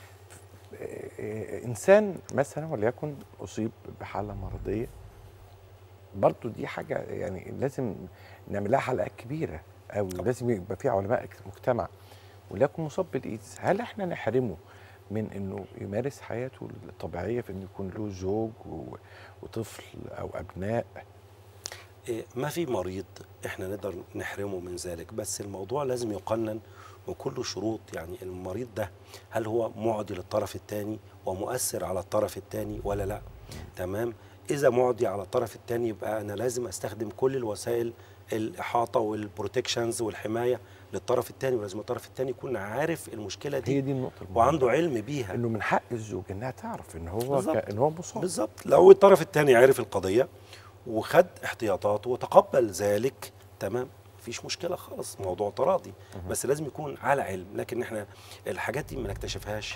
آه، آه، انسان مثلا وليكن اصيب بحاله مرضيه برضه دي حاجه يعني لازم نعمل لها حلقات كبيره او لازم يبقى في علماء مجتمع وليكن مصاب بالايدز هل احنا نحرمه من انه يمارس حياته الطبيعيه في انه يكون له زوج و- وطفل او ابناء إيه، ما في مريض احنا نقدر نحرمه من ذلك بس الموضوع لازم يقنن وكله شروط يعني المريض ده هل هو معدي للطرف الثاني ومؤثر على الطرف الثاني ولا لا تمام اذا معدي على الطرف الثاني يبقى انا لازم استخدم كل الوسائل الاحاطه والبروتكشنز والحمايه للطرف الثاني ولازم الطرف الثاني يكون عارف المشكله دي هي دي النقطه المهمة. وعنده علم بيها انه من حق الزوج انها تعرف ان هو بالظبط. ك... ان هو مصاب بالظبط لو الطرف الثاني عرف القضيه وخد احتياطاته وتقبل ذلك تمام مفيش مشكله خالص موضوع تراضي بس لازم يكون على علم لكن احنا الحاجات دي ما نكتشفهاش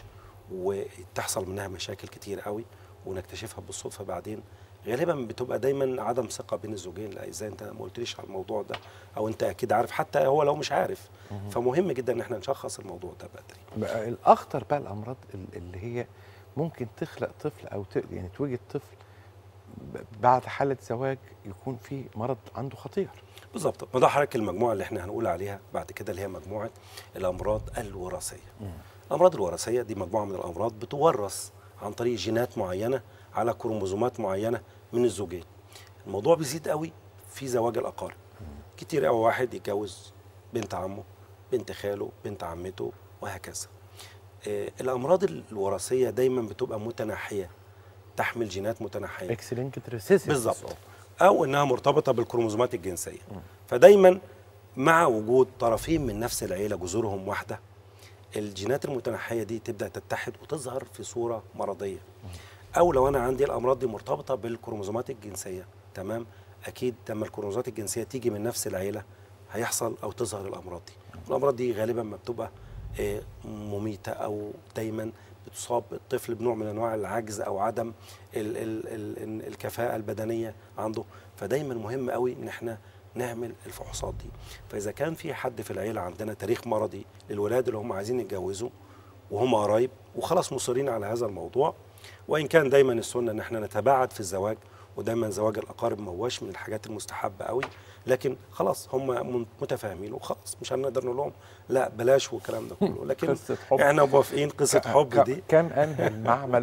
وتحصل منها مشاكل كتير قوي ونكتشفها بالصدفه بعدين غالبا بتبقى دايما عدم ثقه بين الزوجين لا ازاي انت ما قلتليش على الموضوع ده او انت اكيد عارف حتى هو لو مش عارف فمهم جدا ان احنا نشخص الموضوع ده بدري بقى الاخطر بقى الامراض ال- اللي هي ممكن تخلق طفل او ت... يعني توجد طفل ب- بعد حاله زواج يكون في مرض عنده خطير بالظبط ما ده حضرتك المجموعه اللي احنا هنقول عليها بعد كده اللي هي مجموعه الامراض الوراثيه الامراض الوراثيه دي مجموعه من الامراض بتورث عن طريق جينات معينه على كروموزومات معينه من الزوجين الموضوع بيزيد قوي في زواج الاقارب كتير قوي واحد يتجوز بنت عمه بنت خاله بنت عمته وهكذا آه، الامراض الوراثيه دايما بتبقى متناحيه تحمل جينات متنحيه اكس لينكد ريسيسيف بالظبط او انها مرتبطه بالكروموزومات الجنسيه فدايما مع وجود طرفين من نفس العيله جذورهم واحده الجينات المتنحيه دي تبدا تتحد وتظهر في صوره مرضيه او لو انا عندي الامراض دي مرتبطه بالكروموزومات الجنسيه تمام اكيد لما الكروموزومات الجنسيه تيجي من نفس العيله هيحصل او تظهر الامراض دي الامراض دي غالبا ما بتبقى آه، مميته او دايما بتصاب الطفل بنوع من انواع العجز او عدم ال ال ال الكفاءه البدنيه عنده فدايما مهم قوي ان احنا نعمل الفحوصات دي فاذا كان في حد في العيله عندنا تاريخ مرضي للولاد اللي هم عايزين يتجوزوا وهم قرايب وخلاص مصرين على هذا الموضوع وان كان دايما السنه ان احنا نتباعد في الزواج ودايما زواج الاقارب ما هوش من الحاجات المستحبه قوي لكن خلاص هم متفاهمين وخلاص مش هنقدر نقول لهم لا بلاش والكلام ده كله لكن قصة حب. احنا موافقين قصه ك- حب ك- دي كم انهى المعمل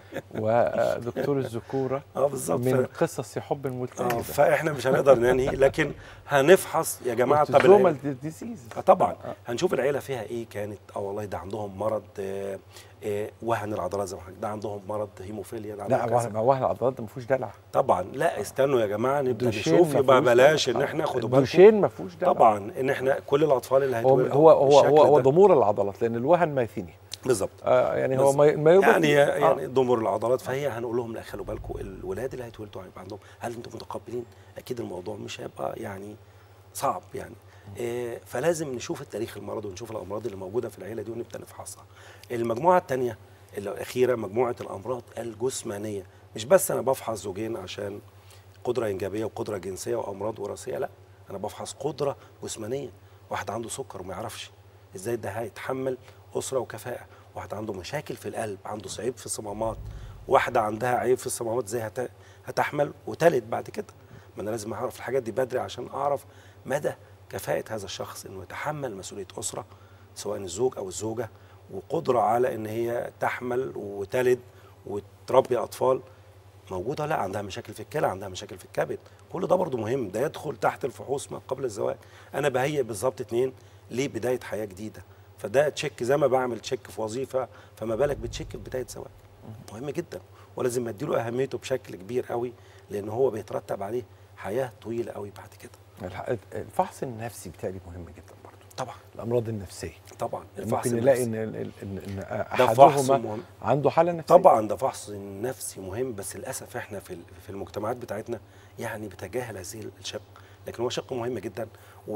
ودكتور الذكوره اه بالظبط من ف- قصص حب اه ملتهبه فاحنا مش هنقدر ننهي لكن هنفحص يا جماعه طب العيلة- autosomal disease آه طبعا هنشوف العيله فيها ايه كانت اه والله ده عندهم مرض آه آه وهن العضلات زي ما حضرتك ده عندهم مرض هيموفيليا ده لا عندهم كذا. وهن وهن العضلات ده ما فيهوش دلع طبعا لا استنوا يا جماعه نبدا دوشين نشوف ما يبقى فيهوش بلاش دلع. ان احنا خدوا بالكم دوشين ما فيهوش دلع طبعا ان احنا كل الاطفال اللي هو هيتولدوا هو هو بالشكل هو, هو ده. ضمور العضلات لان الوهن ميثيني بالظبط آه يعني هو بس- ما ما يبقى يعني فيه. يعني ضمور العضلات فهي هنقول لهم لا خلوا بالكم الولاد اللي هيتولدوا هيبقى عندهم هل انتم متقبلين اكيد الموضوع مش هيبقى يعني صعب يعني إيه فلازم نشوف التاريخ المرضي ونشوف الامراض اللي موجوده في العيله دي ونبدا نفحصها المجموعه الثانيه الاخيره مجموعه الامراض الجسمانيه مش بس انا بفحص زوجين عشان قدره انجابيه وقدره جنسيه وامراض وراثيه لا انا بفحص قدره جسمانيه واحد عنده سكر وما يعرفش ازاي ده هيتحمل اسره وكفاءه واحد عنده مشاكل في القلب عنده صعيب في الصمامات واحده عندها عيب في الصمامات ازاي هت- هتحمل وتلد بعد كده ما انا لازم اعرف الحاجات دي بدري عشان اعرف مدى كفاءه هذا الشخص انه يتحمل مسؤوليه اسره سواء الزوج او الزوجه وقدره على ان هي تحمل وتلد وتربي اطفال موجوده لا عندها مشاكل في الكلى عندها مشاكل في الكبد كل ده برضو مهم ده يدخل تحت الفحوص ما قبل الزواج انا بهيئ بالظبط اتنين لبدايه حياه جديده فده تشيك زي ما بعمل تشيك في وظيفه فما بالك بتشيك في بدايه زواج مهم جدا ولازم اديله اهميته بشكل كبير قوي لان هو بيترتب عليه حياه طويله قوي بعد كده الح- الفحص النفسي بتاعي مهم جدا برضه طبعا الامراض النفسيه طبعا الفحص ممكن نلاقي النفسي. ان ان ان, إن ده فحص احدهما مهم عنده حاله نفسيه طبعا ده فحص نفسي مهم بس للاسف احنا في في المجتمعات بتاعتنا يعني بتجاهل هذه الشق لكن هو شق مهم جدا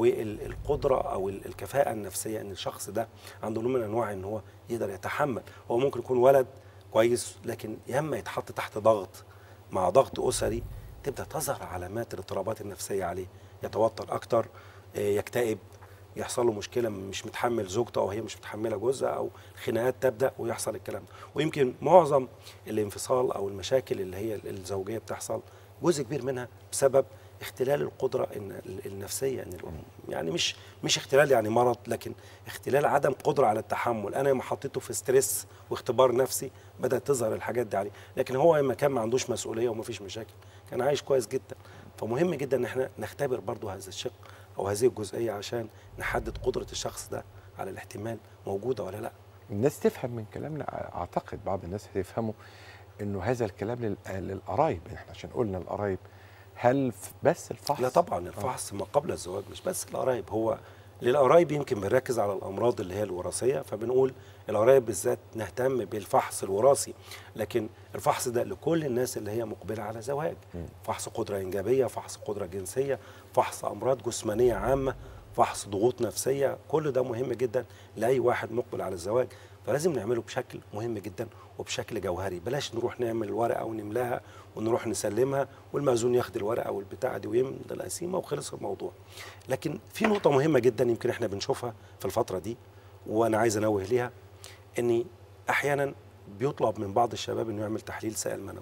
والقدره او ال- الكفاءه النفسيه ان الشخص ده عنده نوع من انواع ان هو يقدر يتحمل هو ممكن يكون ولد كويس لكن ياما يتحط تحت ضغط مع ضغط اسري تبدا تظهر علامات الاضطرابات النفسيه عليه يتوتر اكتر آه، يكتئب يحصل له مشكله مش متحمل زوجته او هي مش متحمله جوزها او خناقات تبدا ويحصل الكلام ده ويمكن معظم الانفصال او المشاكل اللي هي الزوجيه بتحصل جزء كبير منها بسبب اختلال القدره إن النفسيه ان الأم- يعني مش مش اختلال يعني مرض لكن اختلال عدم قدره على التحمل انا لما حطيته في ستريس واختبار نفسي بدات تظهر الحاجات دي عليه لكن هو لما كان ما عندوش مسؤوليه وما فيش مشاكل كان عايش كويس جدا فمهم جدا ان احنا نختبر برضو هذا الشق او هذه الجزئيه عشان نحدد قدره الشخص ده على الاحتمال موجوده ولا لا الناس تفهم من كلامنا اعتقد بعض الناس هيفهموا انه هذا الكلام لل- للقرايب احنا عشان قلنا القرايب هل ف- بس الفحص لا طبعا الفحص ما قبل الزواج مش بس القرايب هو للقرايب يمكن بنركز على الامراض اللي هي الوراثيه فبنقول القرايب بالذات نهتم بالفحص الوراثي لكن الفحص ده لكل الناس اللي هي مقبله على زواج فحص قدره انجابيه فحص قدره جنسيه فحص امراض جسمانيه عامه فحص ضغوط نفسيه كل ده مهم جدا لاي واحد مقبل على الزواج فلازم نعمله بشكل مهم جدا وبشكل جوهري بلاش نروح نعمل ورقه ونملاها ونروح نسلمها والمأذون ياخد الورقه والبتاعه دي ويمضي القسيمه وخلص الموضوع لكن في نقطه مهمه جدا يمكن احنا بنشوفها في الفتره دي وانا عايز انوه ليها ان احيانا بيطلب من بعض الشباب انه يعمل تحليل سائل منوي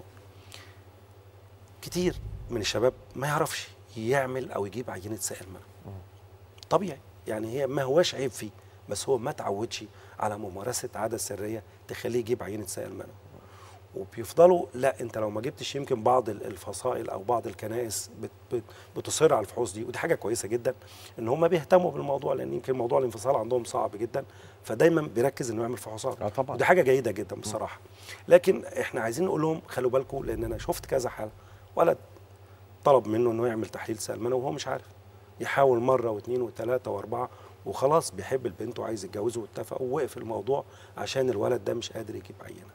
كتير من الشباب ما يعرفش يعمل او يجيب عينه سائل منوي طبيعي يعني هي ما هواش عيب فيه بس هو ما تعودش على ممارسه عاده سريه تخليه يجيب عينه سائل منوي وبيفضلوا لا انت لو ما جبتش يمكن بعض ال- الفصائل او بعض الكنائس بت بت بتصر على الفحوص دي ودي حاجه كويسه جدا ان هم بيهتموا بالموضوع لان يمكن موضوع الانفصال عندهم صعب جدا فدايما بيركز انه يعمل فحوصات اه طبعا ودي حاجه جيده جدا بصراحه لكن احنا عايزين نقول لهم خلوا بالكم لان انا شفت كذا حاله ولد طلب منه انه يعمل تحليل سلمنه وهو مش عارف يحاول مره واثنين وثلاثه واربعه وخلاص بيحب البنت وعايز يتجوزه واتفق ووقف الموضوع عشان الولد ده مش قادر يجيب عينه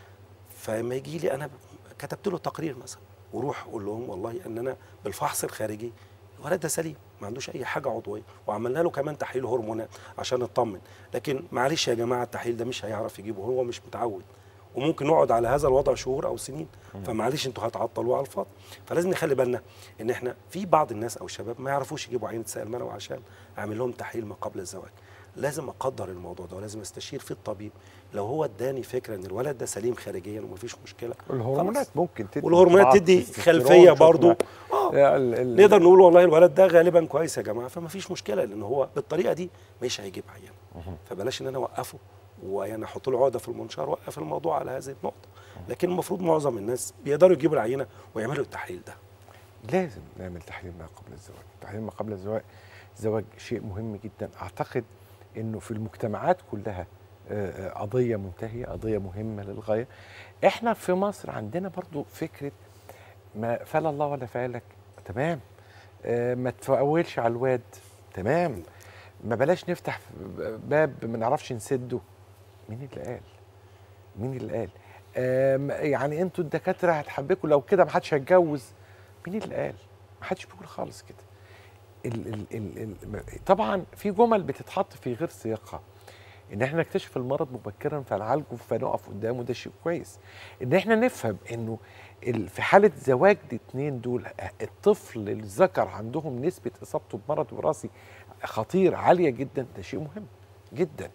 فلما يجي لي انا كتبت له تقرير مثلا وروح اقول لهم والله ان انا بالفحص الخارجي الولد ده سليم ما عندوش اي حاجه عضويه وعملنا له كمان تحليل هرمونات عشان نطمن لكن معلش يا جماعه التحليل ده مش هيعرف يجيبه هو مش متعود وممكن نقعد على هذا الوضع شهور او سنين فمعلش انتوا هتعطلوا على الفاضي فلازم نخلي بالنا ان احنا في بعض الناس او الشباب ما يعرفوش يجيبوا عينه سائل منوي عشان اعمل لهم تحليل ما قبل الزواج لازم اقدر الموضوع ده ولازم استشير في الطبيب لو هو اداني فكره ان الولد ده سليم خارجيا ومفيش مشكله الهرمونات خلاص. ممكن تدي والهرمونات بعض تدي تستوستيرون، خلفيه شفنا. برضو اه ال- ال- نقدر نقول والله الولد ده غالبا كويس يا جماعه فما فيش مشكله لان هو بالطريقه دي مش هيجيب عيان فبلاش ان انا اوقفه ويعني احط له عقده في المنشار وقف الموضوع على هذه النقطه لكن المفروض معظم الناس بيقدروا يجيبوا العينه ويعملوا التحليل ده لازم نعمل تحليل ما قبل الزواج تحليل ما قبل الزواج الزواج شيء مهم جدا اعتقد انه في المجتمعات كلها آه، آه، قضيه منتهيه قضيه مهمه للغايه احنا في مصر عندنا برضو فكره ما فعل الله ولا فعلك تمام آه، ما تفولش على الواد تمام ما بلاش نفتح باب ما نعرفش نسده مين اللي قال مين اللي قال آم، يعني انتوا الدكاتره هتحبكوا لو كده ما حدش هيتجوز مين اللي قال ما حدش بيقول خالص كده ال ال ال ال طبعا في جمل بتتحط في غير سياقها ان احنا نكتشف المرض مبكرا فنعالجه فنقف قدامه ده شيء كويس ان احنا نفهم انه ال- في حاله زواج الاثنين دول الطفل الذكر عندهم نسبه اصابته بمرض وراثي خطير عاليه جدا ده شيء مهم جدا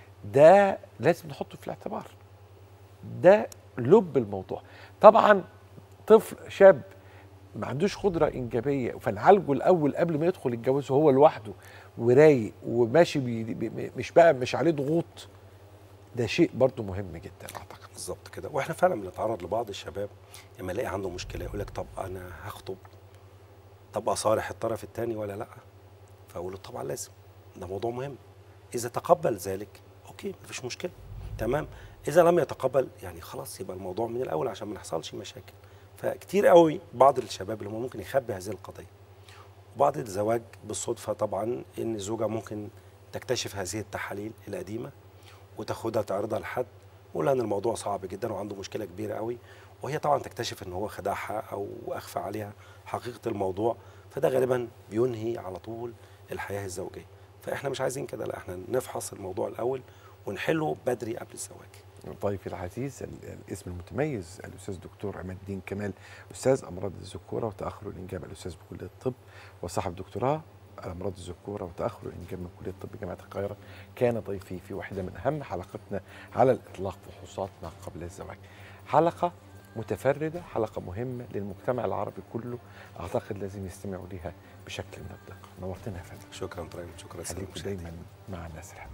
ده لازم نحطه في الاعتبار ده لب الموضوع طبعا طفل شاب ما عندوش قدره انجابيه فنعالجه الاول قبل ما يدخل الجواز وهو لوحده ورايق وماشي بي بي مش بقى مش عليه ضغوط ده شيء برضو مهم جدا اعتقد بالظبط كده واحنا فعلا بنتعرض لبعض الشباب لما يلاقي عنده مشكله يقول لك طب انا هخطب طب اصارح الطرف الثاني ولا لا فاقول له طبعا لازم ده موضوع مهم اذا تقبل ذلك اوكي مفيش مشكله تمام اذا لم يتقبل يعني خلاص يبقى الموضوع من الاول عشان ما نحصلش مشاكل فكتير قوي بعض الشباب اللي هم ممكن يخبي هذه القضيه وبعض الزواج بالصدفه طبعا ان الزوجه ممكن تكتشف هذه التحاليل القديمه وتاخدها تعرضها لحد ويقول لها ان الموضوع صعب جدا وعنده مشكله كبيره قوي وهي طبعا تكتشف ان هو خدعها او اخفى عليها حقيقه الموضوع فده غالبا بينهي على طول الحياه الزوجيه فاحنا مش عايزين كده لا احنا نفحص الموضوع الاول ونحله بدري قبل الزواج ضيفي العزيز ال- الاسم المتميز الاستاذ دكتور عماد الدين كمال استاذ امراض الذكوره وتاخر الانجاب الاستاذ بكليه الطب وصاحب دكتوراه امراض الذكوره وتاخر الانجاب من كليه الطب جامعه القاهره كان ضيفي في واحده من اهم حلقتنا على الاطلاق فحوصات ما قبل الزواج حلقه متفرده حلقه مهمه للمجتمع العربي كله اعتقد لازم يستمعوا ليها بشكل من الدقه نورتنا يا فندم شكرا طيب شكرا سيدي خليكم المشاهدين. دايما مع الناس الحلوه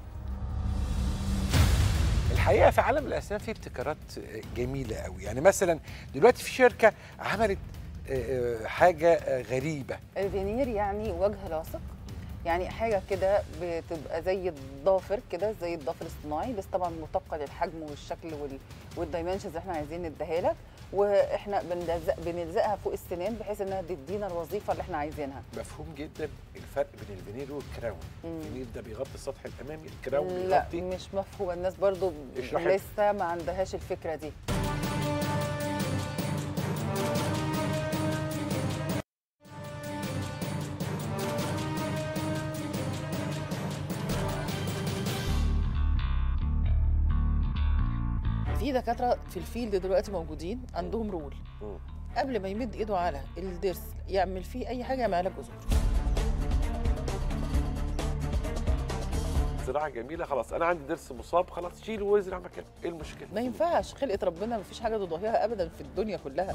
الحقيقه في عالم الاسنان في ابتكارات جميله قوي يعني مثلا دلوقتي في شركه عملت آه، آه، حاجه آه، غريبه الفينير يعني وجه لاصق يعني حاجه كده بتبقى زي الضافر كده زي الضافر الصناعي بس طبعا مطابقه للحجم والشكل وال... والدايمنشنز اللي احنا عايزين نديها لك واحنا بنلزق بنلزقها فوق السنان بحيث انها تدينا الوظيفه اللي احنا عايزينها مفهوم جدا الفرق بين الفينير والكراون مم. الفينير ده بيغطي السطح الامامي الكراون لا بيغطي مش مفهوم الناس برضو اشرحي. لسه ما عندهاش الفكره دي في دكاتره في الفيلد دلوقتي موجودين عندهم رول مم. قبل ما يمد ايده على الضرس يعمل فيه اي حاجه يعملها لك جذور زراعه جميله خلاص انا عندي ضرس مصاب خلاص شيله وازرع مكانه ايه المشكله ما ينفعش خلقه ربنا ما فيش حاجه تضاهيها ابدا في الدنيا كلها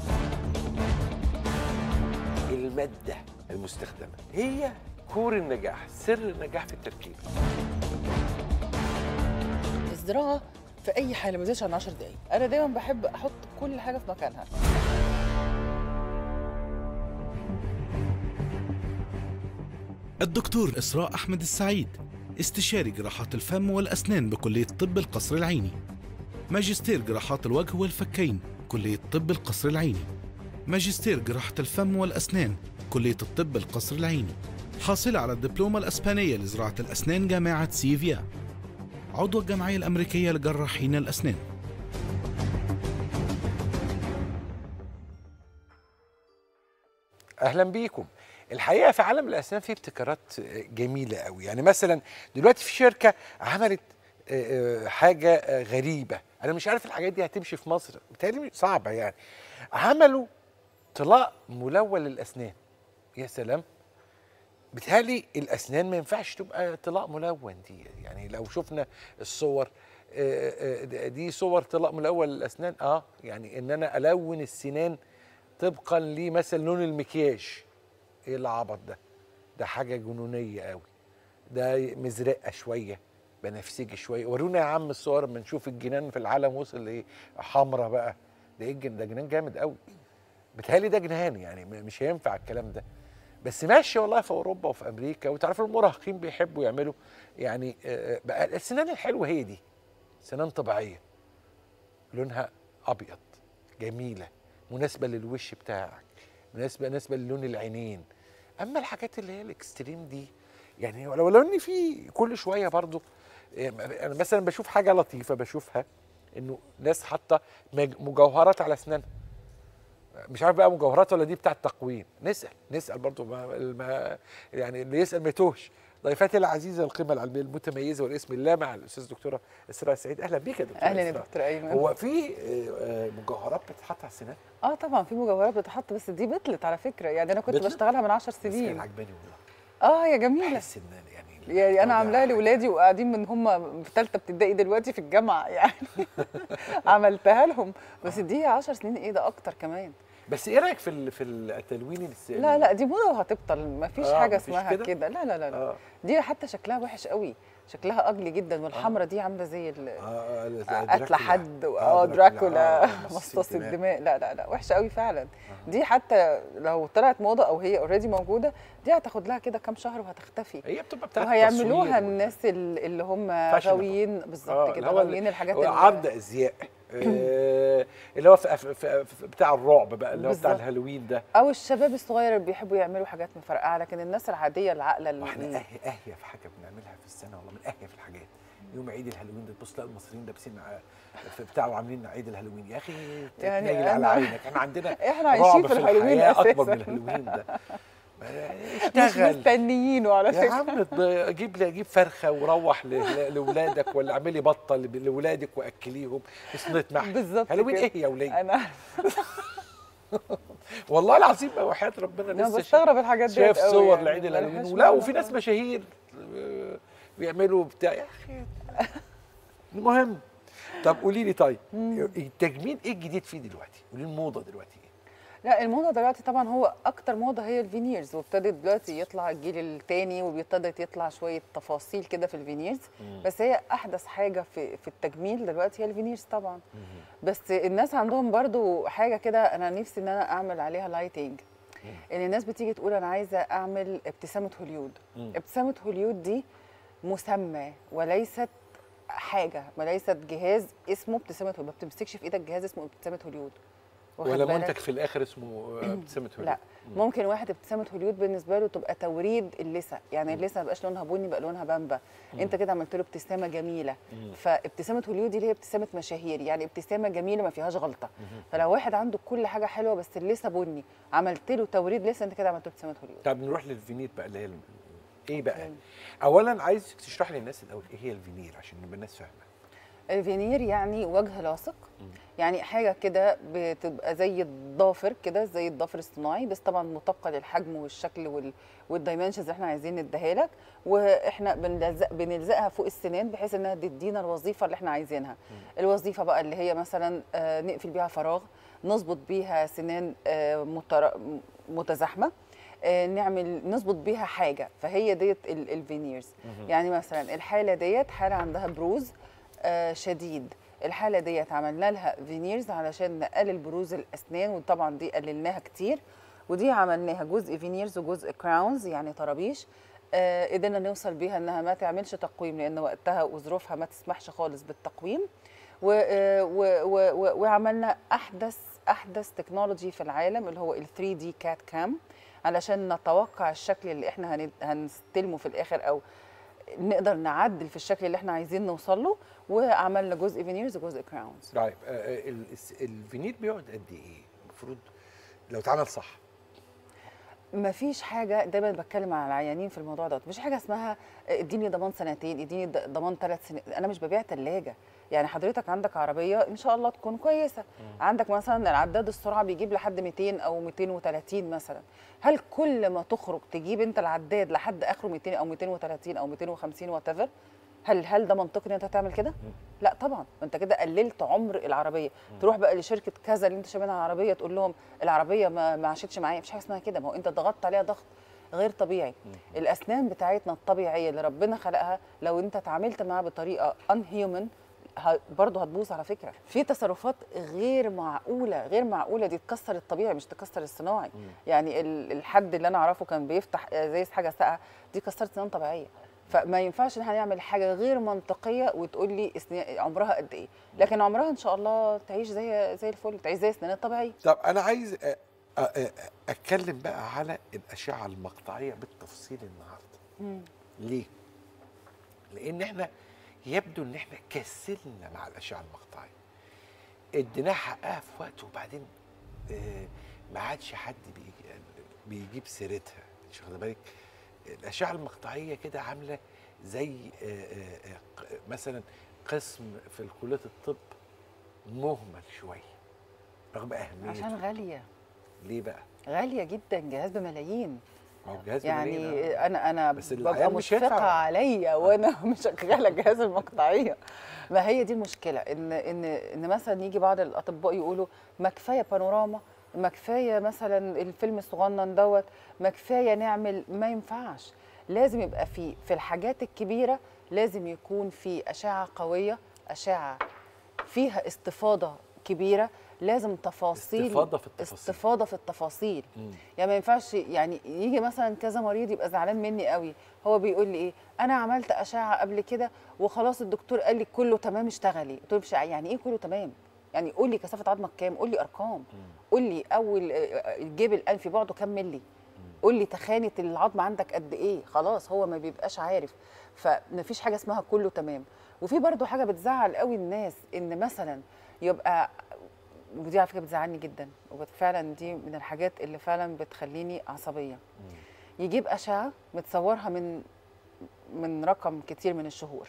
الماده المستخدمه هي كور النجاح سر النجاح في التركيب الزراعه في اي حاله ما تزيدش عن 10 دقائق انا دايما بحب احط كل حاجه في مكانها الدكتور إسراء أحمد السعيد استشاري جراحات الفم والأسنان بكلية طب القصر العيني ماجستير جراحات الوجه والفكين كلية طب القصر العيني ماجستير جراحة الفم والأسنان كلية الطب القصر العيني حاصلة على الدبلومة الأسبانية لزراعة الأسنان جامعة سيفيا عضو الجمعية الأمريكية لجراحين الأسنان اهلا بيكم الحقيقه في عالم الاسنان في ابتكارات جميله قوي يعني مثلا دلوقتي في شركه عملت آه، آه، حاجه آه، غريبه انا مش عارف الحاجات دي هتمشي في مصر بتهيألي صعبه يعني عملوا طلاء ملون للاسنان يا سلام بتهيألي الاسنان ما ينفعش تبقى طلاء ملون دي يعني لو شفنا الصور آه، آه، دي صور طلاء ملون للاسنان اه يعني ان انا الون السنان طبقا لمثلا لون المكياج ايه العبط ده ده حاجه جنونيه قوي ده مزرقه شويه بنفسجي شويه ورونا يا عم الصور اما نشوف الجنان في العالم وصل لايه حمرا بقى ده ايه الجن- ده جنان جامد قوي بيتهيألي ده جنان يعني م- مش هينفع الكلام ده بس ماشي والله في اوروبا وفي امريكا وتعرفوا المراهقين بيحبوا يعملوا يعني آه، بقى السنان الحلوه هي دي سنان طبيعيه لونها ابيض جميله مناسبه للوش بتاعك مناسبه مناسبه للون العينين اما الحاجات اللي هي الاكستريم دي يعني ولو لو ان في كل شويه برضو إيه، انا مثلا بشوف حاجه لطيفه بشوفها انه ناس حاطه مج- مجوهرات على اسنانها مش عارف بقى مجوهرات ولا دي بتاعه تقويم نسال نسال برضو ما ما يعني اللي يسال ما يتوهش ضيفتي العزيزه القيمه العلميه المتميزه والاسم اللامع الاستاذ دكتوره اسراء سعيد اهلا بيك يا دكتوره اهلا يا إسراء. دكتور ايمن هو في آه، آه، مجوهرات بتتحط على السنان اه طبعا في مجوهرات بتتحط بس دي بطلت على فكره يعني انا كنت بطلت؟ بشتغلها من 10 بس كان سنين عجباني والله اه يا جميله بحس ان يعني يعني انا وجع عاملاها لاولادي وقاعدين من هم في ثالثه ابتدائي دلوقتي في الجامعه يعني عملتها لهم بس دي 10 سنين ايه ده اكتر كمان بس ايه رايك في ال- في التلوين الس- لا لا دي موضه وهتبطل مفيش آه، حاجه مفيش اسمها كده؟ كده لا لا لا, لا. اه دي حتى شكلها وحش قوي شكلها اجلي جدا والحمرة دي عامله زي ال- اه قتل حد آه، اه دراكولا آه، مصاص الدماء لا لا لا وحشه قوي فعلا دي حتى لو طلعت موضه او هي اوريدي موجوده دي هتاخد لها كده كام شهر وهتختفي هي بتبقى بتاعت وهيعملوها تصوير الناس ال- اللي هم فاشن غاويين آه، بالظبط اللي كده هو غاويين الحاجات اللي- عرض ازياء آه، اللي هو في في في في بتاع الرعب بقى اللي هو بتاع بالظبط. الهالوين ده او الشباب الصغير اللي بيحبوا يعملوا حاجات مفرقعه لكن الناس العاديه العاقله واحنا اللي اهي اهي في حاجه بنعملها في السنه والله من اهي في الحاجات يوم عيد الهالوين ده تبص تلاقي المصريين لابسين ع- في بتاع وعاملين عيد الهالوين يا اخي يعني تتنيل على أنا- عينك احنا عندنا احنا عايشين رعب في الهالوين الحياة اكبر من أساساً. الهالوين ده مش اشتغل مستنيينه على يا فكره عم ط- جيب لي جيب فرخه وروح ل- ل- لاولادك ولا اعملي بطه ل- لاولادك واكليهم صينيه محشي بالظبط هالوين كده. ايه يا وليه انا والله العظيم بقى وحياه ربنا انا لسه بستغرب الحاجات دي شايف قوي صور يعني، لعيد ملهاش الهالوين ولا معنى وفي ناس خالص. مشاهير آه، بيعملوا بتاع يا اخي المهم طب قولي لي طيب التجميل ايه الجديد فيه دلوقتي؟ قولي لي الموضه دلوقتي ايه؟ لا الموضه دلوقتي طبعا هو اكتر موضه هي الفينيرز وابتدت دلوقتي يطلع الجيل الثاني وابتدت يطلع شويه تفاصيل كده في الفينيرز بس هي احدث حاجه في في التجميل دلوقتي هي الفينيرز طبعا بس الناس عندهم برضو حاجه كده انا نفسي ان انا اعمل عليها لايتنج ان الناس بتيجي تقول انا عايزه اعمل ابتسامه هوليود ابتسامه هوليود دي مسمى وليست حاجه وليست جهاز اسمه ابتسامه هوليود ما بتمسكش في ايدك جهاز اسمه ابتسامه هوليود واخد ولا بالك؟ منتج في الاخر اسمه آه، ابتسامه هوليود لا ممكن واحد ابتسامه هوليود بالنسبه له تبقى توريد اللثه يعني اللثه ما بقاش لونها بني بقى لونها بامبا انت كده عملت له ابتسامه جميله فابتسامه هوليود دي اللي هي ابتسامه مشاهير يعني ابتسامه جميله ما فيهاش غلطه فلو واحد عنده كل حاجه حلوه بس اللثه بني عملت له توريد لثه انت كده عملت له ابتسامه هوليود طب نروح للفينير بقى اللي هي ال- ايه بقى؟ اولا عايزك تشرح لي الناس الاول ايه هي الفينير عشان نبقى الناس فاهمه الفينير يعني وجه لاصق يعني حاجه كده بتبقى زي الضافر كده زي الضافر الصناعي بس طبعا مطابقه للحجم والشكل وال والدايمنشنز اللي احنا عايزين نديها لك واحنا بنلزق بنلزقها فوق السنان بحيث انها تدينا الوظيفه اللي احنا عايزينها الوظيفه بقى اللي هي مثلا آه، نقفل بيها فراغ نظبط بيها سنان آه، متر- متزاحمه آه، نعمل نظبط بيها حاجه فهي ديت ال- الفينيرز يعني مثلا الحاله ديت حاله عندها بروز آه، شديد الحاله ديت عملنا لها فينيرز علشان نقلل بروز الاسنان وطبعا دي قللناها كتير ودي عملناها جزء فينيرز وجزء كراونز يعني طرابيش آه قدرنا نوصل بيها انها ما تعملش تقويم لان وقتها وظروفها ما تسمحش خالص بالتقويم و آه و و و وعملنا احدث احدث تكنولوجي في العالم اللي هو ال 3 دي كات كام علشان نتوقع الشكل اللي احنا هن- هنستلمه في الاخر او نقدر نعدل في الشكل اللي احنا عايزين نوصل له وعملنا جزء فينيرز وجزء كراونز طيب آه، آه، ال- الس- الفينير بيقعد قد ايه المفروض لو اتعمل صح ما فيش حاجه دايما بتكلم على العيانين في الموضوع ده مفيش حاجه اسمها اديني ضمان سنتين اديني د- ضمان ثلاث سنين انا مش ببيع ثلاجه يعني حضرتك عندك عربيه ان شاء الله تكون كويسه عندك مثلا العداد السرعه بيجيب لحد 200 او 230 مثلا هل كل ما تخرج تجيب انت العداد لحد اخره 200 او 230 او 250 وات هل هل ده منطقي ان انت تعمل كده؟ لا طبعا ما انت كده قللت عمر العربيه تروح بقى لشركه كذا اللي انت شاملها العربيه تقول لهم العربيه ما ما عاشتش معايا مفيش حاجه اسمها كده ما هو انت ضغطت عليها ضغط غير طبيعي الاسنان بتاعتنا الطبيعيه اللي ربنا خلقها لو انت اتعاملت معاها بطريقه ان هيومن برضه هتبوظ على فكره في تصرفات غير معقوله غير معقوله دي تكسر الطبيعي مش تكسر الصناعي يعني ال- الحد اللي انا اعرفه كان بيفتح زي حاجه ساقعه دي كسرت سنان طبيعيه فما ينفعش ان احنا نعمل حاجه غير منطقيه وتقول لي اسنان عمرها قد ايه لكن عمرها ان شاء الله تعيش زي زي الفل تعيش زي السنان الطبيعيه طب انا عايز أ- أ- أ- اتكلم بقى على الاشعه المقطعيه بالتفصيل النهارده ليه لان احنا يبدو ان احنا كسلنا مع الاشعه المقطعيه اديناها حقها في وقت وبعدين آه، ما عادش حد بيجي- بيجيب سيرتها مش واخد بالك الاشعه المقطعيه كده عامله زي آه، آه، آه، ق- مثلا قسم في كليه الطب مهمل شويه رغم اهميته عشان غاليه ليه بقى؟ غاليه جدا جهاز بملايين ما هو جهاز يعني بملايين، آه. انا انا بس ببقى العيال مش هينفع. مشفقه عليا وانا مشغله جهاز المقطعيه ما هي دي المشكله ان ان ان مثلا يجي بعض الاطباء يقولوا ما كفايه بانوراما ما كفايه مثلا الفيلم الصغنن دوت ما كفايه نعمل ما ينفعش لازم يبقى في في الحاجات الكبيره لازم يكون في اشعه قويه اشعه فيها استفاضه كبيره لازم تفاصيل استفاضة في التفاصيل. استفاضه في التفاصيل مم. يعني ما ينفعش يعني يجي مثلا كذا مريض يبقى زعلان مني قوي هو بيقول لي ايه انا عملت اشعه قبل كده وخلاص الدكتور قال لي كله تمام اشتغلي قلت له مش يعني ايه كله تمام يعني قول لي كثافه عظمك كام قول لي ارقام قول لي اول آه، آه، الجيب الانفي بعده كام ملي قول لي تخانه العظم عندك قد ايه خلاص هو ما بيبقاش عارف فمفيش حاجه اسمها كله تمام وفي برضو حاجه بتزعل قوي الناس ان مثلا يبقى ودي على فكره بتزعلني جدا وفعلا دي من الحاجات اللي فعلا بتخليني عصبيه يجيب اشعه متصورها من من رقم كتير من الشهور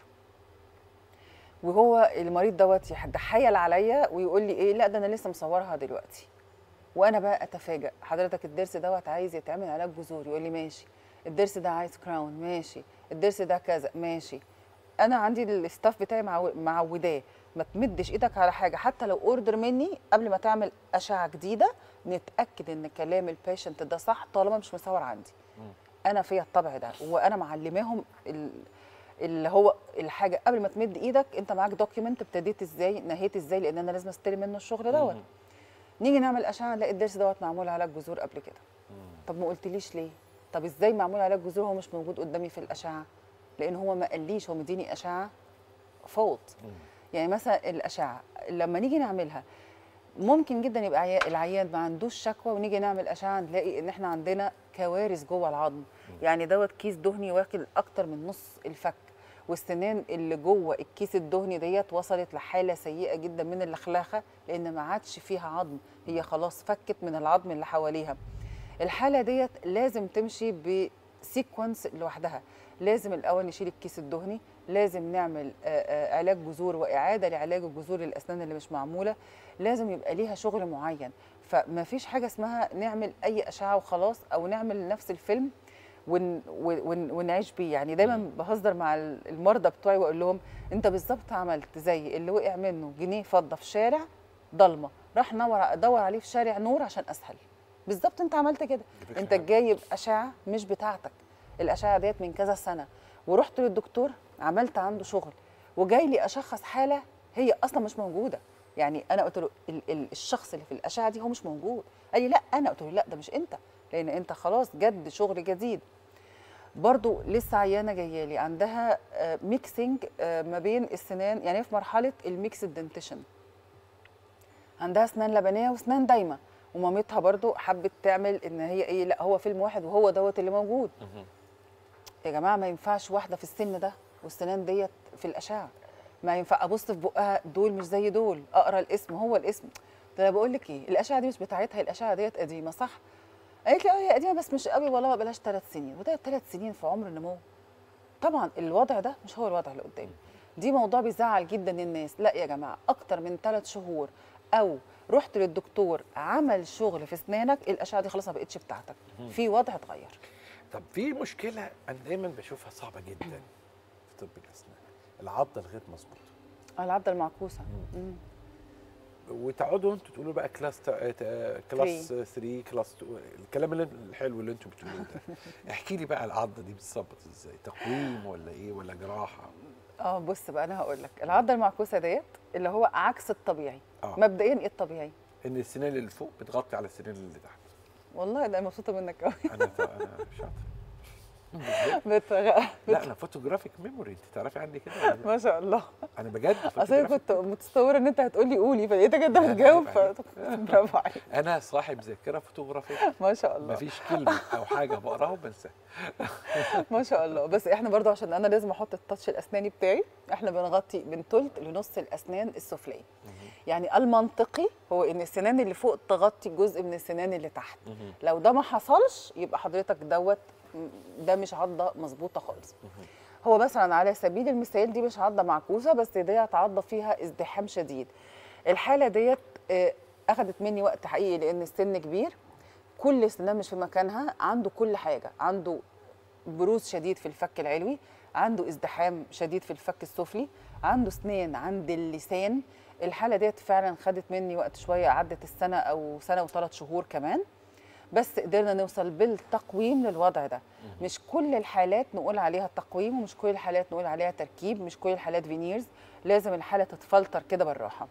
وهو المريض دوت يتحايل عليا ويقول لي ايه لا ده انا لسه مصورها دلوقتي وانا بقى اتفاجئ حضرتك الضرس دوت عايز يتعمل علاج جذوري يقول لي ماشي الضرس ده عايز كراون ماشي الضرس ده كذا ماشي انا عندي الستاف بتاعي معو- معوداه ما تمدش ايدك على حاجه حتى لو اوردر مني قبل ما تعمل اشعه جديده نتاكد ان كلام البيشنت ده صح طالما مش مصور عندي انا فيا الطبع ده وانا معلماهم ال- اللي هو الحاجه قبل ما تمد ايدك انت معاك دوكيمنت ابتديت ازاي نهيت ازاي لان انا لازم استلم منه الشغل دوت نيجي نعمل اشعه نلاقي الضرس دوت معمول علاج جذور قبل كده طب ما قلتليش ليه طب ازاي معمول علاج جذور هو مش موجود قدامي في الاشعه لان هو ما قاليش هو مديني اشعه فوت يعني مثلا الاشعه لما نيجي نعملها ممكن جدا يبقى عيا- العيان ما عندوش شكوى ونيجي نعمل اشعه نلاقي ان احنا عندنا كوارث جوه العظم يعني دوت كيس دهني واكل اكتر من نص الفك والسنان اللي جوه الكيس الدهني ديت وصلت لحاله سيئه جدا من اللخلخه لان ما عادش فيها عظم هي خلاص فكت من العظم اللي حواليها الحاله ديت لازم تمشي بسيكونس لوحدها لازم الاول نشيل الكيس الدهني لازم نعمل آه، آه، علاج جذور واعاده لعلاج الجذور الاسنان اللي مش معموله لازم يبقى ليها شغل معين فما فيش حاجه اسمها نعمل اي اشعه وخلاص او نعمل نفس الفيلم ون ون ونعيش بيه يعني دايما بهزر مع المرضى بتوعي واقول لهم انت بالظبط عملت زي اللي وقع منه جنيه فضه في شارع ضلمه راح نور دور عليه في شارع نور عشان اسهل بالظبط انت عملت كده انت جايب اشعه مش بتاعتك الاشعه ديت من كذا سنه ورحت للدكتور عملت عنده شغل وجاي لي اشخص حاله هي اصلا مش موجوده يعني انا قلت له ال- ال- الشخص اللي في الاشعه دي هو مش موجود قال لي لا انا قلت له لا ده مش انت لان انت خلاص جد شغل جديد برضو لسه عيانه جايه لي عندها ميكسنج ما بين السنان يعني هي في مرحله الميكس دنتيشن عندها اسنان لبنيه واسنان دايمه ومامتها برضو حبت تعمل ان هي ايه لا هو فيلم واحد وهو دوت اللي موجود يا جماعه ما ينفعش واحده في السن ده والسنان ديت في الاشعه ما ينفع ابص في بقها دول مش زي دول اقرا الاسم هو الاسم ده انا بقول لك ايه الاشعه دي مش بتاعتها الاشعه ديت قديمه صح قالت لي اه هي قديمه بس مش قوي والله ما بلاش ثلاث سنين وده ثلاث سنين في عمر النمو طبعا الوضع ده مش هو الوضع اللي قدامي دي موضوع بيزعل جدا الناس لا يا جماعه اكتر من ثلاث شهور او رحت للدكتور عمل شغل في اسنانك الاشعه دي خلاص ما بقتش بتاعتك مم. في وضع اتغير طب في مشكله انا دايما بشوفها صعبه جدا في طب الاسنان العضه الغير مظبوطه العضه المعكوسه مم. وتقعدوا انتوا تقولوا بقى كلاس تا... تا... كلاس 3 كلاس 2 الكلام اللي الحلو اللي انتوا بتقولوه ده احكي لي بقى العضه دي بتظبط ازاي تقويم ولا ايه ولا جراحه اه بص بقى انا هقول لك العضه المعكوسه ديت اللي هو عكس الطبيعي آه. مبدئيا ايه الطبيعي ان السنان اللي فوق بتغطي على السنان اللي تحت والله ده أنا مبسوطه منك قوي انا ف... انا شاطر بتغ... لا انا فوتوجرافيك ميموري انت تعرفي عني كده ولا لا؟ ما شاء الله انا بجد اصل انا photographic كنت متصوره ان انت هتقول لي قولي فلقيتك انت لا، بتجاوب عيب عليك. ف- برافو عليك انا صاحب ذاكره فوتوغرافيه ما شاء الله مفيش كلمه او حاجه بقراها وبنساها ما شاء الله بس احنا برضو عشان انا لازم احط التاتش الاسناني بتاعي احنا بنغطي من ثلث لنص الاسنان السفليه يعني المنطقي هو ان السنان اللي فوق تغطي جزء من السنان اللي تحت لو ده ما حصلش يبقى حضرتك دوت ده مش عضه مظبوطه خالص هو مثلا على سبيل المثال دي مش عضه معكوسه بس ديت عضه فيها ازدحام شديد الحاله ديت آه، اخذت مني وقت حقيقي لان السن كبير كل سنان مش في مكانها عنده كل حاجه عنده بروز شديد في الفك العلوي عنده ازدحام شديد في الفك السفلي عنده سنان عند اللسان الحاله ديت فعلا خدت مني وقت شويه عدت السنه او سنه وثلاث شهور كمان بس قدرنا نوصل بالتقويم للوضع ده مش كل الحالات نقول عليها تقويم ومش كل الحالات نقول عليها تركيب مش كل الحالات فينيرز لازم الحاله تتفلتر كده بالراحه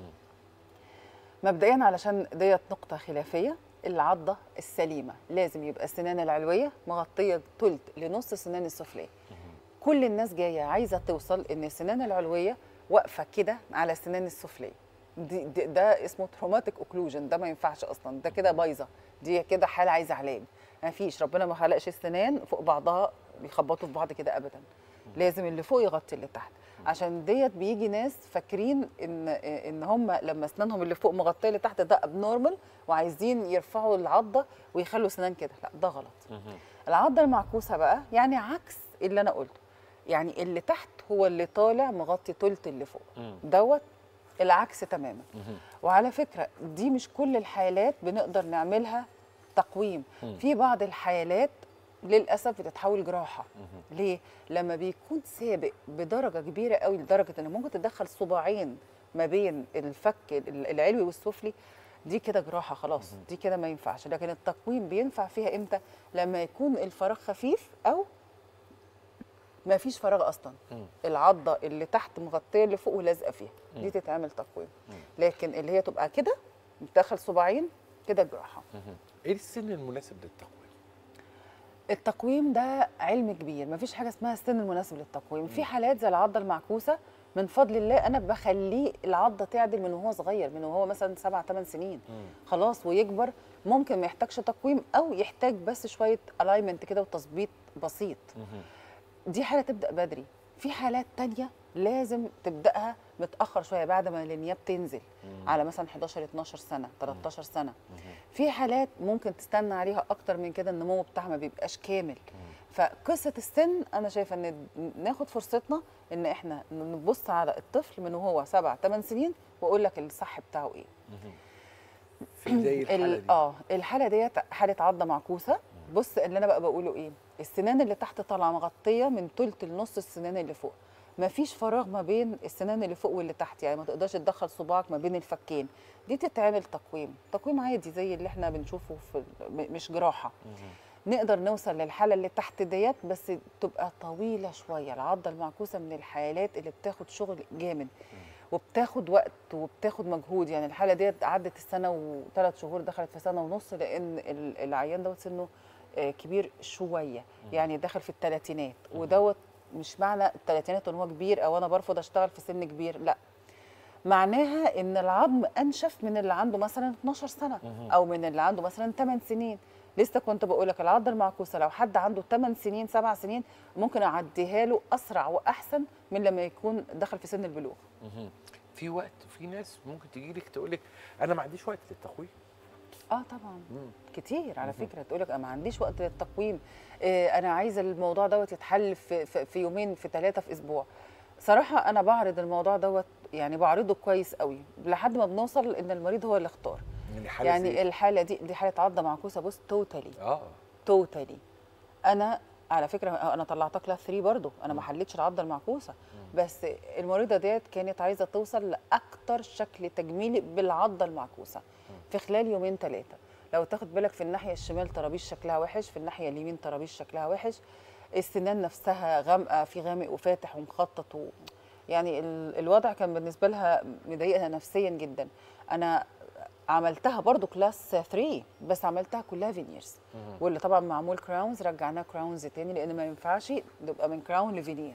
مبدئيا علشان ديت نقطه خلافيه العضه السليمه لازم يبقى السنان العلويه مغطيه ثلث لنص السنان السفليه كل الناس جايه عايزه توصل ان السنان العلويه واقفه كده على السنان السفليه دي دي ده اسمه تروماتيك اوكلوجن ده ما ينفعش اصلا ده كده بايظه دي كده حاله عايزه علاج ما فيش ربنا ما خلقش السنان فوق بعضها بيخبطوا في بعض كده ابدا لازم اللي فوق يغطي اللي تحت عشان ديت بيجي ناس فاكرين ان ان هم لما اسنانهم اللي فوق مغطيه اللي تحت ده ابنورمال وعايزين يرفعوا العضه ويخلوا سنان كده لا ده غلط العضه المعكوسه بقى يعني عكس اللي انا قلته يعني اللي تحت هو اللي طالع مغطي تلت اللي فوق دوت العكس تماما وعلى فكره دي مش كل الحالات بنقدر نعملها تقويم في بعض الحالات للاسف بتتحول جراحه ليه لما بيكون سابق بدرجه كبيره قوي لدرجه ان ممكن تدخل صباعين ما بين الفك ال- العلوي والسفلي دي كده جراحه خلاص دي كده ما ينفعش لكن التقويم بينفع فيها امتى لما يكون الفراغ خفيف او ما فيش فراغ اصلا العضه اللي تحت مغطيه اللي فوق ولازقه فيها دي تتعمل تقويم لكن اللي هي تبقى كده بتدخل صباعين كده جراحه ايه السن المناسب للتقويم التقويم ده علم كبير مفيش حاجه اسمها السن المناسب للتقويم في حالات زي العضه المعكوسه من فضل الله انا بخليه العضه تعدل من وهو صغير من وهو مثلا سبع ثمان سنين خلاص ويكبر ممكن ما يحتاجش تقويم او يحتاج بس شويه الاينمنت كده وتظبيط بسيط دي حاله تبدا بدري في حالات تانية لازم تبداها متاخر شويه بعد ما الانياب تنزل على مثلا 11 12 سنه 13 سنه في حالات ممكن تستنى عليها اكتر من كده النمو بتاعها ما بيبقاش كامل فقصه السن انا شايفه ان ناخد فرصتنا ان احنا نبص على الطفل من وهو سبع ثمان سنين واقول لك الصح بتاعه ايه في زي الحاله ال- دي اه الحاله ديت حاله عضه معكوسه بص اللي انا بقى بقوله ايه السنان اللي تحت طالعه مغطيه من تلت لنص السنان اللي فوق مفيش فراغ ما بين السنان اللي فوق واللي تحت يعني ما تقدرش تدخل صباعك ما بين الفكين دي تتعمل تقويم تقويم عادي زي اللي احنا بنشوفه في ال- م- مش جراحه نقدر نوصل للحاله اللي تحت ديت بس تبقى طويله شويه العضه المعكوسه من الحالات اللي بتاخد شغل جامد وبتاخد وقت وبتاخد مجهود يعني الحاله ديت عدت السنه وثلاث شهور دخلت في سنه ونص لان ال- العيان دوت سنه آه، كبير شويه يعني دخل في الثلاثينات ودوت مش معنى الثلاثينات ان هو كبير او انا برفض اشتغل في سن كبير لا معناها ان العظم انشف من اللي عنده مثلا 12 سنه او من اللي عنده مثلا 8 سنين لسه كنت بقول لك العضه المعكوسه لو حد عنده 8 سنين 7 سنين ممكن اعديها له اسرع واحسن من لما يكون دخل في سن البلوغ مهم. في وقت في ناس ممكن تيجي لك تقول لك انا ما عنديش وقت للتقويم اه طبعا مم. كتير على مهم. فكره تقول لك انا ما عنديش وقت للتقويم آه انا عايزه الموضوع دوت يتحل في, في, في يومين في ثلاثه في اسبوع صراحه انا بعرض الموضوع دوت يعني بعرضه كويس قوي لحد ما بنوصل ان المريض هو اللي اختار يعني حالة يعني زي- الحاله دي دي حاله عضه معكوسه بص توتالي اه توتالي انا على فكره انا طلعتها كلاس 3 برضو انا ما حلتش العضه المعكوسه بس المريضه ديت كانت عايزه توصل لاكتر شكل تجميلي بالعضه المعكوسه في خلال يومين ثلاثه لو تاخد بالك في الناحيه الشمال طرابيش شكلها وحش في الناحيه اليمين طرابيش شكلها وحش السنان نفسها غامقه في غامق وفاتح ومخطط و... يعني ال- الوضع كان بالنسبه لها مضايقها نفسيا جدا انا عملتها برضو كلاس 3 بس عملتها كلها فينيرز واللي طبعا معمول كراونز رجعناه كراونز تاني لان ما ينفعش تبقى من كراون لفينير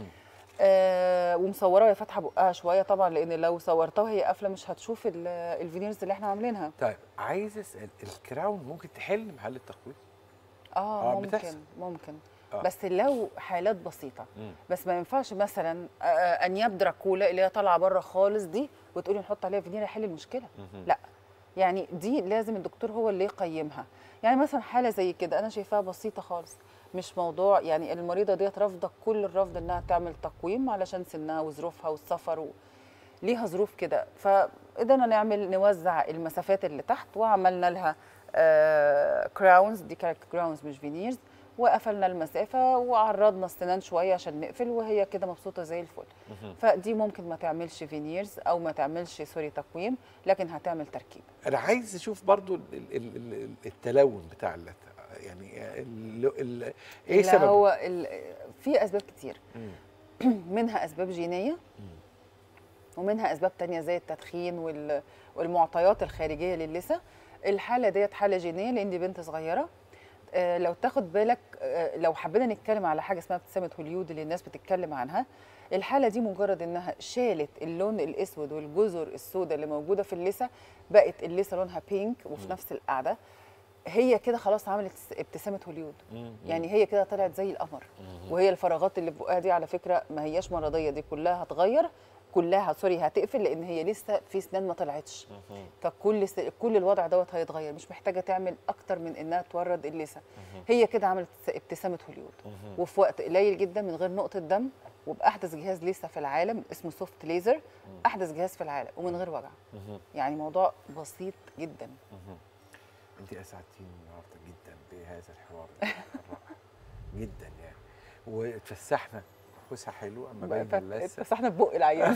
آه ومصوره وهي فاتحه بقها شويه طبعا لان لو صورتها وهي قافله مش هتشوف ال- الفينيرز اللي احنا عاملينها طيب عايز اسال الكراون ممكن تحل محل التقويم اه آه، ممكن بتحصل. ممكن آه. بس لو حالات بسيطه مم. بس ما ينفعش مثلا آه، آه، انياب دراكولا اللي هي طالعه بره خالص دي وتقولي نحط عليها فينير يحل المشكله مهم. لا يعني دي لازم الدكتور هو اللي يقيمها يعني مثلا حاله زي كده انا شايفاها بسيطه خالص مش موضوع يعني المريضه ديت رافضه كل الرفض انها تعمل تقويم علشان سنها وظروفها والسفر و... ليها ظروف كده فقدرنا نعمل نوزع المسافات اللي تحت وعملنا لها آه كراونز دي كانت كراونز مش فينيرز وقفلنا المسافه وعرضنا السنان شويه عشان نقفل وهي كده مبسوطه زي الفل فدي ممكن ما تعملش فينيرز او ما تعملش سوري تقويم لكن هتعمل تركيب انا عايز اشوف برضو ال- ال- ال- ال- التلون بتاع ال- يعني ال ال ايه اللي سبب هو ال... في اسباب كتير مم. منها اسباب جينيه ومنها اسباب تانية زي التدخين وال... والمعطيات الخارجيه للثه الحاله ديت حاله جينيه لان دي بنت صغيره آه، لو تاخد بالك آه، لو حبينا نتكلم على حاجه اسمها ابتسامه هوليود اللي الناس بتتكلم عنها الحاله دي مجرد انها شالت اللون الاسود والجزر السوداء اللي موجوده في اللثه بقت اللثه لونها بينك وفي نفس القعده هي كده خلاص عملت ابتسامه هوليود يعني هي كده طلعت زي القمر وهي الفراغات اللي في بقها دي على فكره ما هياش مرضيه دي كلها هتغير كلها سوري هتقفل لان هي لسه في سنان ما طلعتش فكل س... كل الوضع دوت هيتغير مش محتاجه تعمل اكتر من انها تورد اللثه هي كده عملت ابتسامه هوليود وفي وقت قليل جدا من غير نقطه دم وباحدث جهاز لثه في العالم اسمه سوفت ليزر احدث جهاز في العالم ومن غير وجع يعني موضوع بسيط جدا انت اسعدتيني النهارده جدا بهذا الحوار الرائع جدا يعني واتفسحنا فسحه حلوه ما بين اللثه بس احنا في بق العيان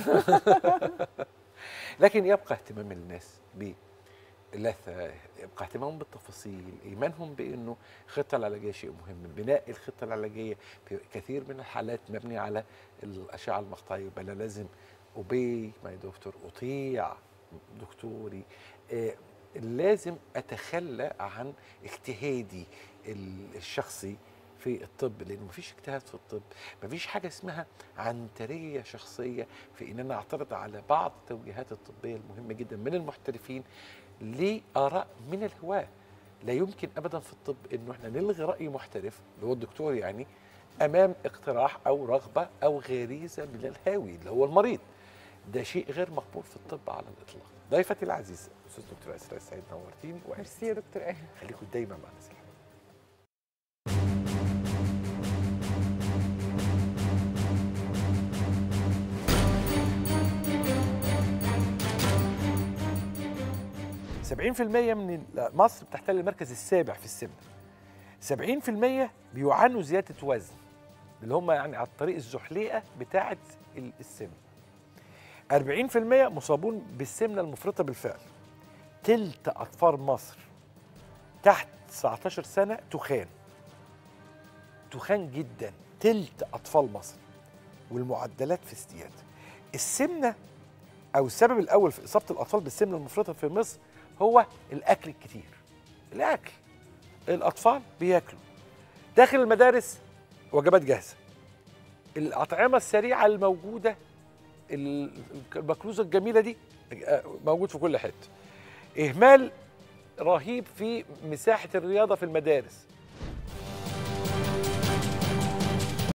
لكن يبقى اهتمام الناس باللثه يبقى اهتمامهم بالتفاصيل ايمانهم بانه الخطه العلاجيه شيء مهم بناء الخطه العلاجيه في كثير من الحالات مبني على الاشعه المقطعيه يبقى انا لازم ابي ماي دكتور اطيع دكتوري آه لازم اتخلى عن اجتهادي ال- الشخصي في الطب لان مفيش اجتهاد في الطب مفيش حاجه اسمها عنتريه شخصيه في ان انا اعترض على بعض التوجيهات الطبيه المهمه جدا من المحترفين لاراء من الهواه لا يمكن ابدا في الطب انه احنا نلغي راي محترف اللي هو الدكتور يعني امام اقتراح او رغبه او غريزه من الهاوي اللي هو المريض ده شيء غير مقبول في الطب على الاطلاق ضيفتي العزيزه استاذ دكتور اسراء السعيد نورتيني ميرسي يا دكتور ايه خليكم دايما معنا سلام سبعين في المية من ال- مصر بتحتل المركز السابع في السمنة سبعين في المية بيعانوا زيادة وزن اللي هم يعني على الطريق الزحليقة بتاعة ال- السمنة 40% مصابون بالسمنة المفرطة بالفعل تلت أطفال مصر تحت 19 سنة تخان تخان جدا تلت أطفال مصر والمعدلات في ازدياد السمنة او السبب الاول في اصابه الاطفال بالسمنه المفرطه في مصر هو الاكل الكتير الاكل الاطفال بياكلوا داخل المدارس وجبات جاهزه الاطعمه السريعه الموجوده ال- المكنوزه الجميله دي آه، موجود في كل حته اهمال رهيب في مساحه الرياضه في المدارس